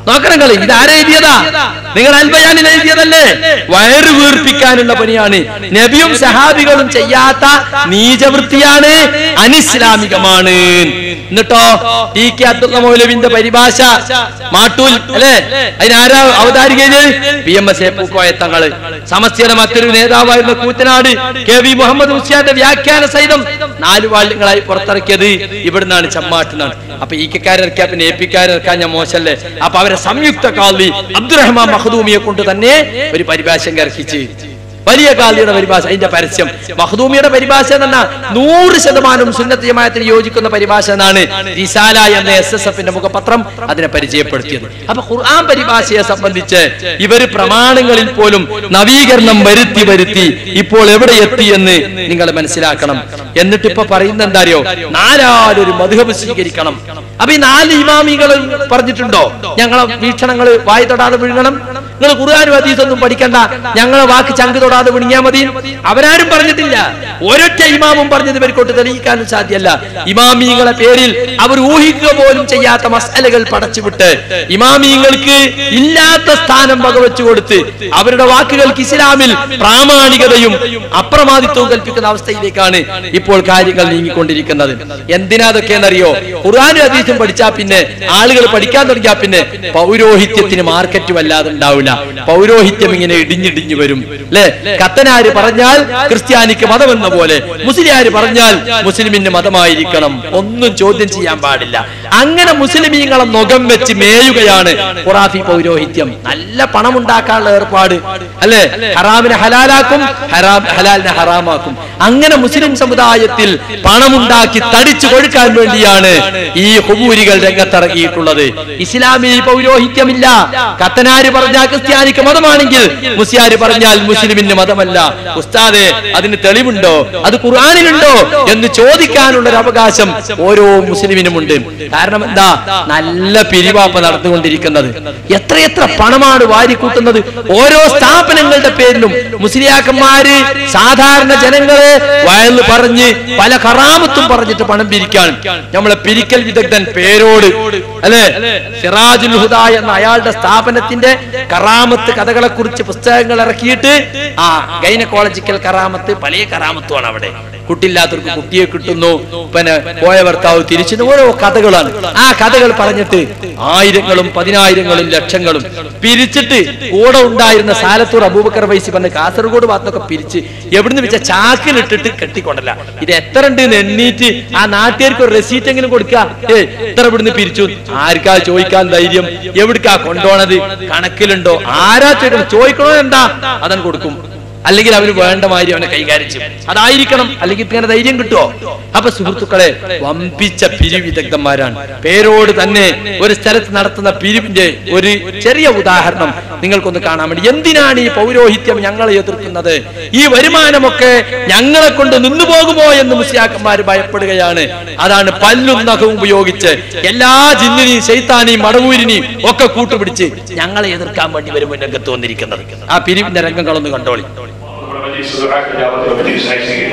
നോക്കണം കളി ഇത് ആരെ എഴുതിയതാ നിങ്ങൾ അൽബയാനിൽ എഴുതിയതല്ലേ വയറ് വീർപ്പിക്കാനുള്ള പണിയാണ് നബിയും സഹാബികളും ചെയ്യാത്ത നീചവൃത്തിയാണ് അനിസ്ലാമികമാണ് എന്നിട്ടോ ടി കെ അബ്ദുള്ള മൗലവിന്റെ പരിഭാഷ മാട്ടൂൽ അല്ലേ അതിനാരാ അവതാരികയില് P M S A Pookoya Thangal സമസ്യയുടെ മറ്റൊരു നേതാവായിരുന്ന കൂത്തനാട് കെ വി മുഹമ്മദ് മുസ്യാന്റെ വ്യാഖ്യാന സഹിതം നാല് വാള്യങ്ങളായി പുറത്തിറക്കിയത് ഇവിടുന്നാണ് ചമ്മാട്ടുന്നാണ് അപ്പൊ ഈ കെക്കാരിറക്കിയാ പിന്നെ എ പിക്കാരിറക്കാൻ ഞാൻ മോശല്ലേ അപ്പൊ അവരെ സംയുക്ത കാളി അബ്ദുറഹ്മാൻ മഹദൂമിയെ കൊണ്ട് തന്നെ ഒരു പരിഭാഷം ഇറക്കിച്ച് വലിയ കാലിയുടെ പരിഭാഷ അതിന്റെ പരസ്യം മഹദൂമിയുടെ പരിഭാഷ എന്ന നൂറ് ശതമാനം സുന്നത്ത് ജമാഅത്തിന് യോജിക്കുന്ന പരിഭാഷ എന്നാണ് റിസാല എന്ന എസ് എസ് എഫിന്റെ മുഖപത്രം അതിനെ പരിചയപ്പെടുത്തിയത് അപ്പൊ ഖുർആൻ പരിഭാഷയെ സംബന്ധിച്ച് ഇവര് പ്രമാണങ്ങളിൽ പോലും നവീകരണം വരുത്തി വരുത്തി ഇപ്പോൾ എവിടെ എത്തി എന്ന് നിങ്ങൾ മനസ്സിലാക്കണം എന്നിട്ട് ഇപ്പൊ പറയുന്നത് എന്താ അറിയോ നാലാലൊരു മധുഹബ് സ്വീകരിക്കണം അപ്പൊ ഈ നാല് ഇമാമികൾ പറഞ്ഞിട്ടുണ്ടോ ഞങ്ങളെ വീക്ഷണങ്ങൾ വായി തൊടാതെ വിഴുങ്ങണം നിങ്ങൾ ഖുർആാനും ഹദീസൊന്നും പഠിക്കണ്ട ഞങ്ങളെ വാക്ക് ചങ്ക് തൊടാതെ വിഴുങ്ങിയാ മതി അവരാരും പറഞ്ഞിട്ടില്ല ഒരൊറ്റ ഇമാമും പറഞ്ഞത് ഇവർക്കോട്ട് തെളിയിക്കാനും സാധ്യമല്ല ഇമാമിങ്ങളെ പേരിൽ അവർ ഊഹിക്കുക പോലും ചെയ്യാത്ത മസാലകൾ പടച്ചുവിട്ട് ഇമാമിങ്ങൾക്ക് ഇല്ലാത്ത സ്ഥാനം വകവെച്ചു കൊടുത്ത് അവരുടെ വാക്കുകൾക്ക് ഇസ്ലാമിൽ പ്രാമാണികതയും അപ്രമാദിത്വവും കൽപ്പിക്കുന്ന അവസ്ഥയിലേക്കാണ് ഇപ്പോൾ കാര്യങ്ങൾ നീങ്ങിക്കൊണ്ടിരിക്കുന്നത് എന്തിനാ അതൊക്കെയെന്നറിയോ ഖുർആാനും ഹദീസും പഠിച്ചാ പിന്നെ ആളുകൾ പഠിക്കാൻ തുടങ്ങിയാ പിന്നെ പൗരോഹിത്യത്തിന് മാർക്കറ്റ് വല്ലാതെ ഉണ്ടാവില്ല പൗരോഹിത്യം ഇങ്ങനെ ഇടിഞ്ഞിടിഞ്ഞു വരും അല്ലെ കത്തനാര് പറഞ്ഞാൽ ക്രിസ്ത്യാനിക്ക് മതമെന്ന പോലെ മുസ്ലിയാര് പറഞ്ഞാൽ മുസ്ലിമിന് മതമായിരിക്കണം ഒന്നും ചോദ്യം ചെയ്യാൻ പാടില്ല അങ്ങനെ മുസ്ലിമീങ്ങളെ നുകം വെച്ച് മേയുകയാണ് ഖുറാഫി പൗരോഹിത്യം നല്ല പണം ഉണ്ടാക്കാനുള്ള ഏർപ്പാട് അല്ലെ ഹറാമിനെ ഹലാലാക്കും ഹറാം ഹലാലിനെ ഹറാമാക്കും അങ്ങനെ മുസ്ലിം സമുദായത്തിൽ പണമുണ്ടാക്കി തടിച്ചു കൊഴുക്കാൻ വേണ്ടിയാണ് ഈ ഹുബൂരികൾ രംഗത്തിറങ്ങിയിട്ടുള്ളത് ഇസ്ലാമി പൗരോഹിത്യമില്ല കത്തനാര് പറഞ്ഞാൽ ക്രിസ്ത്യാനിക്ക് മതമാണെങ്കിൽ മുസ്ലിയാര് പറഞ്ഞാൽ മുസ്ലിമിന് മതമല്ല ഉസ്താദെ അതിന് തെളിവുണ്ടോ അത് ഖുർആാനിലുണ്ടോ എന്ന് ചോദിക്കാനുള്ള ഒരു അവകാശം ഓരോ മുസ്ലിമിനുമുണ്ട് കാരണം എന്താ നല്ല പിരിവാപ്പ നടന്നുകൊണ്ടിരിക്കുന്നത് എത്രയെത്ര പണമാണ് വാരിക്കൂട്ടുന്നത് ഓരോ സ്ഥാപനങ്ങളുടെ പേരിലും മുസ്ലിയാക്കന്മാര് സാധാരണ ജനങ്ങളെ വയല് പറഞ്ഞ് പല കറാമത്തും പറഞ്ഞിട്ട് പണം പിരിക്കാൻ നമ്മളെ പിരിക്കൽ വിദഗ്ധൻ പേരോട് അല്ലെ സിറാജുൽ ഹുദ എന്ന അയാളുടെ സ്ഥാപനത്തിന്റെ കറാമത്ത് കഥകളെ കുറിച്ച് പുസ്തകങ്ങൾ ഇറക്കിയിട്ട് ആ ഗൈനക്കോളജിക്കൽ കറാമത്ത് പല കറാമത്തുമാണ് അവിടെ കുട്ടിയില്ലാത്തവർക്ക് കുട്ടിയെ കിട്ടുന്നു പിന്നെ പോയ ഭർത്താവ് തിരിച്ചു ഓരോ കഥകളാണ് ആ കഥകൾ പറഞ്ഞിട്ട് ആയിരങ്ങളും പതിനായിരങ്ങളും ലക്ഷങ്ങളും പിരിച്ചിട്ട് കൂടെ ഉണ്ടായിരുന്ന സാലത്തൂർ അബൂബക്കർ വൈസി പറഞ്ഞ കാസർഗോഡ് ഭാഗത്തൊക്കെ പിരിച്ച് എവിടുന്ന് വെച്ച ചാക്കിലിട്ടിട്ട് കെട്ടിക്കൊണ്ടല്ല ഇത് എത്ര ഉണ്ട് എന്ന് എണ്ണീറ്റ് ആ നാട്ടുകാർക്ക് ഒരു റെസീറ്റ് എങ്കിലും കൊടുക്കുക ഏ എത്ര ഇവിടുന്ന് പിരിച്ചു ആർക്കാ ചോദിക്കാൻ ധൈര്യം എവിടേക്കാ കൊണ്ടുപോണത് കണക്കിലുണ്ടോ ആരാ ചോദിക്കണം ചോദിക്കണോ എന്താ അതാണ് കൊടുക്കും അല്ലെങ്കിൽ അവന് വേണ്ട മാതിരി അവനെ കൈകാര്യം ചെയ്യും അതായിരിക്കണം അല്ലെങ്കിൽ ഇങ്ങനെ ധൈര്യം കിട്ടുമോ അപ്പൊ സുഹൃത്തുക്കളെ വമ്പിച്ച പിരിവ് വിദഗ്ധന്മാരാണ് പേരോട് തന്നെ ഒരു സ്ഥലത്ത് നടത്തുന്ന പിരിവിന്റെ ഒരു ചെറിയ ഉദാഹരണം നിങ്ങൾക്കൊന്ന് കാണാൻ വേണ്ടി എന്തിനാണ് ഈ പൗരോഹിത്യം ഞങ്ങളെ എതിർക്കുന്നത് ഈ വരുമാനമൊക്കെ ഞങ്ങളെ കൊണ്ട് നിന്നു പോകുമോ എന്ന് മുസ്ലിയാക്കന്മാർ ഭയപ്പെടുകയാണ് അതാണ് പല്ലും നഖവും ഉപയോഗിച്ച് എല്ലാ ജിന്നിനെയും ശൈത്താനെയും മടവൂരിനെയും ഒക്കെ കൂട്ടുപിടിച്ച് ഞങ്ങളെ എതിർക്കാൻ വേണ്ടി വരും രംഗത്ത് വന്നിരിക്കുന്നത് ആ പിരിവിന്റെ രംഗങ്ങളൊന്ന് കണ്ടോളി مجلس دعاء إجابة ومجلس عايزين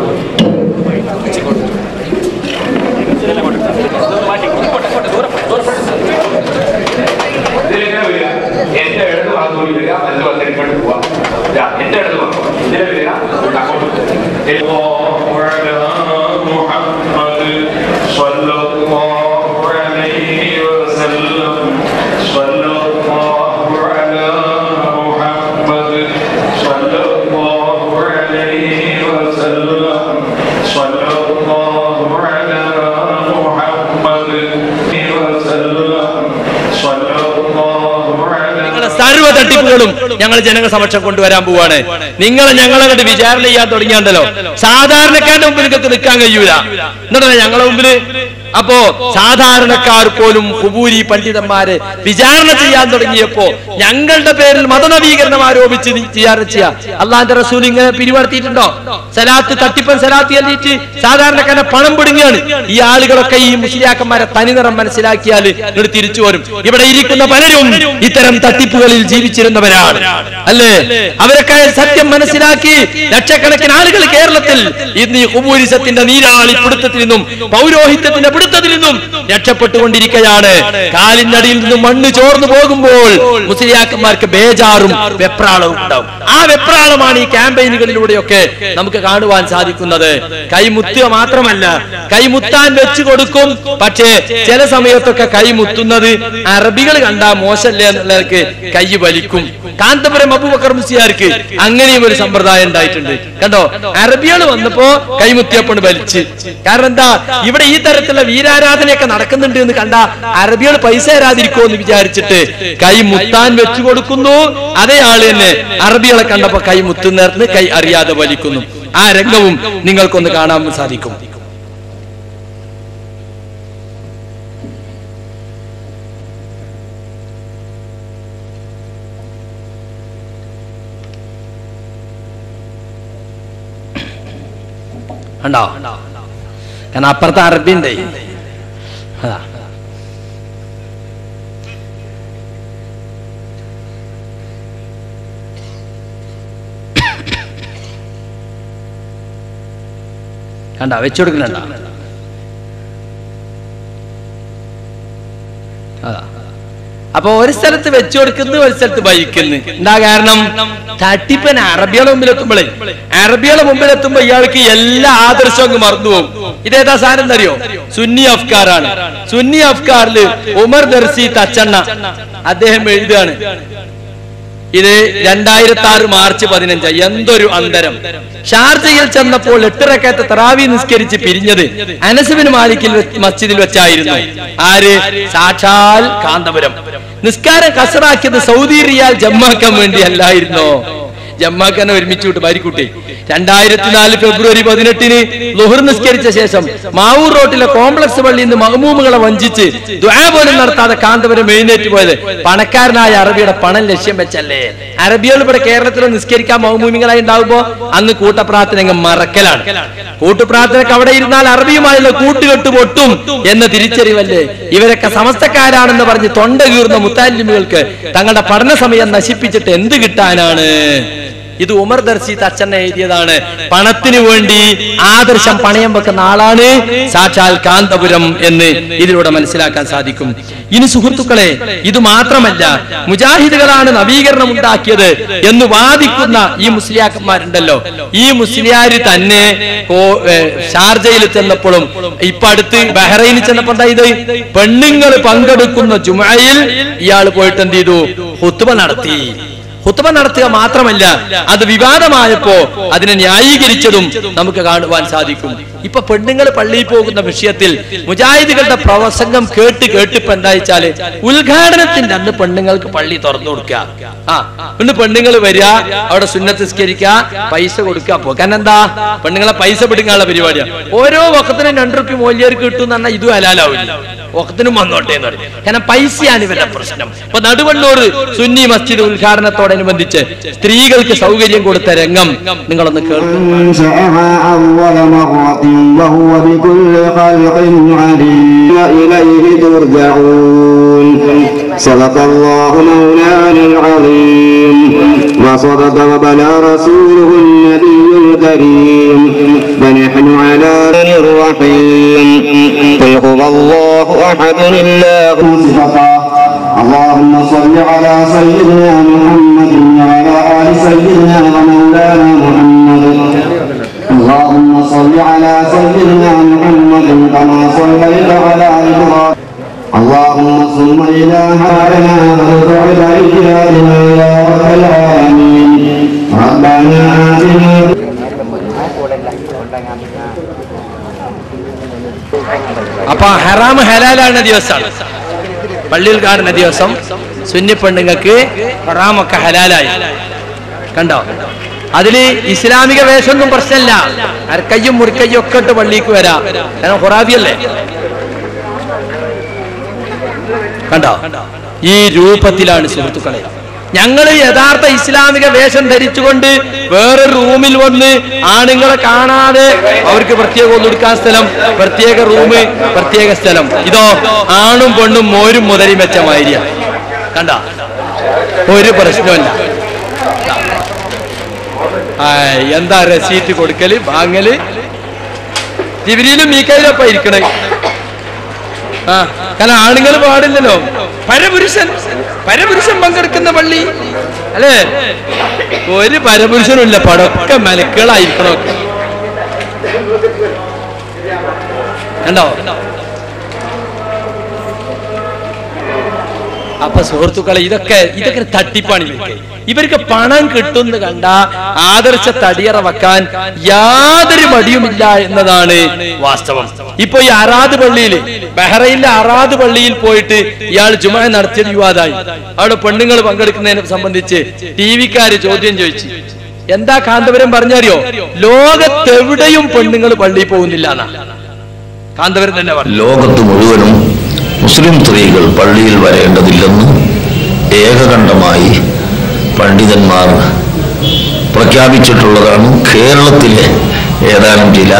എന്റെ ഇടത് ഭാഗത്ത് പോയി വരിക വലത് ഭാഗത്ത് ഇങ്ങോട്ട് പോവാ ദാ, എന്റെ ഇടത് ഭാഗം ഇതിലെ വരിക അങ്ങോട്ട് محمد صلى الله عليه وسلم صلى الله على محمد صلى الله عليه وسلم صلى الله على محمد وسلم صلى الله على നിങ്ങളുടെ സർവ്വ തട്ടിപ്പുകളും ഞങ്ങൾ ജനങ്ങൾ സമക്ഷം കൊണ്ടുവരാൻ പോവാണ് നിങ്ങളെ ഞങ്ങളെ കണ്ട് വിചാരണ ചെയ്യാൻ തുടങ്ങിയാണ്ടല്ലോ സാധാരണക്കാരുടെ മുമ്പിൽ നിങ്ങൾക്ക് നിൽക്കാൻ കഴിയൂല എന്നിട്ടല്ലേ ഞങ്ങളെ മുമ്പിൽ അപ്പോ സാധാരണക്കാർ പോലും കുബൂരി പണ്ഡിതന്മാരെ വിചാരണ ചെയ്യാൻ തുടങ്ങിയപ്പോ ഞങ്ങളുടെ പേരിൽ മതനവീകരണം ആരോപിച്ച് നീ വിചാരണ ചെയ്യാ അള്ളാന്റെ റസൂൽ ഇങ്ങനെ പിരിവർത്തിയിട്ടുണ്ടോ സലാത്ത് തട്ടിപ്പൻ സലാത്ത് ചൊല്ലിയിട്ട് സാധാരണക്കാരനെ പണം പിടുങ്ങുകയാണ് ഈ ആളുകളൊക്കെ ഈ മുസ്ലിയാക്കന്മാരെ തനിനിറം മനസ്സിലാക്കിയാൽ ഇങ്ങോട്ട് തിരിച്ചു വരും ഇവിടെ ഇരിക്കുന്ന പലരും ഇത്തരം തട്ടിപ്പുകളിൽ ജീവിച്ചിരുന്നവരാണ് അല്ലേ അവരൊക്കെ സത്യം മനസ്സിലാക്കി ലക്ഷക്കണക്കിന് ആളുകൾ കേരളത്തിൽ ഇന്ന് ഈ കുബൂരിസത്തിന്റെ നീരാളി പിടുത്തത്തിൽ നിന്നും പൗരോഹിത്യത്തിന്റെ പിടുത്തത്തിൽ തീർത്തതിൽ നിന്നും രക്ഷപ്പെട്ടുകൊണ്ടിരിക്കുകയാണ് കാലിനടിയിൽ നിന്നും മണ്ണ് ചോർന്നു പോകുമ്പോൾ മുസ്ലിയാക്കന്മാർക്ക് ബേജാറും വെപ്രാളവും ഉണ്ടാവും ആ വെപ്രാളമാണ് ഈ ക്യാമ്പയിനുകളിലൂടെയൊക്കെ നമുക്ക് കാണുവാൻ സാധിക്കുന്നത് കൈമുത്തുക മാത്രമല്ല കൈമുത്താൻ വെച്ചു കൊടുക്കും പക്ഷേ ചില സമയത്തൊക്കെ കൈമുത്തുന്നത് അറബികൾ കണ്ടാ മോശമല്ലേ എന്നുള്ളവർക്ക് കൈ വലിക്കും കാന്തപുരം അബൂബക്കർ മുസ്ലിയാർക്ക് അങ്ങനെയും ഒരു സമ്പ്രദായം ഉണ്ടായിട്ടുണ്ട് കണ്ടോ അറബികൾ വന്നപ്പോ കൈമുത്തിയപ്പോൾ വലിച്ച് കാരണം എന്താ ഇവിടെ ഈ തരത്തിലുള്ള വീരാരാധനയൊക്കെ നടക്കുന്നുണ്ട് എന്ന് കണ്ട അറബികൾ പൈസ തരാതിരിക്കുമോ എന്ന് വിചാരിച്ചിട്ട് കൈ മുത്താൻ വെച്ചു കൊടുക്കുന്നു അതേ ആള് തന്നെ അറബികളെ കണ്ടപ്പോ കൈ മുത്തുന്നേർന്ന് കൈ അറിയാതെ വലിക്കുന്നു ആ രംഗവും നിങ്ങൾക്കൊന്ന് കാണാൻ സാധിക്കും ഉണ്ടോ കാരണം അപ്പുറത്ത് അറബി ഉണ്ട് അതാ കണ്ട വെച്ചു കൊടുക്കുന്നുണ്ട അതാ അപ്പൊ ഒരു സ്ഥലത്ത് വെച്ചു കൊടുക്കുന്നു ഒരു സ്ഥലത്ത് വഹിക്കുന്നു എന്താ കാരണം തട്ടിപ്പൻ അറബികളെ മുമ്പിലെത്തുമ്പോഴേ അറബികളെ മുമ്പിലെത്തുമ്പോ ഇയാൾക്ക് എല്ലാ ആദർശവും അങ്ങ് മറന്നു പോകും ഇതേതാ സാധനം എന്നറിയോ സുന്നി അഫ്കാറാണ് സുന്നി അഫ്കാറില് ഉമർ ദർസി തച്ചണ്ണ അദ്ദേഹം എഴുതുകയാണ് ഇത് രണ്ടായിരത്തി ആറ് മാർച്ച് പതിനഞ്ച് എന്തൊരു അന്തരം ഷാർജയിൽ ചെന്നപ്പോൾ എട്ടരക്കത്തെ തറാവി നിസ്കരിച്ച് പിരിഞ്ഞത് അനസുബിൻ മാലിക്കിൽ വെ- മസ്ജിദിൽ വെച്ചായിരുന്നു ആര് സാക്ഷാൽ കാന്തപുരം നിസ്കാരം കസറാക്കിയത് സൗദി റിയാൽ ജമ്മാക്കാൻ വേണ്ടി അല്ലായിരുന്നോ ജമ്മാക്കാനെ ഒരുമിച്ച് വിട്ട് ഭാര്യക്കുട്ടി രണ്ടായിരത്തി നാല് ഫെബ്രുവരി പതിനെട്ടിന് ലുഹർ നിസ്കരിച്ച ശേഷം മാവൂർ റോട്ടിലെ കോംപ്ലക്സ് പള്ളിയിൽ നിന്ന് മഹമൂമുകളെ വഞ്ചിച്ച് ദ്വാ പോലും നടത്താതെ കാന്തപുരം എഴുന്നേറ്റ് പോയത് പണക്കാരനായ അറബിയുടെ പണം ലക്ഷ്യം വെച്ചല്ലേ അറബികൾ ഇവിടെ കേരളത്തിൽ നിസ്കരിക്കാൻ മഹമൂമികളായി ഉണ്ടാവുമ്പോ അന്ന് കൂട്ടപ്രാർത്ഥന അങ്ങ് മറക്കലാണ് കൂട്ടുപ്രാർത്ഥനക്ക് അവിടെ ഇരുന്നാൽ അറബിയുമായുള്ള കൂട്ടുകെട്ട് പൊട്ടും എന്ന തിരിച്ചറിവല്ലേ ഇവരൊക്കെ സമസ്തക്കാരാണെന്ന് പറഞ്ഞ് തൊണ്ട കീർന്ന മുത്താലിമുകൾക്ക് തങ്ങളുടെ പഠന സമയം നശിപ്പിച്ചിട്ട് എന്ത് കിട്ടാനാണ് ഇത് ഉമർ ദർശി തച്ചണ്ണ എഴുതിയതാണ് പണത്തിന് വേണ്ടി ആദർശം പണയം വെക്കുന്ന ആളാണ് സാക്ഷാൽ കാന്തപുരം എന്ന് ഇതിലൂടെ മനസ്സിലാക്കാൻ സാധിക്കും ഇനി സുഹൃത്തുക്കളെ ഇത് മാത്രമല്ല മുജാഹിദുകളാണ് നവീകരണം ഉണ്ടാക്കിയത് എന്ന് വാദിക്കുന്ന ഈ മുസ്ലിയാക്കന്മാരുണ്ടല്ലോ ഈ മുസ്ലിയാര് തന്നെ കോ- ഏ, ഷാർജയിൽ ചെന്നപ്പോഴും ഇപ്പൊ അടുത്ത് ബഹ്റൈനിൽ ചെന്നപ്പോ എന്താ ഇത് പെണ്ണുങ്ങൾ പങ്കെടുക്കുന്ന ജുമയിൽ ഇയാൾ പോയിട്ട് എന്ത് ചെയ്തു ഹുത്തുബ നടത്തി ഹുത്തുബ നടത്തുക മാത്രമല്ല അത് വിവാദമായപ്പോ അതിനെ ന്യായീകരിച്ചതും നമുക്ക് കാണുവാൻ സാധിക്കും ഇപ്പൊ പെണ്ണുങ്ങൾ പള്ളിയിൽ പോകുന്ന വിഷയത്തിൽ മുജാഹിദുകളുടെ പ്രസംഗം കേട്ട് കേട്ടിപ്പോ എന്താ വെച്ചാല് ഉദ്ഘാടനത്തിന്റെ അന്ന് പെണ്ണുങ്ങൾക്ക് പള്ളി തുറന്നു കൊടുക്കുക ആ പിന്നെ പെണ്ണുങ്ങൾ വരിക അവിടെ സുന്നത്ത് സ്കരിക്കുക പൈസ കൊടുക്കുക പോ കാരണം എന്താ പെണ്ണുങ്ങളെ പൈസ പിടിക്കാനുള്ള പരിപാടിയാണ് ഓരോ വക്കത്തിനും രണ്ടു റുപ്യ മൂല്യർക്ക് കിട്ടും എന്ന് പറഞ്ഞാൽ ഇതും ഹലാലാവില്ല വക്കത്തിനും വന്നോട്ടെ എന്ന് പറയും കാരണം പൈസയാണ് ഇവരുടെ പ്രശ്നം ഇപ്പൊ നടുവണ്ണൂർ സുന്നി മസ്ജിദ് ഉദ്ഘാടനത്തോടനുബന്ധിച്ച് സ്ത്രീകൾക്ക് സൗകര്യം കൊടുത്ത രംഗം നിങ്ങളൊന്ന് കേൾക്കും أنشأها أول مرة وهو بكل خلق عليم وإليه ترجعون صدق الله مولانا العظيم وصدق وبلى رسوله النبي الكريم فنحن على ذن الرحيم قل هو الله أحد الله اللهم صل على سيدنا محمد وعلى آل سيدنا ومولانا محمد اللهم صل على سيدنا محمد كما صليت على إبراهيم اللهم ثم إلهنا وارفع إلى يا رب العالمين ربنا آتنا അപ്പൊ ഹറാം ഹലാലാണ് ദിവസമാണ് പള്ളിയിൽ കാണുന്ന ദിവസം സുന്നി പെണ്ണുങ്ങൾക്ക് ഹറാമൊക്കെ ഹലാലായി കണ്ടോ അതില് ഇസ്ലാമിക വേഷമൊന്നും പ്രശ്നമില്ല അരക്കയ്യും മുറിക്കയ്യും ഒക്കെ ഇട്ട് പള്ളിക്ക് വരാം കാരണം ഖുറാബിയല്ലേ കണ്ടോ ഈ രൂപത്തിലാണ് സുഹൃത്തുക്കളെ ഞങ്ങൾ യഥാർത്ഥ ഇസ്ലാമിക വേഷം ധരിച്ചുകൊണ്ട് വേറെ റൂമിൽ വന്ന് ആണുങ്ങളെ കാണാതെ അവർക്ക് പ്രത്യേക ഒന്നെടുക്കാൻ സ്ഥലം പ്രത്യേക റൂം പ്രത്യേക സ്ഥലം ഇതോ ആണും പെണ്ണും മോരും മുതലും വെച്ച മാതിരിയ കണ്ട ഒരു പ്രശ്നമില്ല ആയ്, എന്താ റെസീറ്റ് കൊടുക്കല് വാങ്ങല് ജിബിരിയിലും മീക്കയിലൊപ്പം ഇരിക്കണേ ആ കാരണം ആണുങ്ങൾ പാടില്ലല്ലോ പരപുരുഷൻ പരപുരുഷൻ പങ്കെടുക്കുന്ന പള്ളി അല്ലേ ഒരു പരപുരുഷനും ഇല്ല പടമൊക്കെ മലക്കുകളായിരിക്കണമൊക്കെ കണ്ടോ അപ്പൊ സുഹൃത്തുക്കളെ ഇതൊക്കെ ഇതൊക്കെ ഒരു തട്ടിപ്പാണ് ഇവർക്ക് ഇവർക്ക് പണം കിട്ടുന്ന കണ്ട ആദർശ തടിയറ വെക്കാൻ യാതൊരു മടിയുമില്ല എന്നതാണ് വാസ്തവം ഇപ്പൊ ഈ അറാദ് പള്ളിയിൽ ബഹ്റൈനിലെ അറാദ് പള്ളിയിൽ പോയിട്ട് ഇയാൾ ജുമ നടത്തിയത് വിവാദമായി അവിടെ പെണ്ണുങ്ങൾ പങ്കെടുക്കുന്നതിനെ സംബന്ധിച്ച് ടി വിക്കാര് ചോദ്യം ചോദിച്ചു എന്താ കാന്തപുരം പറഞ്ഞറിയോ ലോകത്തെവിടെയും പെണ്ണുങ്ങൾ പള്ളിയിൽ പോകുന്നില്ല എന്നാ കാന്തപുരം തന്നെ പറഞ്ഞു ലോകത്ത് മുഴുവനും മുസ്ലിം സ്ത്രീകൾ പള്ളിയിൽ വരേണ്ടതില്ലെന്ന് ഏകകണ്ഠമായി പണ്ഡിതന്മാർ പ്രഖ്യാപിച്ചിട്ടുള്ളതാണ് കേരളത്തിലെ ഏതാനും ചില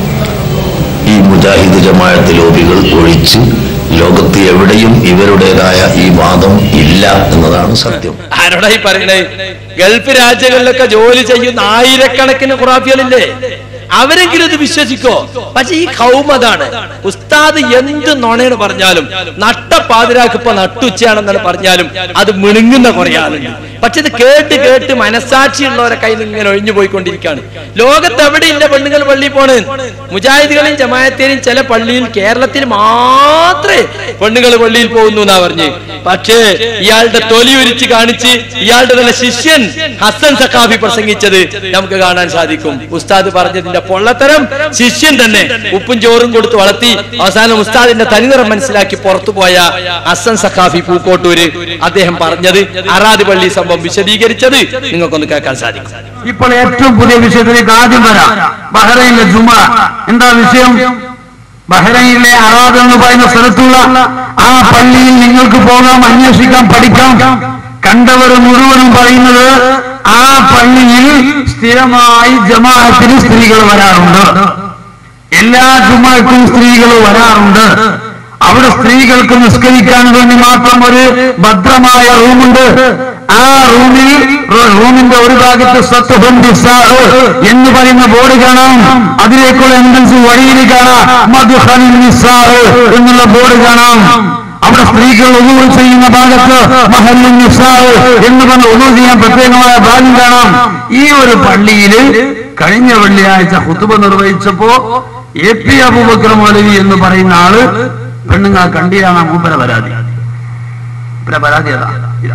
ഈ മുജാഹിദ് ജമാഅത്ത് ലോബികൾ ഒഴിച്ച് ലോകത്ത് എവിടെയും ഇവരുടേതായ ഈ വാദം ഇല്ല എന്നതാണ് സത്യം ആരോടാ ഈ പറയണേ ഗൾഫ് രാജ്യങ്ങളിലൊക്കെ ജോലി ചെയ്യുന്ന ആയിരക്കണക്കിന് ഖുറാഫികളില്ലേ അവരെങ്കിലും ഇത് വിശ്വസിക്കോ പക്ഷെ ഈ കൗമതാണ് ഉസ്താദ് എന്ത് നുണയാണ് പറഞ്ഞാലും നട്ടപ്പാതിരാക്ക് ഇപ്പൊ നട്ടുച്ചയാണെന്നാണ് പറഞ്ഞാലും അത് മിണുങ്ങുന്ന കുറെ ആളുണ്ട് പക്ഷെ ഇത് കേട്ട് കേട്ട് മനസാക്ഷിയുള്ളവരെ കയ്യിൽ നിന്ന് ഇങ്ങനെ ഒഴിഞ്ഞു പോയിക്കൊണ്ടിരിക്കുകയാണ് ലോകത്ത് എവിടെയില്ല പെണ്ണുങ്ങൾ പള്ളിയിൽ പോണ് മുജാഹിദുകളെയും ജമായത്തേയും ചില പള്ളിയിൽ കേരളത്തിൽ മാത്രമേ പെണ്ണുങ്ങൾ പള്ളിയിൽ പോകുന്നു എന്നാ പറഞ്ഞ് പക്ഷേ ഇയാളുടെ തൊലി ഉരിച്ച് കാണിച്ച് ഇയാളുടെ തന്നെ ശിഷ്യൻ ഹസൻ സഖാഫി പ്രസംഗിച്ചത് നമുക്ക് കാണാൻ സാധിക്കും ഉസ്താദ് പറഞ്ഞതിന്റെ പൊള്ളത്തരം ശിഷ്യൻ തന്നെ ഉപ്പും ചോറും കൊടുത്ത് വളർത്തി അവസാനം ഉസ്താദിന്റെ തനിനിറം മനസ്സിലാക്കി പുറത്തു പോയ ഹസൻ സഖാഫി പൂക്കോട്ടൂര് അദ്ദേഹം പറഞ്ഞത് അറാദ് പള്ളി സംഭവം വിശദീകരിച്ചത് നിങ്ങൾക്കൊന്ന് കേൾക്കാൻ സാധിക്കും ഇപ്പോൾ ഏറ്റവും പുതിയ വിഷയത്തിലേക്ക് ആദ്യം വരാം ബഹ്റൈനിലെ ജുമ എന്താ വിഷയം ബഹ്റൈനിലെ അറാദ് എന്ന് പറയുന്ന സ്ഥലത്തുള്ള ആ പള്ളിയിൽ നിങ്ങൾക്ക് പോകാം അന്വേഷിക്കാം പഠിക്കാം കണ്ടവർ മുഴുവനും പറയുന്നത് ആ പള്ളിയിൽ സ്ഥിരമായി ജമാഅത്തിന് സ്ത്രീകൾ വരാറുണ്ട് എല്ലാ ജുമാക്കും സ്ത്രീകൾ വരാറുണ്ട് അവിടെ സ്ത്രീകൾക്ക് നിസ്കരിക്കാൻ വേണ്ടി മാത്രം ഒരു ഭദ്രമായ റൂമുണ്ട് ആ റൂമിൽ റൂമിന്റെ ഒരു ഭാഗത്ത് സത്വം എന്ന് പറയുന്ന ബോർഡ് കാണാം അതിലേക്കുള്ള എൻട്രൻസ് വഴിയിൽ കാണാം മധുഹൻ എന്നുള്ള ബോർഡ് കാണാം അവിടെ സ്ത്രീകൾ ഒന്നുകൂടി ചെയ്യുന്ന ഭാഗത്ത് മഹല്ലിൻ നിസാവ് എന്ന് പറഞ്ഞ് ഒന്നു ചെയ്യാൻ പ്രത്യേകമായ ഭാഗം കാണാം ഈ ഒരു പള്ളിയിൽ കഴിഞ്ഞ വെള്ളിയാഴ്ച ഹുത്തുബ നിർവഹിച്ചപ്പോ എ പി അബൂബക്കർ മൗലവി എന്ന് പറയുന്ന ആള് പെണ്ണുങ്ങളെ കണ്ടിയാണ് മൂപ്പര പരാതി മൂപ്പര പരാതി അതാ ഇതാ.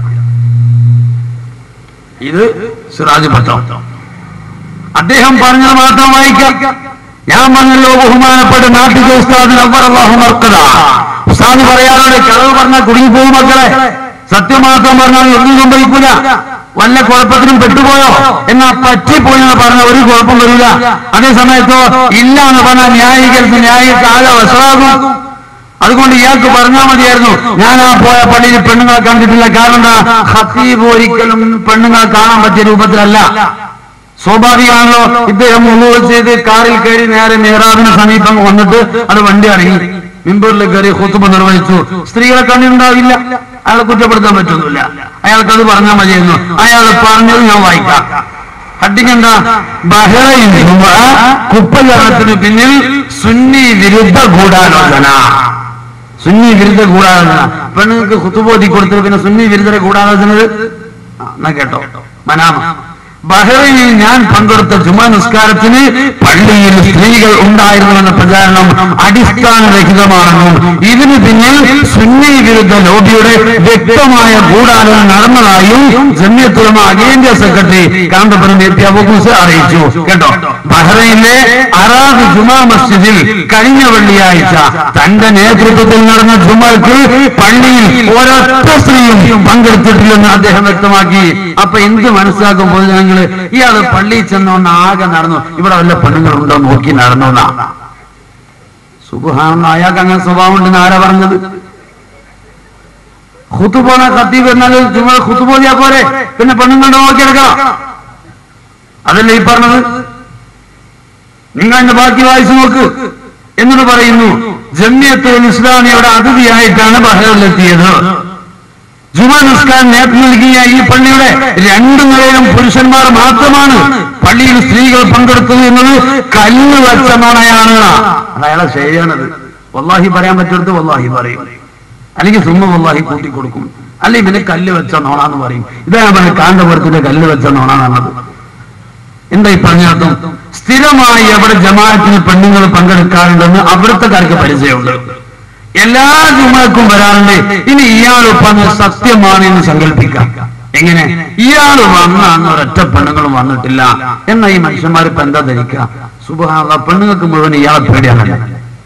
ഇത് സിറാജ് ഭട്ടം അദ്ദേഹം പറഞ്ഞത് മാത്രം വായിക്കാം ഞാൻ പറഞ്ഞല്ലോ ബഹുമാനപ്പെട്ട നാട്ടിലെ ഉസ്താദിന് അള്ളാഹു മർക്കത ഉസ്താദ് പറയാറുണ്ട് കളവ് പറഞ്ഞാൽ കുടുങ്ങിപ്പോകും മക്കളെ സത്യം മാത്രം പറഞ്ഞാൽ ഒന്നും സംഭവിക്കൂല വല്ല കുഴപ്പത്തിനും പെട്ടുപോയോ എന്നാ പറ്റിപ്പോയെന്ന് പറഞ്ഞ ഒരു കുഴപ്പം വരില്ല അതേ സമയത്തോ ഇല്ല എന്ന് പറഞ്ഞാൽ ന്യായീകരിച്ച് ന്യായീകരിച്ച് ആകെ വഷളാകും അതുകൊണ്ട് ഇയാൾക്ക് പറഞ്ഞാൽ മതിയായിരുന്നു ഞാൻ ആ പോയ പള്ളിയിൽ പെണ്ണുങ്ങളെ കണ്ടിട്ടില്ല കാരണം എന്താ ഹത്തീബ് ഒരിക്കലും പെണ്ണുങ്ങളെ കാണാൻ പറ്റിയ രൂപത്തിലല്ല സ്വാഭാവികമാണല്ലോ ഇദ്ദേഹം മുഴുവൻ ചെയ്ത് കാറിൽ കയറി നേരെ മെഹ്റാബിന് സമീപം വന്നിട്ട് അത് വണ്ടി ഇറങ്ങി മിമ്പറിൽ കയറി ഹുത്തുബ നിർവഹിച്ചു സ്ത്രീകളെ കണ്ടിട്ടുണ്ടാവില്ല അയാളെ കുറ്റപ്പെടുത്താൻ പറ്റുന്നില്ല അയാൾക്ക് അത് പറഞ്ഞാൽ മതിയായിരുന്നു അയാൾ പറഞ്ഞത് ഞാൻ വായിക്കാം ഹഡിങ് എന്താ ബഹ്റൈൻ ജുമ കുപ്പജനത്തിന് പിന്നിൽ സുന്നി വിരുദ്ധ ഗൂഢാലോചന സുന്നി വിരുദ്ധ ഗൂഢാലോചന പെണ്ണുങ്ങൾക്ക് കുത്തുബോധി കൊടുത്തിട്ട് പിന്നെ സുന്നി വിരുദ്ധ ഗൂഢാലോചന ആ, എന്നാ കേട്ടോ മനാമ ബഹ്റൈനിൽ ഞാൻ പങ്കെടുത്ത ജുമാ നിസ്കാരത്തിന് പള്ളിയിൽ സ്ത്രീകൾ ഉണ്ടായിരുന്നുവെന്ന പ്രചാരണം അടിസ്ഥാനരഹിതമാണെന്നും ഇതിന് പിന്നിൽ സുന്നി വിരുദ്ധ ലോബിയുടെ വ്യക്തമായ ഗൂഢാലോചന നടന്നതായും ജമ്യത്തുലമ അഖിലേന്ത്യാ സെക്രട്ടറി കാന്തപുരം എ പി അബൂസ് അറിയിച്ചു കേട്ടോ ബഹ്റൈനിലെ അറാദ് ജുമാ മസ്ജിദിൽ കഴിഞ്ഞ വെള്ളിയാഴ്ച തന്റെ നേതൃത്വത്തിൽ നടന്ന ജുമക്ക് പള്ളിയിൽ ഒരൊറ്റ സ്ത്രീയും പങ്കെടുത്തിട്ടില്ലെന്ന് അദ്ദേഹം വ്യക്തമാക്കി അപ്പൊ എന്ത് മനസ്സിലാക്കും പൊതുജനങ്ങള് ഇയാള് പള്ളിയിൽ ചെന്നോണ്ട് ആകെ നടന്നു ഇവിടെ വല്ല പെണ്ണുങ്ങളുണ്ടോ നോക്കി നടന്നു എന്നാ സുബാണെന്ന് അയാൾക്ക് അങ്ങനെ സ്വഭാവം ഉണ്ടെന്ന് ആരാ പറഞ്ഞത് ഖുത്തുബോണ ഖത്തീബ് എന്നാൽ ചുമ്മാ ഖുത്തുബോധിയാ പോരെ പിന്നെ പെണ്ണുങ്ങളുടെ നോക്കിയെടുക്കണം അതല്ലേ ഈ പറഞ്ഞത് നിങ്ങൾ എന്റെ ബാക്കി വായിച്ചു നോക്ക് എന്നിട്ട് പറയുന്നു ജമ്യത്തുൽ ഇസ്ലാമിയുടെ അതിഥിയായിട്ടാണ് ബഹറിലെത്തിയത് ജുമാ നിസ്കാരം നേതൃത്വം നൽകിയ ഈ പള്ളിയുടെ രണ്ടു നിലയിലും പുരുഷന്മാർ മാത്രമാണ് പള്ളിയിൽ സ്ത്രീകൾ പങ്കെടുത്തത് എന്നത് കല്ല് വെച്ച നുണയാണ് അത് അയാളെ ശരിയാണത് വല്ലാഹി പറയാൻ പറ്റിയെടുത്ത് വല്ലാഹി പറയും അല്ലെങ്കിൽ സുമ്മ വല്ലാഹി കൂട്ടി കൊടുക്കും അല്ലെങ്കിൽ പിന്നെ കല്ല് വെച്ച നോണാന്ന് പറയും ഇതാ ഞാൻ പറഞ്ഞ കാന്തപുരത്തിന്റെ കല്ല് വെച്ച നോണാണെന്നത് എന്താ ഈ പറഞ്ഞർത്ഥം സ്ഥിരമായി എവിടെ ജമാഅത്തിന് പെണ്ണുങ്ങൾ പങ്കെടുക്കാറുണ്ടെന്ന് അവിടുത്തെക്കാർക്ക് പരിചയമുണ്ട് എല്ലാ ജുമക്കും വരാറുണ്ട് ഇനി ഇയാൾ പറഞ്ഞ സത്യമാണ് എന്ന് സങ്കല്പിക്കാം എങ്ങനെ ഇയാൾ വന്ന അന്ന് ഒരൊറ്റ പെണ്ണുങ്ങളും വന്നിട്ടില്ല എന്നാ ഈ മനുഷ്യന്മാർ ഇപ്പൊ എന്താ ധരിക്കുക സുബഹാന പെണ്ണുങ്ങൾക്ക് മുഴുവൻ ഇയാളെ പേടിയാണല്ലോ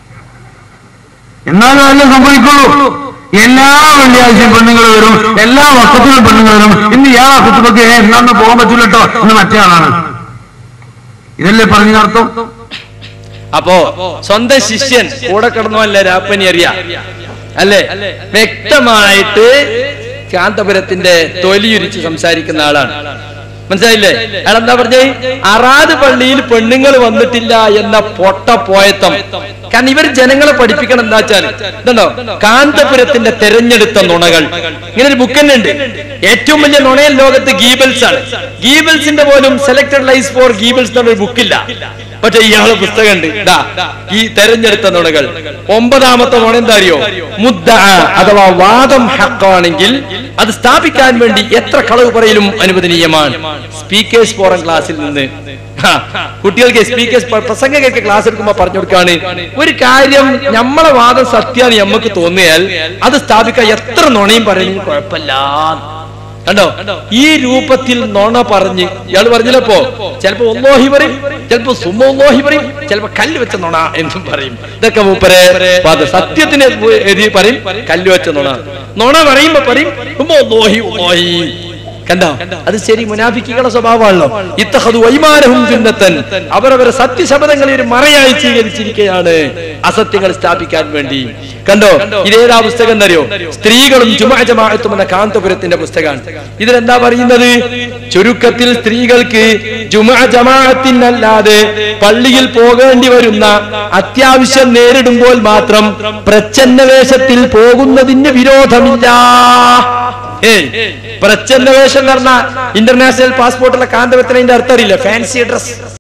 എന്നാലും അല്ല സംഭവിക്കുള്ളൂ എല്ലാ വെള്ളിയാഴ്ചയും പെണ്ണുങ്ങൾ വരും എല്ലാ വക്കത്തിലും പെണ്ണുങ്ങൾ വരും ഇന്ന് ഇയാളെ കുത്തുബക്ക് എന്നാന്ന് പോകാൻ പറ്റൂല കേട്ടോ എന്ന് മറ്റേ ആളാണ് ഇതല്ലേ പറഞ്ഞർത്ഥം അപ്പോ സ്വന്തം ശിഷ്യൻ കൂടെ കിടന്നല്ല രാപ്പനി അറിയാ അല്ലേ വ്യക്തമായിട്ട് കാന്തപുരത്തിന്റെ തൊലിയുരിച്ച് സംസാരിക്കുന്ന ആളാണ് മനസ്സിലായില്ലേ അയാൾ എന്താ പറഞ്ഞേ അറാത് പള്ളിയിൽ പെണ്ണുങ്ങൾ വന്നിട്ടില്ല എന്ന പൊട്ട പോയത്തം കാരണം ഇവർ ജനങ്ങളെ പഠിപ്പിക്കണം എന്താ വെച്ചാൽ ഇതുണ്ടോ കാന്തപുരത്തിന്റെ തെരഞ്ഞെടുത്ത നുണകൾ ഇങ്ങനെ ഒരു ബുക്ക് തന്നെ ഉണ്ട് ഏറ്റവും വലിയ നുണയൻ ലോകത്ത് ഗീബൽസ് ആണ് ഗീബൽസിന്റെ പോലും സെലക്ടഡ് ലൈസ് ഫോർ ഗീബൽസ് എന്നുള്ള ഒരു ബുക്കില്ല പക്ഷെ ഇയാളെ പുസ്തകമുണ്ട് ഇതാ ഈ തെരഞ്ഞെടുത്ത നുണകൾ ഒമ്പതാമത്തെ നുണ എന്താ അറിയോ മുദ്ദ അഥവാ വാദം ഹക്കാണെങ്കിൽ അത് സ്ഥാപിക്കാൻ വേണ്ടി എത്ര കളവ് പറയലും അനുവദനീയമാണ് സ്പീക്കേഴ്സ് ഫോറം ക്ലാസ്സിൽ നിന്ന് ഹാ, കുട്ടികൾക്ക് സ്പീക്കേഴ്സ് പ്രസംഗകർക്ക് ക്ലാസ് എടുക്കുമ്പോൾ പറഞ്ഞു കൊടുക്കാണ് ഒരു കാര്യം നമ്മളെ വാദം സത്യാണ് നമുക്ക് തോന്നിയാൽ അത് സ്ഥാപിക്കാൻ എത്ര നുണയും പറയുന്നത് കുഴപ്പമില്ല കണ്ടോ ഈ രൂപത്തിൽ നുണ പറഞ്ഞ് ഇയാൾ പറഞ്ഞില്ലപ്പോ ചിലപ്പോ ഒന്നോഹി പറയും ചിലപ്പോ സുമ്മോഹി പറയും ചിലപ്പോ കല്ല് വെച്ച നുണ എന്നും പറയും ഇതൊക്കെ മൂപ്പരെ വാദം. സത്യത്തിന് എതിരെ പറയും കല്ല് വെച്ച നുണ നുണ പറയുമ്പോ പറയും ഉമ്മോഹി ഉമ്മോഹി കണ്ടോ അത് ശരി മുനാഫിക്കുകളുടെ സ്വഭാവമാണല്ലോ ഇത്തഹതു വൈമാനഹും ചിന്തത്തൻ അവരവരെ സത്യശബ്ദങ്ങളെ ഒരു മറയായി സ്വീകരിച്ചിരിക്കുകയാണ് അസത്യങ്ങൾ സ്ഥാപിക്കാൻ വേണ്ടി കണ്ടോ ഇതേതാ പുസ്തകം എന്നറിയോ സ്ത്രീകളും ജുമാ ജമാഅത്തും എന്ന കാന്തപുരത്തിന്റെ പുസ്തകമാണ് ഇതിലെന്താ പറയുന്നത് ചുരുക്കത്തിൽ സ്ത്രീകൾക്ക് ജുമാ ജമാഅത്തിനല്ലാതെ പള്ളിയിൽ പോകേണ്ടി വരുന്ന അത്യാവശ്യം നേരിടുമ്പോൾ മാത്രം പ്രച്ഛന്ന വേഷത്തിൽ പോകുന്നതിന് വിരോധമില്ല ഏയ് പ്രച്ഛന്ന വേഷം എന്ന് പറഞ്ഞ ഇന്റർനാഷണൽ പാസ്പോർട്ടുള്ള കാന്തപുരത്തിന് അതിന്റെ അർത്ഥം അറിയില്ല ഫാൻസി ഡ്രസ്